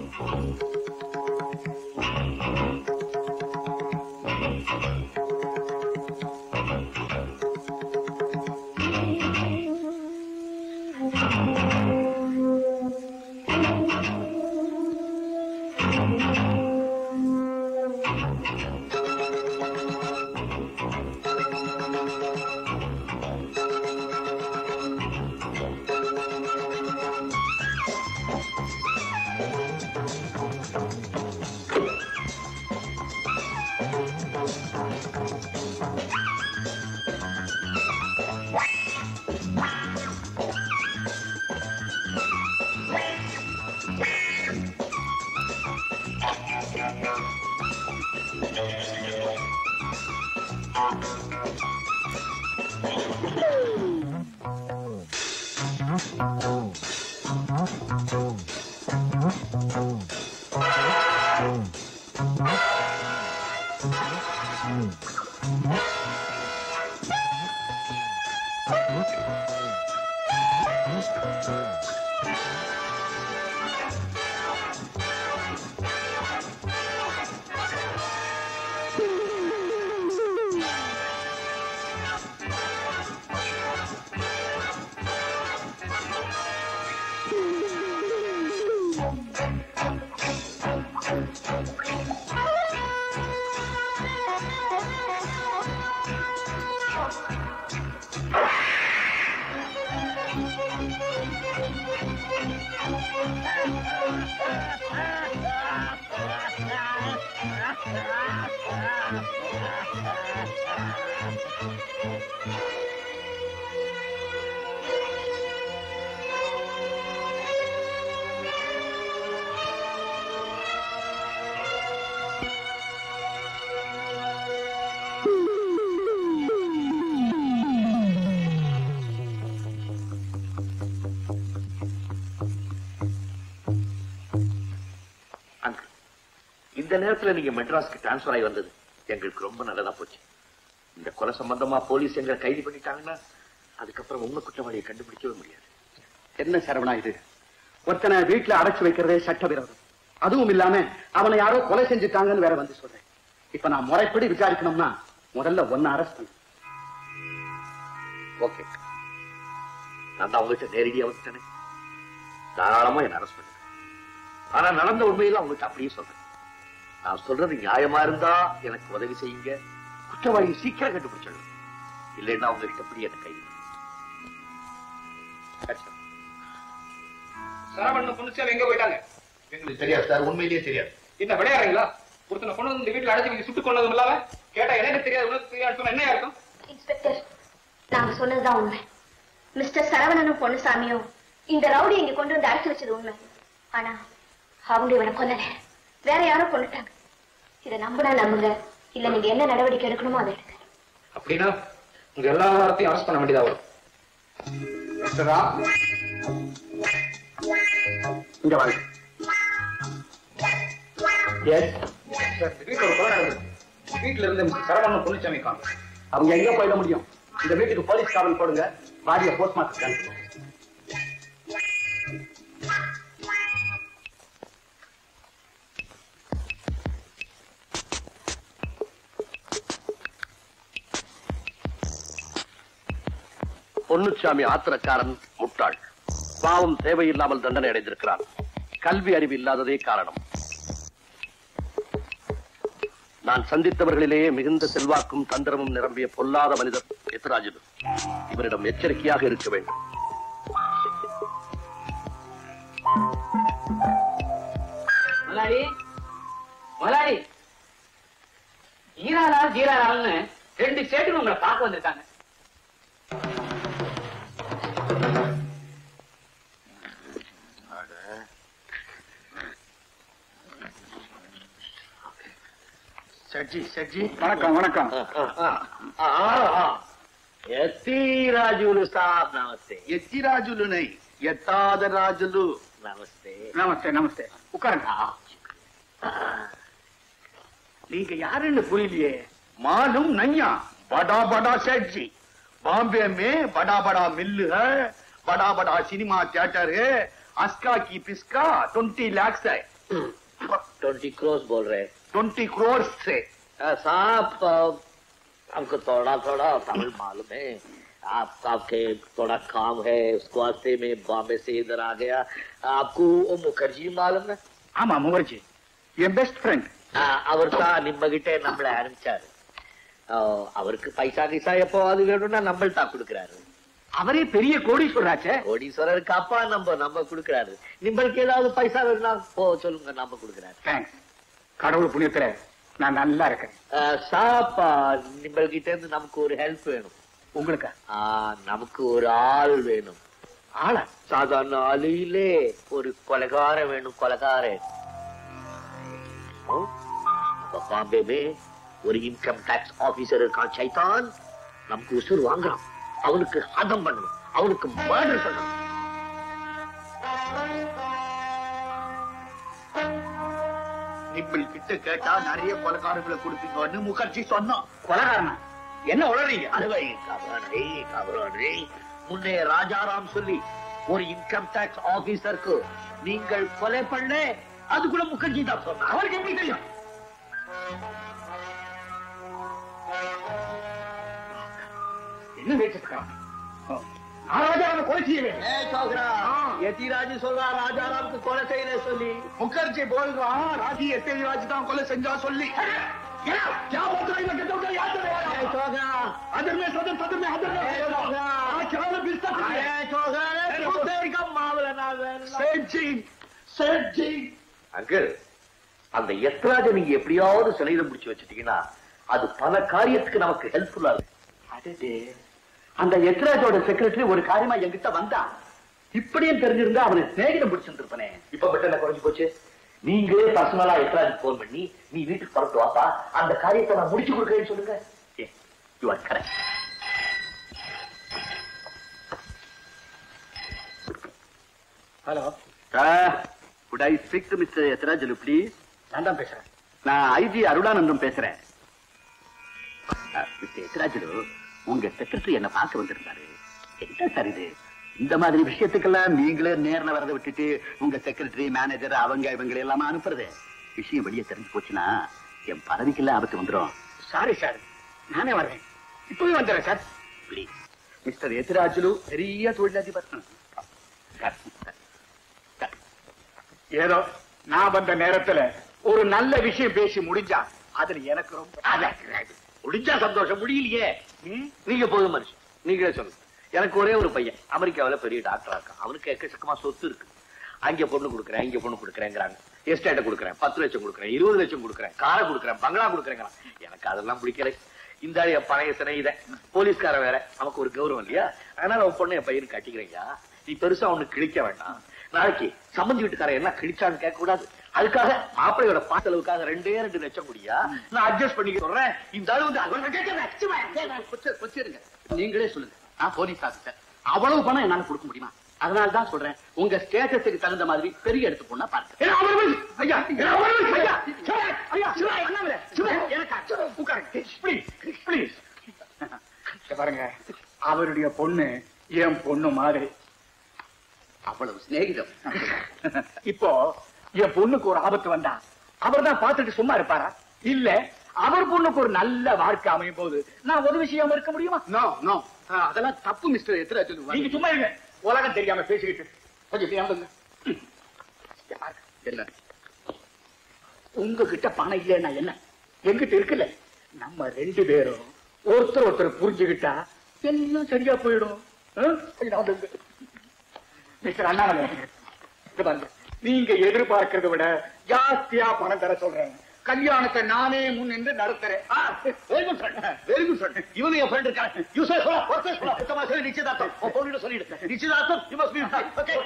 [SPEAKER 2] அங்கிள் இந்த நேரத்துல நீங்க மெட்ராஸ்க்கு டிரான்ஸ்பர் ஆகி வந்தது எங்களுக்கு ரொம்ப நல்லதா போச்சு இந்த கொலை சம்பந்தமா போலீஸ் எங்களை கைது பண்ணிட்டாங்கன்னா அதுக்கப்புறம் உண்மை குற்றவாளியை கண்டுபிடிக்கவே முடியாது
[SPEAKER 7] என்ன சரவணா இது ஒருத்தனை வீட்டுல அடைச்சு வைக்கிறதே சட்டவிரோதம் அதுவும் இல்லாம அவனை யாரோ கொலை செஞ்சுட்டாங்கன்னு வேற வந்து சொல்றேன் இப்ப நான் முறைப்படி விசாரிக்கணும்னா முதல்ல ஒன்னு அரெஸ்ட் பண்ணு
[SPEAKER 2] ஓகே நான் தான் உங்ககிட்ட நேரடியா வந்துட்டேனே தாராளமா என்ன அரெஸ்ட் பண்ணுங்க ஆனா நடந்த உண்மையில உங்ககிட்ட அப்படியே சொல்றேன் நான் சொல்றது நியாயமா இருந்தா எனக்கு உதவி செய்யுங்க குற்றவாளியை சீக்கிரம் கண்டுபிடிச்சிடணும் இல்லைன்னா உங்ககிட்ட அப்படி என்ன கை
[SPEAKER 8] சரவணன் பொண்ணுச்சாமி எங்க போயிட்டாங்க
[SPEAKER 9] எங்களுக்கு தெரியாது சார் உண்மையிலேயே தெரியாது
[SPEAKER 8] என்ன விளையாடுறீங்களா ஒருத்தனை கொண்டு வந்து இந்த வீட்டுல அடைச்சு நீங்க சுட்டுக் கொண்டதும் இல்லாம கேட்டா எனக்கு தெரியாது உனக்கு தெரியாது சொன்னா என்னையா இருக்கும்
[SPEAKER 4] இன்ஸ்பெக்டர் நாங்க சொன்னதுதான் உண்மை மிஸ்டர் சரவணனும் பொன்னுசாமியும் இந்த ரவுடி இங்க கொண்டு வந்து அடைச்சு வச்சது உண்மை ஆனா அவங்க இவனை கொல்லல வேற யாரோ கொண்டுட்டாங்க இதை நம்புனா நம்புங்க இல்ல நீங்க என்ன நடவடிக்கை எடுக்கணுமோ அதை எடுங்க
[SPEAKER 8] அப்படின்னா உங்க எல்லாத்தையும் அரெஸ்ட் பண்ண வேண்டியதா வரும்
[SPEAKER 7] மிஸ்டரா இங்க வாங்க எஸ்
[SPEAKER 8] சார் வீட்டுல ஒரு கொலை நடந்தது வீட்டுல இருந்து மிஸ்டர் சரவணன் பொண்ணுச்சாமி காணும்
[SPEAKER 7] அவங்க எங்க போயிட முடியும் இந்த வீட்டுக்கு போலீஸ் காவல் போடுங்க பாடிய போஸ்ட்மார்ட்டம் அனுப்புங்க
[SPEAKER 14] பொன்னுச்சாமி ஆத்திரக்காரன் முட்டாள் பாவம் தேவையில்லாமல் தண்டனை அடைந்திருக்கிறான் கல்வி அறிவு இல்லாததே காரணம் நான் சந்தித்தவர்களிலேயே மிகுந்த செல்வாக்கும் தந்திரமும் நிரம்பிய பொல்லாத மனிதர் எத்ராஜுலு இவரிடம் எச்சரிக்கையாக இருக்க வேண்டும்
[SPEAKER 8] முதலாளி முதலாளி ஈராலா ஜீராலால்னு ரெண்டு ஸ்டேட்டுக்கு உங்களை பார்க்க வந்திருக்காங்க
[SPEAKER 7] செட்ஜி செட்ஜி வணக்கம் வணக்கம்
[SPEAKER 2] ఎత్తి రాజులు సాబ్ నమస్తే
[SPEAKER 7] எத்தி ராஜுலு நை எத்தாத ராஜுலு
[SPEAKER 2] నమస్తే
[SPEAKER 7] நமஸ்தே நமஸ்தே உட்காருங்க நீங்க யாருன்னு புரியலையே மாலும் நையா बड़ा बड़ा सेठ जी बॉम्बे में बड़ा बड़ा मिल है बड़ा बड़ा सिनेमा थिएटर है अस्का की पिस्का ट्वेंटी लैक्स है
[SPEAKER 2] ट्वेंटी क्रोस बोल रहे
[SPEAKER 7] ट्वेंटी करोड़ से
[SPEAKER 2] साहब हमको थोड़ा थोड़ा तमिल मालूम है आप आपके थोड़ा काम है उस वास्ते में बॉम्बे से इधर आ गया आपको वो मुखर्जी मालूम है
[SPEAKER 7] ஆமா முகர்ஜி என் பெஸ்ட் ஃப்ரெண்ட்
[SPEAKER 2] அவர் தான் நிம்மகிட்ட நம்மளை அனுப்பிச்சாரு ஆ, அவருக்கு பைசா கிசா எப்போ அது வேணும்னா நம்மள்ட்ட கொடுக்கறாரு
[SPEAKER 7] அவரே பெரிய கோடீஸ்வராச்சே
[SPEAKER 2] கோடீஸ்வரருக்கு அப்பா நம்ம நம்ம கொடுக்கறாரு நிம்மளுக்கு ஏதாவது பைசா வேணும்னா போ சொல்லுங்க நம்ம கொடுக்கறாரு
[SPEAKER 7] தேங்க்ஸ் கடவுள் புண்ணியத்துல நான் நல்லா இருக்கேன்
[SPEAKER 2] சாப்பா நிம்மள்கிட்ட இருந்து நமக்கு ஒரு ஹெல்ப் வேணும்
[SPEAKER 7] உங்களுக்கு
[SPEAKER 2] ஆ, நமக்கு ஒரு ஆள் வேணும்
[SPEAKER 7] ஆளா
[SPEAKER 2] சாதாரண ஆளிலே ஒரு கொலைகாரன் வேணும் கொலைகாரன் நம்ம பாம்பேமே ஒரு இன்கம் டாக்ஸ் ஆபீசர் இருக்கான் சைத்தான் நமக்கு உசுர் வாங்குறான் அவனுக்கு ஹதம் பண்ணணும் அவனுக்கு மர்டர் பண்ணணும்
[SPEAKER 7] நிப்பிள் கிட்ட கேட்டா நிறைய கொலைக்காரர்களை கொடுப்பீங்கன்னு முகர்ஜி சொன்னான் கொலைகாரனா என்ன உளறீங்க
[SPEAKER 2] அழுவை கவரானே கவரானே முன்னே ராஜாராம் சொல்லி ஒரு இன்கம் டாக்ஸ் ஆபீசருக்கு நீங்கள் கொலை பண்ண அது கூட முகர்ஜி தான் சொன்னார்
[SPEAKER 7] அவருக்கு எப்படி தெரியும் என்ன பேசிருக்கான் ராஜாவை கொலை செய்யவே
[SPEAKER 2] எத்திராஜ் சொல்றா ராஜாராமுக்கு கொலை செய்யல சொல்லி
[SPEAKER 7] முகர்ஜி போல்றான் ராஜி எத்தேராஜ் தான் கொலை செஞ்சா சொல்லி क्या क्या बोल रहा है मैं कहता हूँ याद रहे अदर में सदर सदर में अदर में हाँ, क्या ना बिस्तर सेठ जी सेठ जी
[SPEAKER 2] அங்கிள் அந்த எத்ராஜ நீங்க எப்படியாவது சிலையில முடிச்சு வச்சிட்டீங்கன்னா அது பல காரியத்துக்கு நமக்கு ஹெல்ப்ஃபுல்லா இருக்கு
[SPEAKER 7] அடடே அந்த எத்ராஜோட செக்ரட்டரி ஒரு காரியமா என்கிட்ட வந்தான் இப்படியும் தெரிஞ்சிருந்தா அவனை சிநேகிதம் பிடிச்சிருந்திருப்பனே
[SPEAKER 2] இப்ப மட்டும் என்ன குறைஞ்சு போச்சு நீங்களே பர்சனலா எத்ராஜ் போன் பண்ணி நீ வீட்டுக்கு பறந்து வாப்பா அந்த காரியத்தை நான் முடிச்சு கொடுக்கறேன்னு சொல்லுங்க
[SPEAKER 7] you are correct hello good I speak to mister Ethrajalu please நான் தான் பேசுறேன் நான் ஐஜி அருளானந்தம் பேசுறேன் மிஸ்டர் எத்ராஜலு உங்க செக்ரட்டரி என்ன பார்க்க வந்திருந்தாரு என்ன சார் இது இந்த மாதிரி விஷயத்துக்கெல்லாம் நீங்களே நேர்ல வரத விட்டுட்டு உங்க செக்ரட்டரி மேனேஜர் அவங்க இவங்களை எல்லாம் அனுப்புறது விஷயம் வெளியே தெரிஞ்சு போச்சுன்னா என் பதவிக்கெல்லாம் ஆபத்து வந்துடும் சாரி சார் நானே வரேன் இப்பவே வந்துடுறேன் சார் ப்ளீஸ் மிஸ்டர் எதிராஜுலு பெரிய தொழிலதிபர் சார், சார், சார். ஏதோ நான் வந்த நேரத்துல ஒரு நல்ல விஷயம் பேசி முடிஞ்சா அதுல எனக்கு ரொம்ப
[SPEAKER 2] முடிஞ்சா சந்தோஷம் முடியலையே நீங்க போதும் மனுஷன் நீங்களே சொல்லுங்க எனக்கு ஒரே ஒரு பையன் அமெரிக்காவுல பெரிய டாக்டரா இருக்கான் அவனுக்கு எக்கச்சக்கமா சொத்து இருக்கு அங்க பொண்ணு கொடுக்குறேன் இங்க பொண்ணு கொடுக்குறேங்கிறாங்க எஸ்டேட்டை கொடுக்குறேன் பத்து லட்சம் கொடுக்குறேன் இருபது லட்சம் கொடுக்குறேன் காரை கொடுக்குறேன் பங்களா கொடுக்குறேங்கிறான் எனக்கு அதெல்லாம் பிடிக்கல இந்த ஆளு என் பழைய சினை போலீஸ்காரன் வேற நமக்கு ஒரு கௌரவம் இல்லையா அதனால உன் பொண்ணு என் பையனுக்கு கட்டிக்கிறீங்க நீ பெருசா ஒண்ணு கிழிக்க வேண்டாம் நாளைக்கு சம்பந்தி வீட்டுக்காரன் என்ன கிழிச்சான்னு கேட்க கூடாது அதுக்காக மாப்பிள்ளையோட பாசலவுக்காக ரெண்டே ரெண்டு லட்சம் முடியா நான் அட்ஜஸ்ட் பண்ணிக்க சொல்றேன் இந்த ஆளு வந்து அவன் கேட்கிறேன். சும்மா,
[SPEAKER 7] கொஞ்சம் கொஞ்சம் இருங்க. நீங்களே சொல்லுங்க நான் போலீஸ் ஆஃபீஸர் அவ்வளவு பணம் என்னால கொடுக்க முடியுமா அதனால தான் சொல்றேன் உங்க ஸ்டேட்டஸுக்கு தகுந்த மாதிரி பெரிய எடுத்து பொண்ணா பாருங்க ஏய், அவர்கள், ஐயா, ஏய், அவர்கள், ஐயா, சிவா, ஐயா, சிவா, என்ன வேலை? சிவா, எனக்கா? சிவா, உட்காருங்க. Please, please. இங்க பாருங்க அவருடைய பொண்ணு என் பொண்ணு மாதிரி அவ்வளவு சிநேகிதம் இப்போ என் பொண்ணுக்கு ஒரு ஆபத்து வந்தா அவர் தான் பார்த்துட்டு சும்மா இருப்பாரா இல்ல அவர் பொண்ணுக்கு ஒரு நல்ல வாழ்க்கை அமையும் போது நான் உதவி செய்யாம இருக்க முடியுமா நோ நோ அதெல்லாம் தப்பு மிஸ்டர் எத்திராஜ் நீங்க சும்மா இருங்க உலகம் தெரியாம பேசிக்கிட்டு கொஞ்சம் ஞாபகம் என்ன உங்ககிட்ட பணம் இல்லைன்னா என்ன எங்கிட்ட இருக்குல்ல நம்ம ரெண்டு பேரும் ஒருத்தர் ஒருத்தர் புரிஞ்சுக்கிட்டா எல்லாம் சரியா போயிடும் ஆ? ஞாபகம் இருக்கு. மிஸ்டர் அண்ணாமலை இங்க பாருங்க நீங்க எதிர்பார்க்கறதை விட ஜாஸ்தியா பணம் தர சொல்றேன் கல்யாணத்தை நானே முன் நின்று நடத்துறேன் வெரி குட் வெரி குட்
[SPEAKER 2] இவனு என் ஃப்ரெண்ட் இருக்கான் யூ சே சொல்லா ஒருத்தர் சொல்லா சுத்தமா சொல்லி நிச்சயதார்த்தம் உன் பொண்ணுகிட்ட சொல்லிடு நிச்சயதார்த்தம் யூ மஸ்ட் பீ ஓகே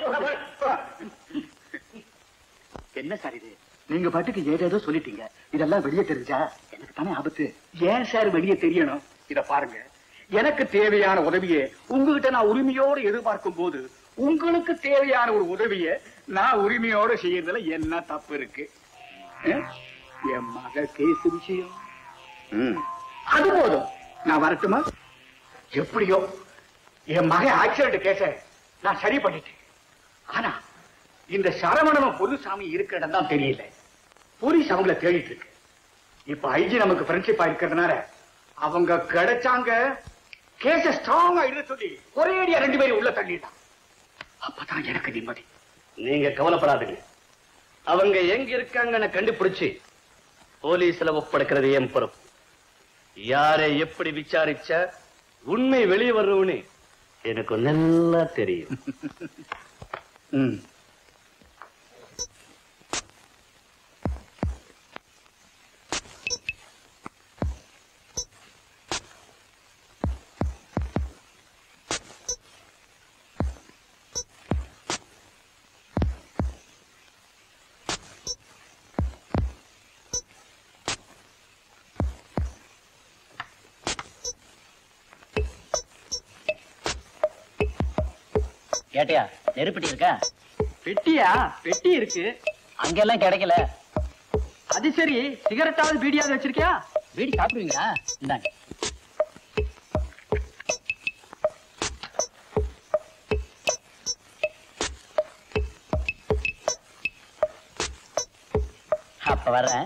[SPEAKER 7] என்ன சார் இது நீங்க பாட்டுக்கு ஏதேதோ சொல்லிட்டீங்க இதெல்லாம் வெளியே தெரிஞ்சா எனக்கு தானே ஆபத்து ஏன் சார் வெளியே தெரியணும் இத பாருங்க எனக்கு தேவையான உதவியை உங்ககிட்ட நான் உரிமையோடு எதிர்பார்க்கும் போது உங்களுக்கு தேவையான ஒரு உதவியை நான் உரிமையோடு செய்யறதுல என்ன தப்பு இருக்கு அஹ்? என் மக கேஸ் விஷயம் ம். அது போதும் நான் வரட்டுமா எப்படியோ என் மகன் ஆக்சிடென்ட் கேஸ நான் சரி பண்ணிட்டேன் ஆனா இந்த சரவணனும் பொதுசாமி இருக்கிற இடம் தான் தெரியல போலீஸ் அவங்கள தேடிட்டு இருக்கு இப்ப ஐஜி நமக்கு ஃப்ரெண்ட்ஷிப்பா இருக்கிறதுனால அவங்க கிடைச்சாங்க கேஸ ஸ்ட்ராங்கா எழுத சொல்லி ஒரே அடியா ரெண்டு பேரும் உள்ள தள்ளிட்டான் அப்பதான் எனக்கு நிம்மதி
[SPEAKER 14] நீங்க கவலைப்படாதீங்க அவங்க எங்க இருக்காங்கன்னு கண்டுபிடிச்சு போலீஸ்ல ஒப்படைக்கிறது என் பொறுப்பு யாரை எப்படி விசாரிச்சா உண்மை வெளியே வரும்னு எனக்கு நல்லா தெரியும்
[SPEAKER 7] ம்
[SPEAKER 17] கேட்டியா நெருப்பட்டி இருக்கா
[SPEAKER 8] பெட்டியா பெட்டி இருக்கு
[SPEAKER 17] அங்கெல்லாம் கிடைக்கல
[SPEAKER 8] அது சரி சிகரெட்டாவது பீடியாவது வச்சிருக்கியா
[SPEAKER 17] வீடு சாப்பிடுவீங்களா இந்தாங்க அப்ப வர்றேன்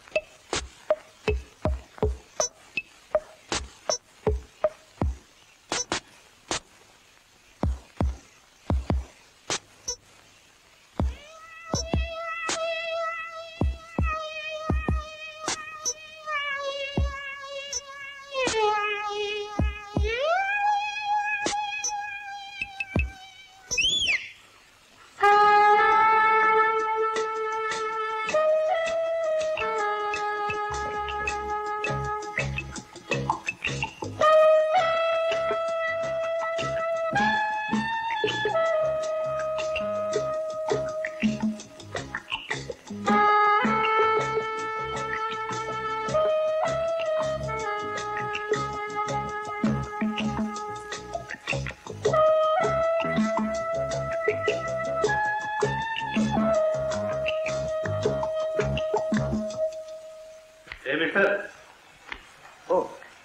[SPEAKER 7] ஏ மிஸ்டர் ஓ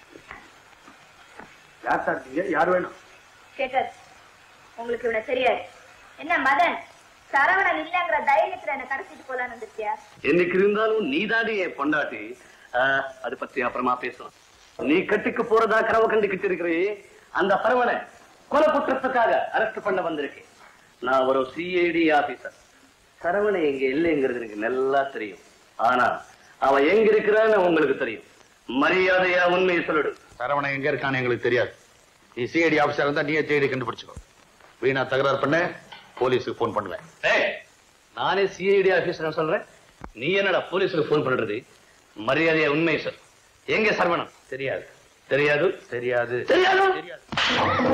[SPEAKER 7] யார் சார் நீங்க யார் வேணும்
[SPEAKER 4] கேட்டது உங்களுக்கு இவனை தெரியாது என்ன மதன் சரவணன் இல்லங்கிற தைரியத்துல என்ன கடத்திட்டு போலான்னு வந்துருக்கியா
[SPEAKER 14] என்னைக்கு இருந்தாலும் நீதாடி என் பொண்டாட்டி ஆ, அது பத்தி அப்புறமா பேசலாம் நீ கட்டுக்கு போறதா கனவு கண்டுகிட்டு இருக்கிறே அந்த பரவனை கொலை குற்றத்துக்காக அரெஸ்ட் பண்ண வந்திருக்கேன் நான் ஒரு சிஐடி ஆபீசர் சரவணை எங்க இல்லைங்கிறது எனக்கு நல்லா தெரியும் ஆனா அவன் எங்க இருக்கிறான்னு உங்களுக்கு தெரியும் மரியாதையா உண்மையை சொல்லிடு
[SPEAKER 9] சரவணன் எங்க இருக்கான்னு எங்களுக்கு தெரியாது நீ சிஐடி ஆபீசர் இருந்தா நீயே தேடி கண்டுபிடிச்சுக்கோ வீணா தகராறு பண்ண போலீஸுக்கு போன் பண்ணுவேன்
[SPEAKER 14] ஏய், நானே சிஐடி ஆபீசர் சொல்றேன் நீ என்னடா போலீஸுக்கு போன் பண்றது மரியாதையா உண்மையை சொல் எங்க சரவணன் தெரியாது தெரியாது தெரியாது தெரியாது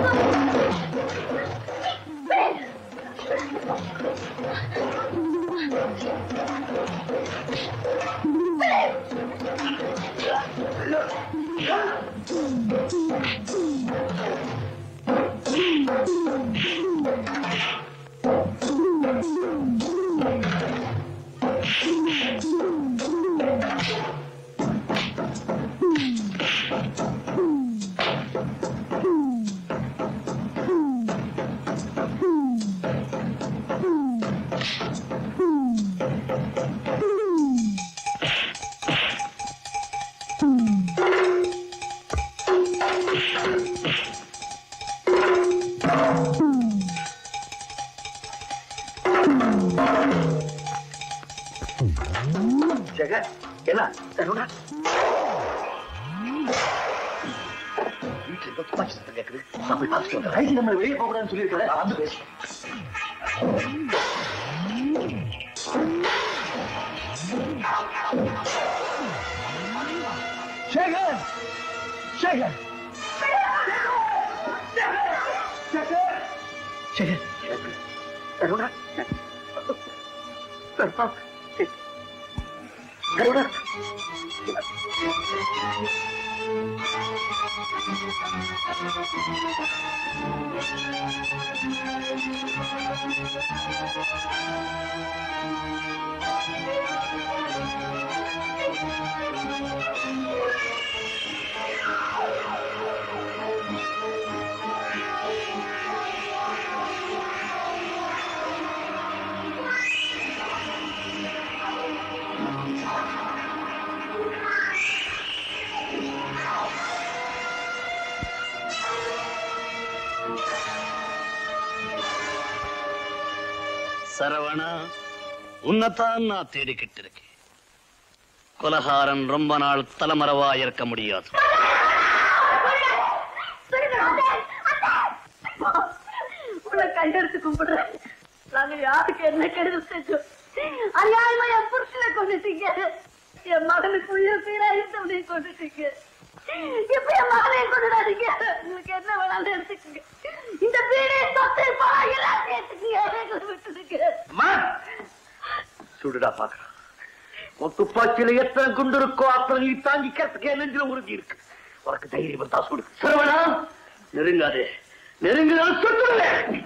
[SPEAKER 2] என்ன சரவணா வீட்டுல ஏதோ துப்பாக்கி சத்தம் கேக்குது நான் போய் பார்த்துட்டு வந்துடுறேன்
[SPEAKER 12] ஐஜி நம்ம வெளியே போக கூடாதுன்னு சொல்லியிருக்கல
[SPEAKER 2] நான் வந்து பேசுறேன்
[SPEAKER 3] சேகர் சேகர்
[SPEAKER 2] சரி கருணா கருப்பா கருணா
[SPEAKER 14] சரவணா உன்னைத்தான் நான் தேடிக்கிட்டு இருக்கேன் கொலகாரன் ரொம்ப நாள் தலைமறைவா இருக்க முடியாது
[SPEAKER 1] உன்னை கையெடுத்து கும்பிடுறேன் நாங்க யாருக்கு என்ன கெடுதல் செஞ்சோம் அநியாயமா என் புருஷனை கொண்டுட்டீங்க என் மகனுக்கு உயிர் பேரா இருந்தவனை கொண்டுட்டீங்க இப்ப என் மகனையும் கொண்டுடாதீங்க உங்களுக்கு என்ன வேணாலும் எடுத்துக்கங்க இந்த வீடே சொத்து பணம் எல்லாத்தையும் எடுத்துக்கங்க எங்களை விட்டுடுங்க
[SPEAKER 2] சுடுடா பாக்குறான் உன் துப்பாக்கியில எத்தனை குண்டு இருக்கோ அத்தனை நீ தாங்கிக்கிறதுக்கு என் நெஞ்சில உறுதி இருக்கு உனக்கு தைரியம் வந்தா சுடு சரவணா நெருங்காதே நெருங்குதான் சுட்டுடுவேன்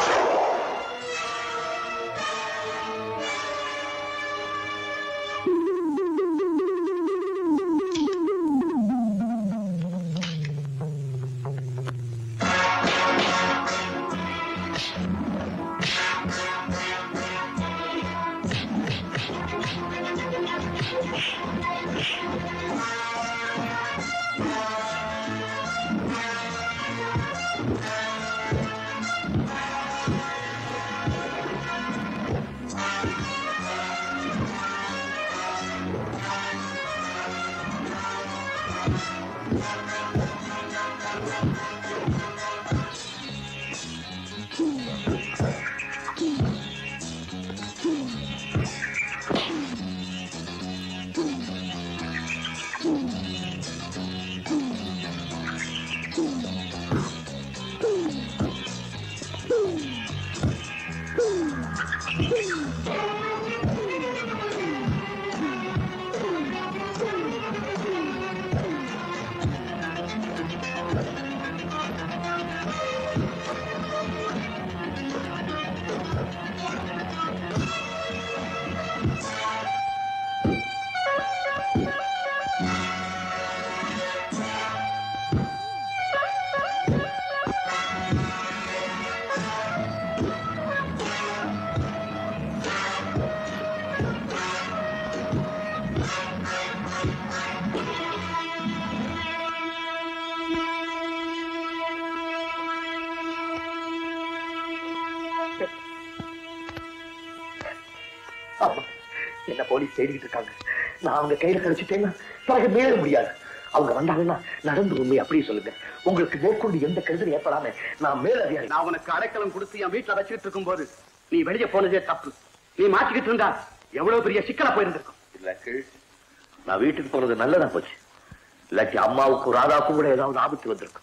[SPEAKER 2] ஆமா என்ன போலீஸ் தேடிக்கிட்டு இருக்காங்க நான் அவங்க கையில கிடைச்சிட்டேன்னா பிறகு மீள முடியாது அவங்க வந்தாங்கன்னா நடந்து உண்மை அப்படியே சொல்லுங்க உங்களுக்கு மேற்கொண்டு எந்த கருதல் ஏற்படாம நான் மேலதிகாரி
[SPEAKER 8] நான் உனக்கு அடைக்கலம் கொடுத்து என் வீட்டுல வச்சுக்கிட்டு இருக்கும் போது நீ வெளியே போனதே தப்பு நீ மாட்டிக்கிட்டு இருந்தா எவ்வளவு பெரிய சிக்கலா போயிருந்திருக்கும்
[SPEAKER 2] இல்ல கீழ் நான் வீட்டுக்கு போனது நல்லதா போச்சு இல்லாட்டி அம்மாவுக்கும் ராதாவுக்கும் கூட ஏதாவது ஆபத்து வந்திருக்கும்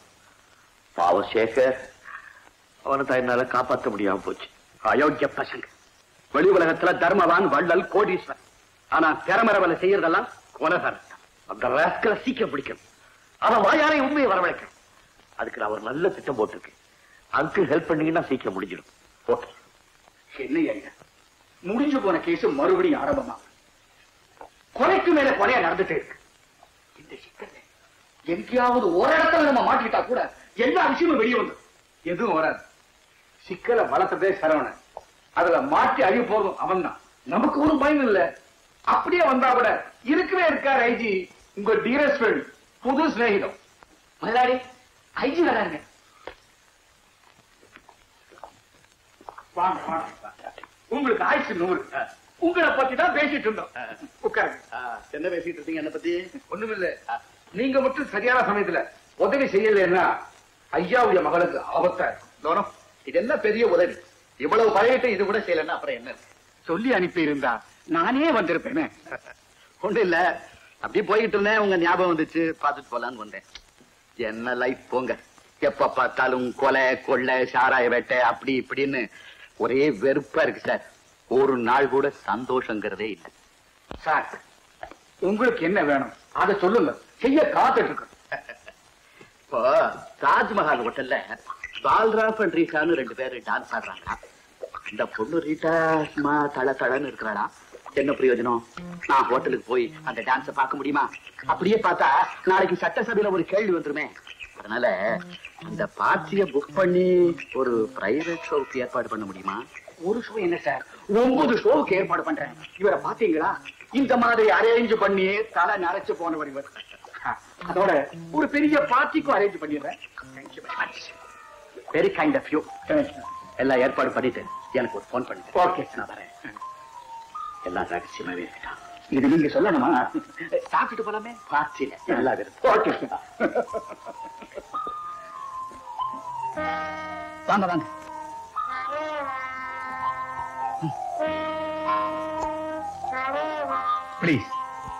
[SPEAKER 2] பாவம் சேகர் அவனை தான் என்னால காப்பாற்ற முடியாம போச்சு
[SPEAKER 8] அயோக்கிய பசங்க வெளி உலகத்துல தர்மவான் வள்ளல் கோடீஸ்வரன் ஆனா திறமர வேலை செய்யறதெல்லாம் கொலகாரன்
[SPEAKER 2] அந்த ராஸ்கலை சீக்கிரம் பிடிக்கணும் அவன் வாயாரை உண்மையை வரவழைக்கணும் அதுக்கு நான் ஒரு நல்ல திட்டம் போட்டிருக்கேன் அங்கிள் ஹெல்ப் பண்ணீங்கன்னா சீக்கிரம் முடிஞ்சிடும் ஓகே
[SPEAKER 8] என்ன ஐயா முடிஞ்சு போன கேஸ் மறுபடியும் ஆரம்பமா கொலைக்கு மேல கொலையா நடந்துட்டே இருக்கு இந்த சிக்கல் எங்கேயாவது ஒரு இடத்துல நம்ம மாட்டிக்கிட்டா கூட எல்லா விஷயமும் வெளியே வந்து எதுவும் வராது சிக்கலை வளர்த்ததே சரவணன் அதுல மாட்டி அழிய போறதும் அவன் தான் நமக்கு ஒரு பயம் இல்ல அப்படியே வந்தா கூட இருக்கவே இருக்கார் ஐஜி உங்க டியரஸ்ட் ஃப்ரெண்ட் புது சிநேகிதம் முதலாளி ஐஜி வராங்க வாங்க வாங்க உங்களுக்கு ஆயுசு நூறு
[SPEAKER 7] உங்களை பத்தி தான் பேசிட்டு இருந்தோம் உட்காருங்க
[SPEAKER 9] என்ன பேசிட்டு இருந்தீங்க என்ன பத்தி
[SPEAKER 7] ஒண்ணுமில்ல நீங்க மட்டும் சரியான சமயத்துல உதவி செய்யலைன்னா ஐயாவுடைய மகளுக்கு ஆபத்தா இருக்கும்
[SPEAKER 9] தோரம் இது என்ன பெரிய உதவி இவ்வளவு பழகிட்டு இது கூட செய்யலன்னா அப்புறம் என்ன இருக்கு?
[SPEAKER 7] சொல்லி அனுப்பி இருந்தா நானே வந்திருப்பேனே
[SPEAKER 9] ஒண்ணு இல்ல அப்படியே போய்கிட்டு இருந்தேன் உங்க ஞாபகம் வந்துச்சு பாத்துட்டு போலான்னு வந்தேன் என்ன லைஃப் போங்க எப்ப பார்த்தாலும் கொலை கொள்ளை சாராய வேட்டை அப்படி இப்படின்னு ஒரே வெறுப்பா இருக்கு சார் ஒரு நாள் கூட சந்தோஷங்கிறதே இல்லை
[SPEAKER 7] சார் உங்களுக்கு என்ன வேணும் அதை சொல்லுங்க செய்ய காத்துட்டு இருக்கோம்
[SPEAKER 9] இப்போ தாஜ்மஹால் ஹோட்டல்ல பால்ராம் அண்ட் ரீட்டான்னு ரெண்டு பேரு டான்ஸ் ஆடுறாங்க இந்த பொண்ணு ரீட்டா சும்மா தள தளன்னு இருக்கிறாளா என்ன பிரயோஜனம் நான் ஹோட்டலுக்கு போய் அந்த டான்ஸ பார்க்க முடியுமா அப்படியே பார்த்தா நாளைக்கு சட்டசபையில ஒரு கேள்வி வந்துருமே அதனால அந்த பார்ட்டிய புக் பண்ணி ஒரு பிரைவேட் ஷோவுக்கு ஏற்பாடு பண்ண முடியுமா
[SPEAKER 7] ஒரு ஷோ என்ன சார் ஒன்பது ஷோவுக்கு ஏற்பாடு பண்றேன் இவரை பாத்தீங்களா இந்த மாதிரி அரேஞ்ச் பண்ணி தலை நரைச்சு போனவர் இவர் அதோட ஒரு பெரிய பார்ட்டிக்கும் அரேஞ்ச் பண்ணிடுறேன்
[SPEAKER 9] வெரி கைண்ட் ஆஃப் யூ எல்லாம் ஏற்பாடு பண்ணிட்டு எனக்கு ஒரு ஃபோன் பண்ணு
[SPEAKER 7] ஓகே
[SPEAKER 9] நான் வரேன் எல்லாம் ரகசியமாவே இருக்கட்டும்
[SPEAKER 7] இது நீங்க சொல்லணுமா
[SPEAKER 9] சாப்பிட்டுட்டு போலாமே பார்ட்டியில நல்லா இருக்கு
[SPEAKER 7] ஓகே
[SPEAKER 17] வாங்க வாங்க
[SPEAKER 7] ப்ளீஸ்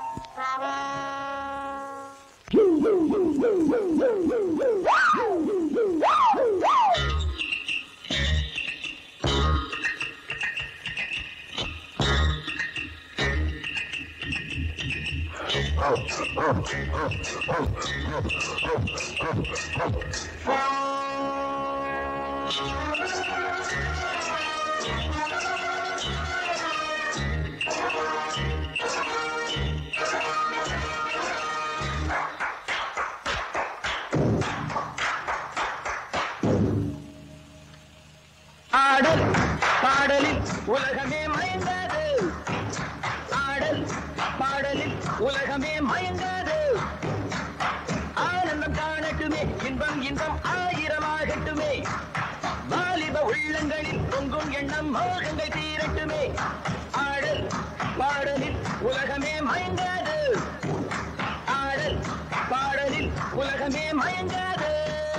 [SPEAKER 3] ஆடல் பாடலில் உலகமே மயங்காது ஆடல் பாடலில் உலகமே மயங்காது ஆனந்தம் காணட்டுமே இன்பம் இன்பம் ஆயிரமாகட்டுமே வாலிப உள்ளங்களில் பொங்கும் எண்ணம் மோகங்கள் தீரட்டுமே ஆடல் பாடலில் உலகமே மயங்காது ஆடல் பாடலில் உலகமே மயங்காது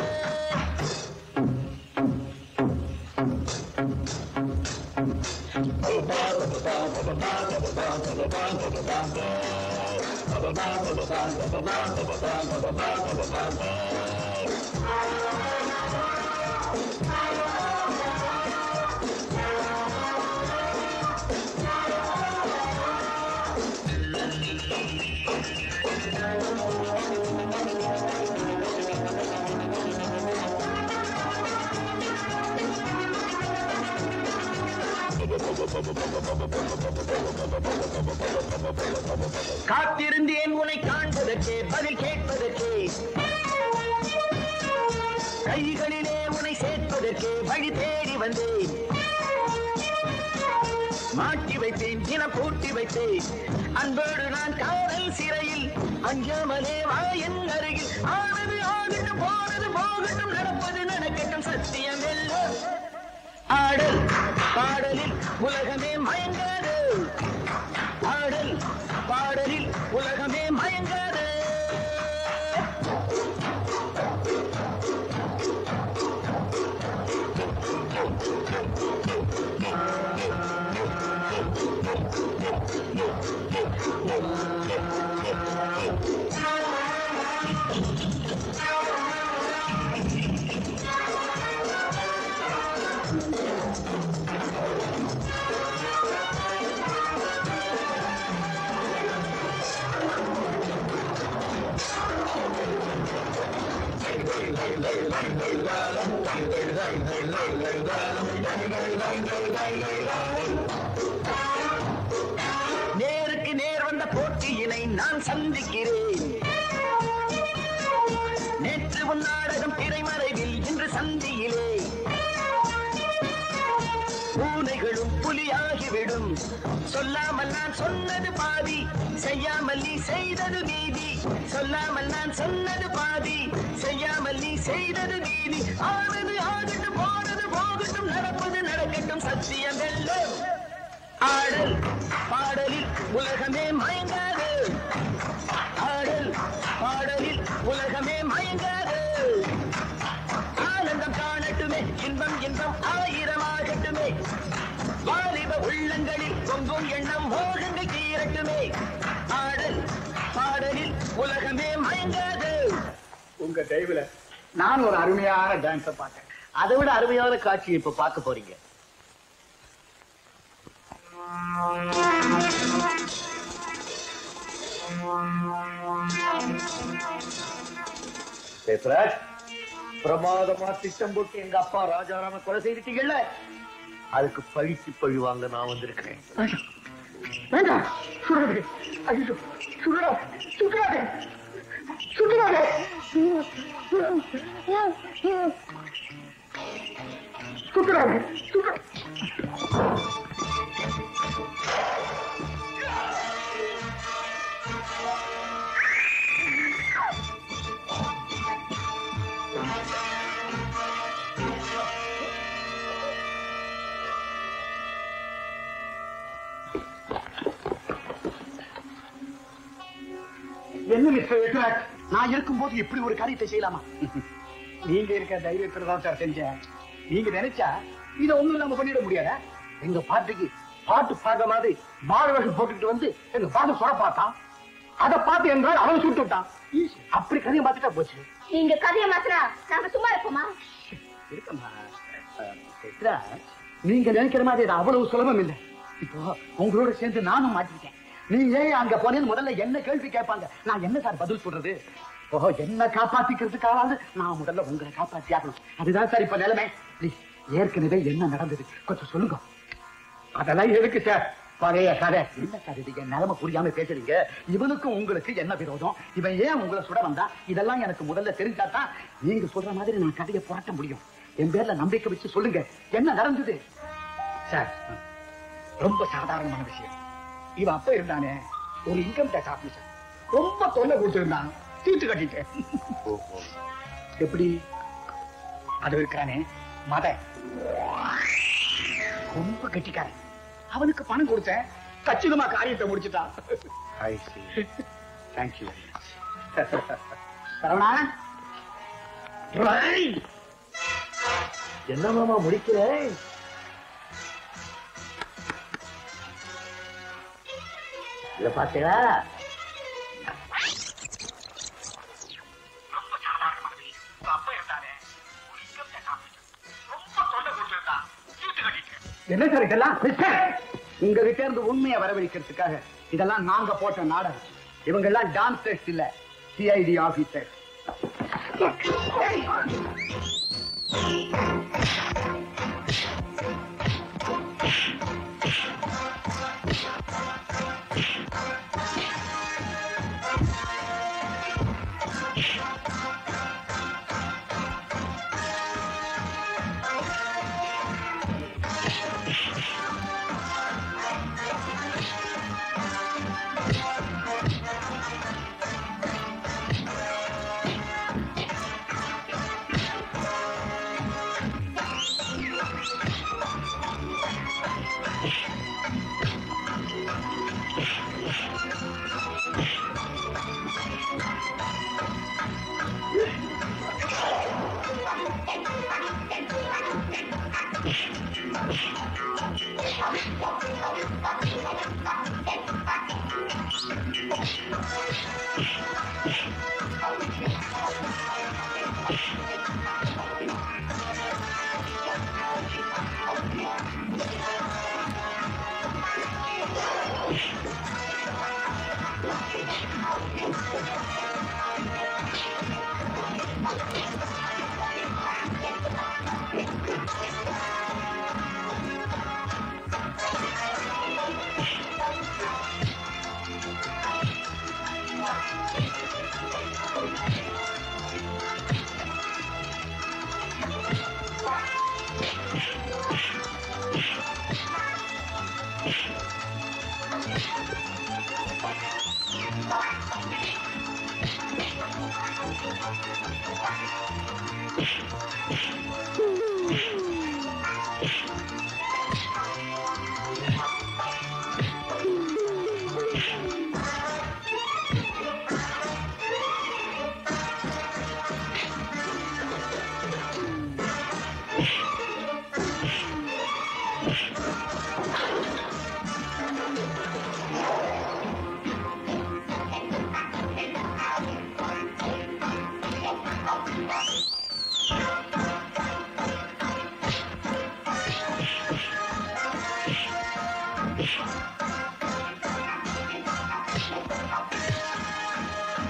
[SPEAKER 3] காத்திருந்தேன் உன்னை காண்பதற்கே பதில் கேட்பதற்கே கைகளிலே உன்னை சேர்ப்பதற்கே வழி தேடி வந்தேன் மாட்டி வைத்தேன் தினம் பூட்டி வைத்தேன் அன்போடு நான் காதல் சிறையில் அஞ்சாமலே வா என் அருகில் ஆனது ஆகட்டும் போனது போகட்டும் நடப்பது நடக்கட்டும் சத்தியம் எல்லாம் ஆடல் பாடலில் உலகமே மயங்காது ஆடல் பாடலில் உலகமே மயங்காது நேருக்கு நேர் வந்த போட்டியினை நான் சந்திக்கிறேன் நேற்று உன் நாடகம் திரைமறைவில் இன்று சந்தியிலே பூனைகளும் புலியாகிவிடும் சொல்லாமல் நான் சொன்னது பாதி செய்யாமல் நீ செய்தது நீதி சொல்லாமல் நான் சொன்னது பாதி செய்யாமல் நீ செய்தது நீதி ஆனது ஆகட்டும் போனது போகட்டும் நடப்பது நடக்கட்டும் சத்தியம் எல்லாம் ஆடல் பாடலில் உலகமே மயங்காது ஆடல் பாடலில் உலகமே மயங்காது ஆனந்தம் காணட்டுமே இன்பம் இன்பம் ஆயிரமாகட்டுமே வாலிப உள்ளங்களில் பொங்கும் எண்ணம் மோகங்கள் தீரட்டுமே ஆடல் பாடலில் உலகமே மயங்காது
[SPEAKER 7] உங்க தயவுல நான் ஒரு அருமையான டான்ஸ பார்த்தேன்
[SPEAKER 2] அதை விட அருமையான காட்சி இப்ப பார்க்க போறீங்க பேசுறாஜ் பிரமாதமா திட்டம் போட்டு எங்க அப்பா ராஜாராம கொலை செய்துட்டீங்கல்ல அதுக்கு பழிச்சு பழி வாங்க நான் வந்திருக்கிறேன்
[SPEAKER 7] வேண்டாம் சுடாதே ஐயோ சுடா சுடாதே சுடாதே சுடாதே சுடா என்ன மிஸ்டர் விக்ராட் நான் இருக்கும்போது இப்படி ஒரு காரியத்தை செய்யலாமா நீங்க இருக்க தைரியத்துல தான் சார் செஞ்சேன் நீங்க நினைச்சா இத ஒண்ணும் இல்லாம பண்ணிட முடியாதா எங்க பாட்டுக்கு பாட்டு பாடுற மாதிரி பாடவேஷம் போட்டுக்கிட்டு வந்து எங்க பாட்டு சொல்ல பார்த்தான் அதை பார்த்து என்றால் அவன் சுட்டு விட்டான் ஈஸி. அப்படி கதையை பார்த்துட்டா போச்சு
[SPEAKER 4] நீங்க கதையை மாத்திரா நாங்க சும்மா இருப்போமா
[SPEAKER 7] இருக்கம்மா அஹ், சித்ரா, நீங்க நினைக்கிற மாதிரி இது அவ்வளவு சுலபம் இல்லை இப்போ உங்களோட சேர்ந்து நானும் மாட்டிக்கிட்டேன் நீங்க ஏன் அங்க போனேன்னு முதல்ல என்ன கேள்வி கேட்பாங்க நான் என்ன சார் பதில் சொல்றது ஓஹோ என்ன காப்பாத்திக்கிறதுக்காவது நான் முதல்ல உங்களை காப்பாத்தி ஆகணும் அதுதான் சார் இப்ப நிலைமை ப்ளீஸ் ஏற்கனவே என்ன நடந்தது கொஞ்சம் சொல்லுங்க அதெல்லாம் எதுக்கு சார் பழைய கதை என்ன சார் இது என் நிலைமை புரியாம பேசுறீங்க இவனுக்கும் உங்களுக்கு என்ன விரோதம் இவன் ஏன் உங்களை சுட வந்தா இதெல்லாம் எனக்கு முதல்ல தெரிஞ்சாதான் நீங்க சொல்ற மாதிரி நான் கதையை புரட்ட முடியும் என் பேர்ல நம்பிக்கை வச்சு சொல்லுங்க என்ன நடந்தது சார் ரொம்ப சாதாரணமான விஷயம் இவன் அப்ப இருந்தானே ஒரு இன்கம் டேக்ஸ் ஆபீசர் ரொம்ப தொல்லை கொடுத்திருந்தான் தீர்த்து கட்டிட்டேன் எப்படி அது இருக்கானே மத ரொம்ப கெட்டிக்காரன் அவனுக்கு பணம் கொடுத்தேன் கச்சிதமா காரியத்தை முடிச்சுட்டான் I see thank you Saravana Right.
[SPEAKER 2] என்ன மாமா முடிக்கிறேன் இத பாத்தீங்களா
[SPEAKER 7] என்ன சார் இதெல்லாம் மிஸ்டர் உங்க கிட்ட இருந்து உண்மையை வரவழைக்கிறதுக்காக இதெல்லாம் நாங்க போட்ட நாடகம் இவங்க எல்லாம் டான்ஸ் டெஸ்ட் இல்ல சிஐடி ஆபீசர்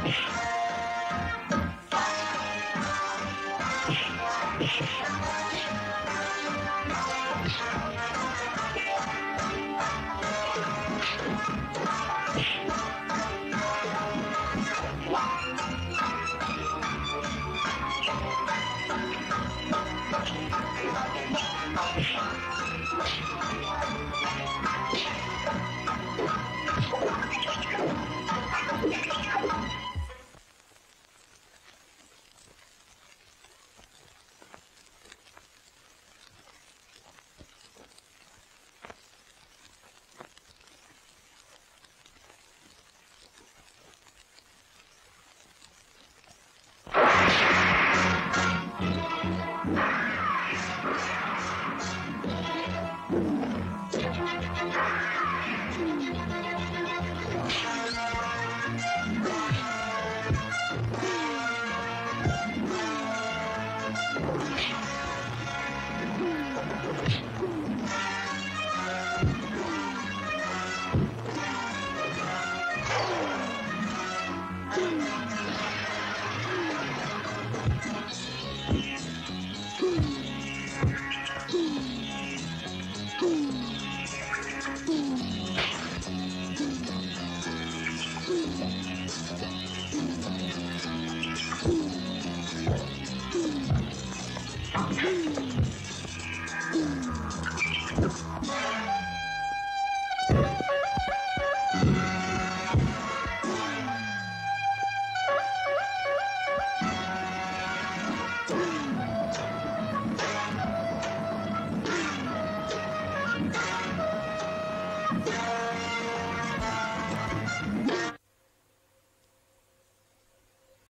[SPEAKER 11] Thank you.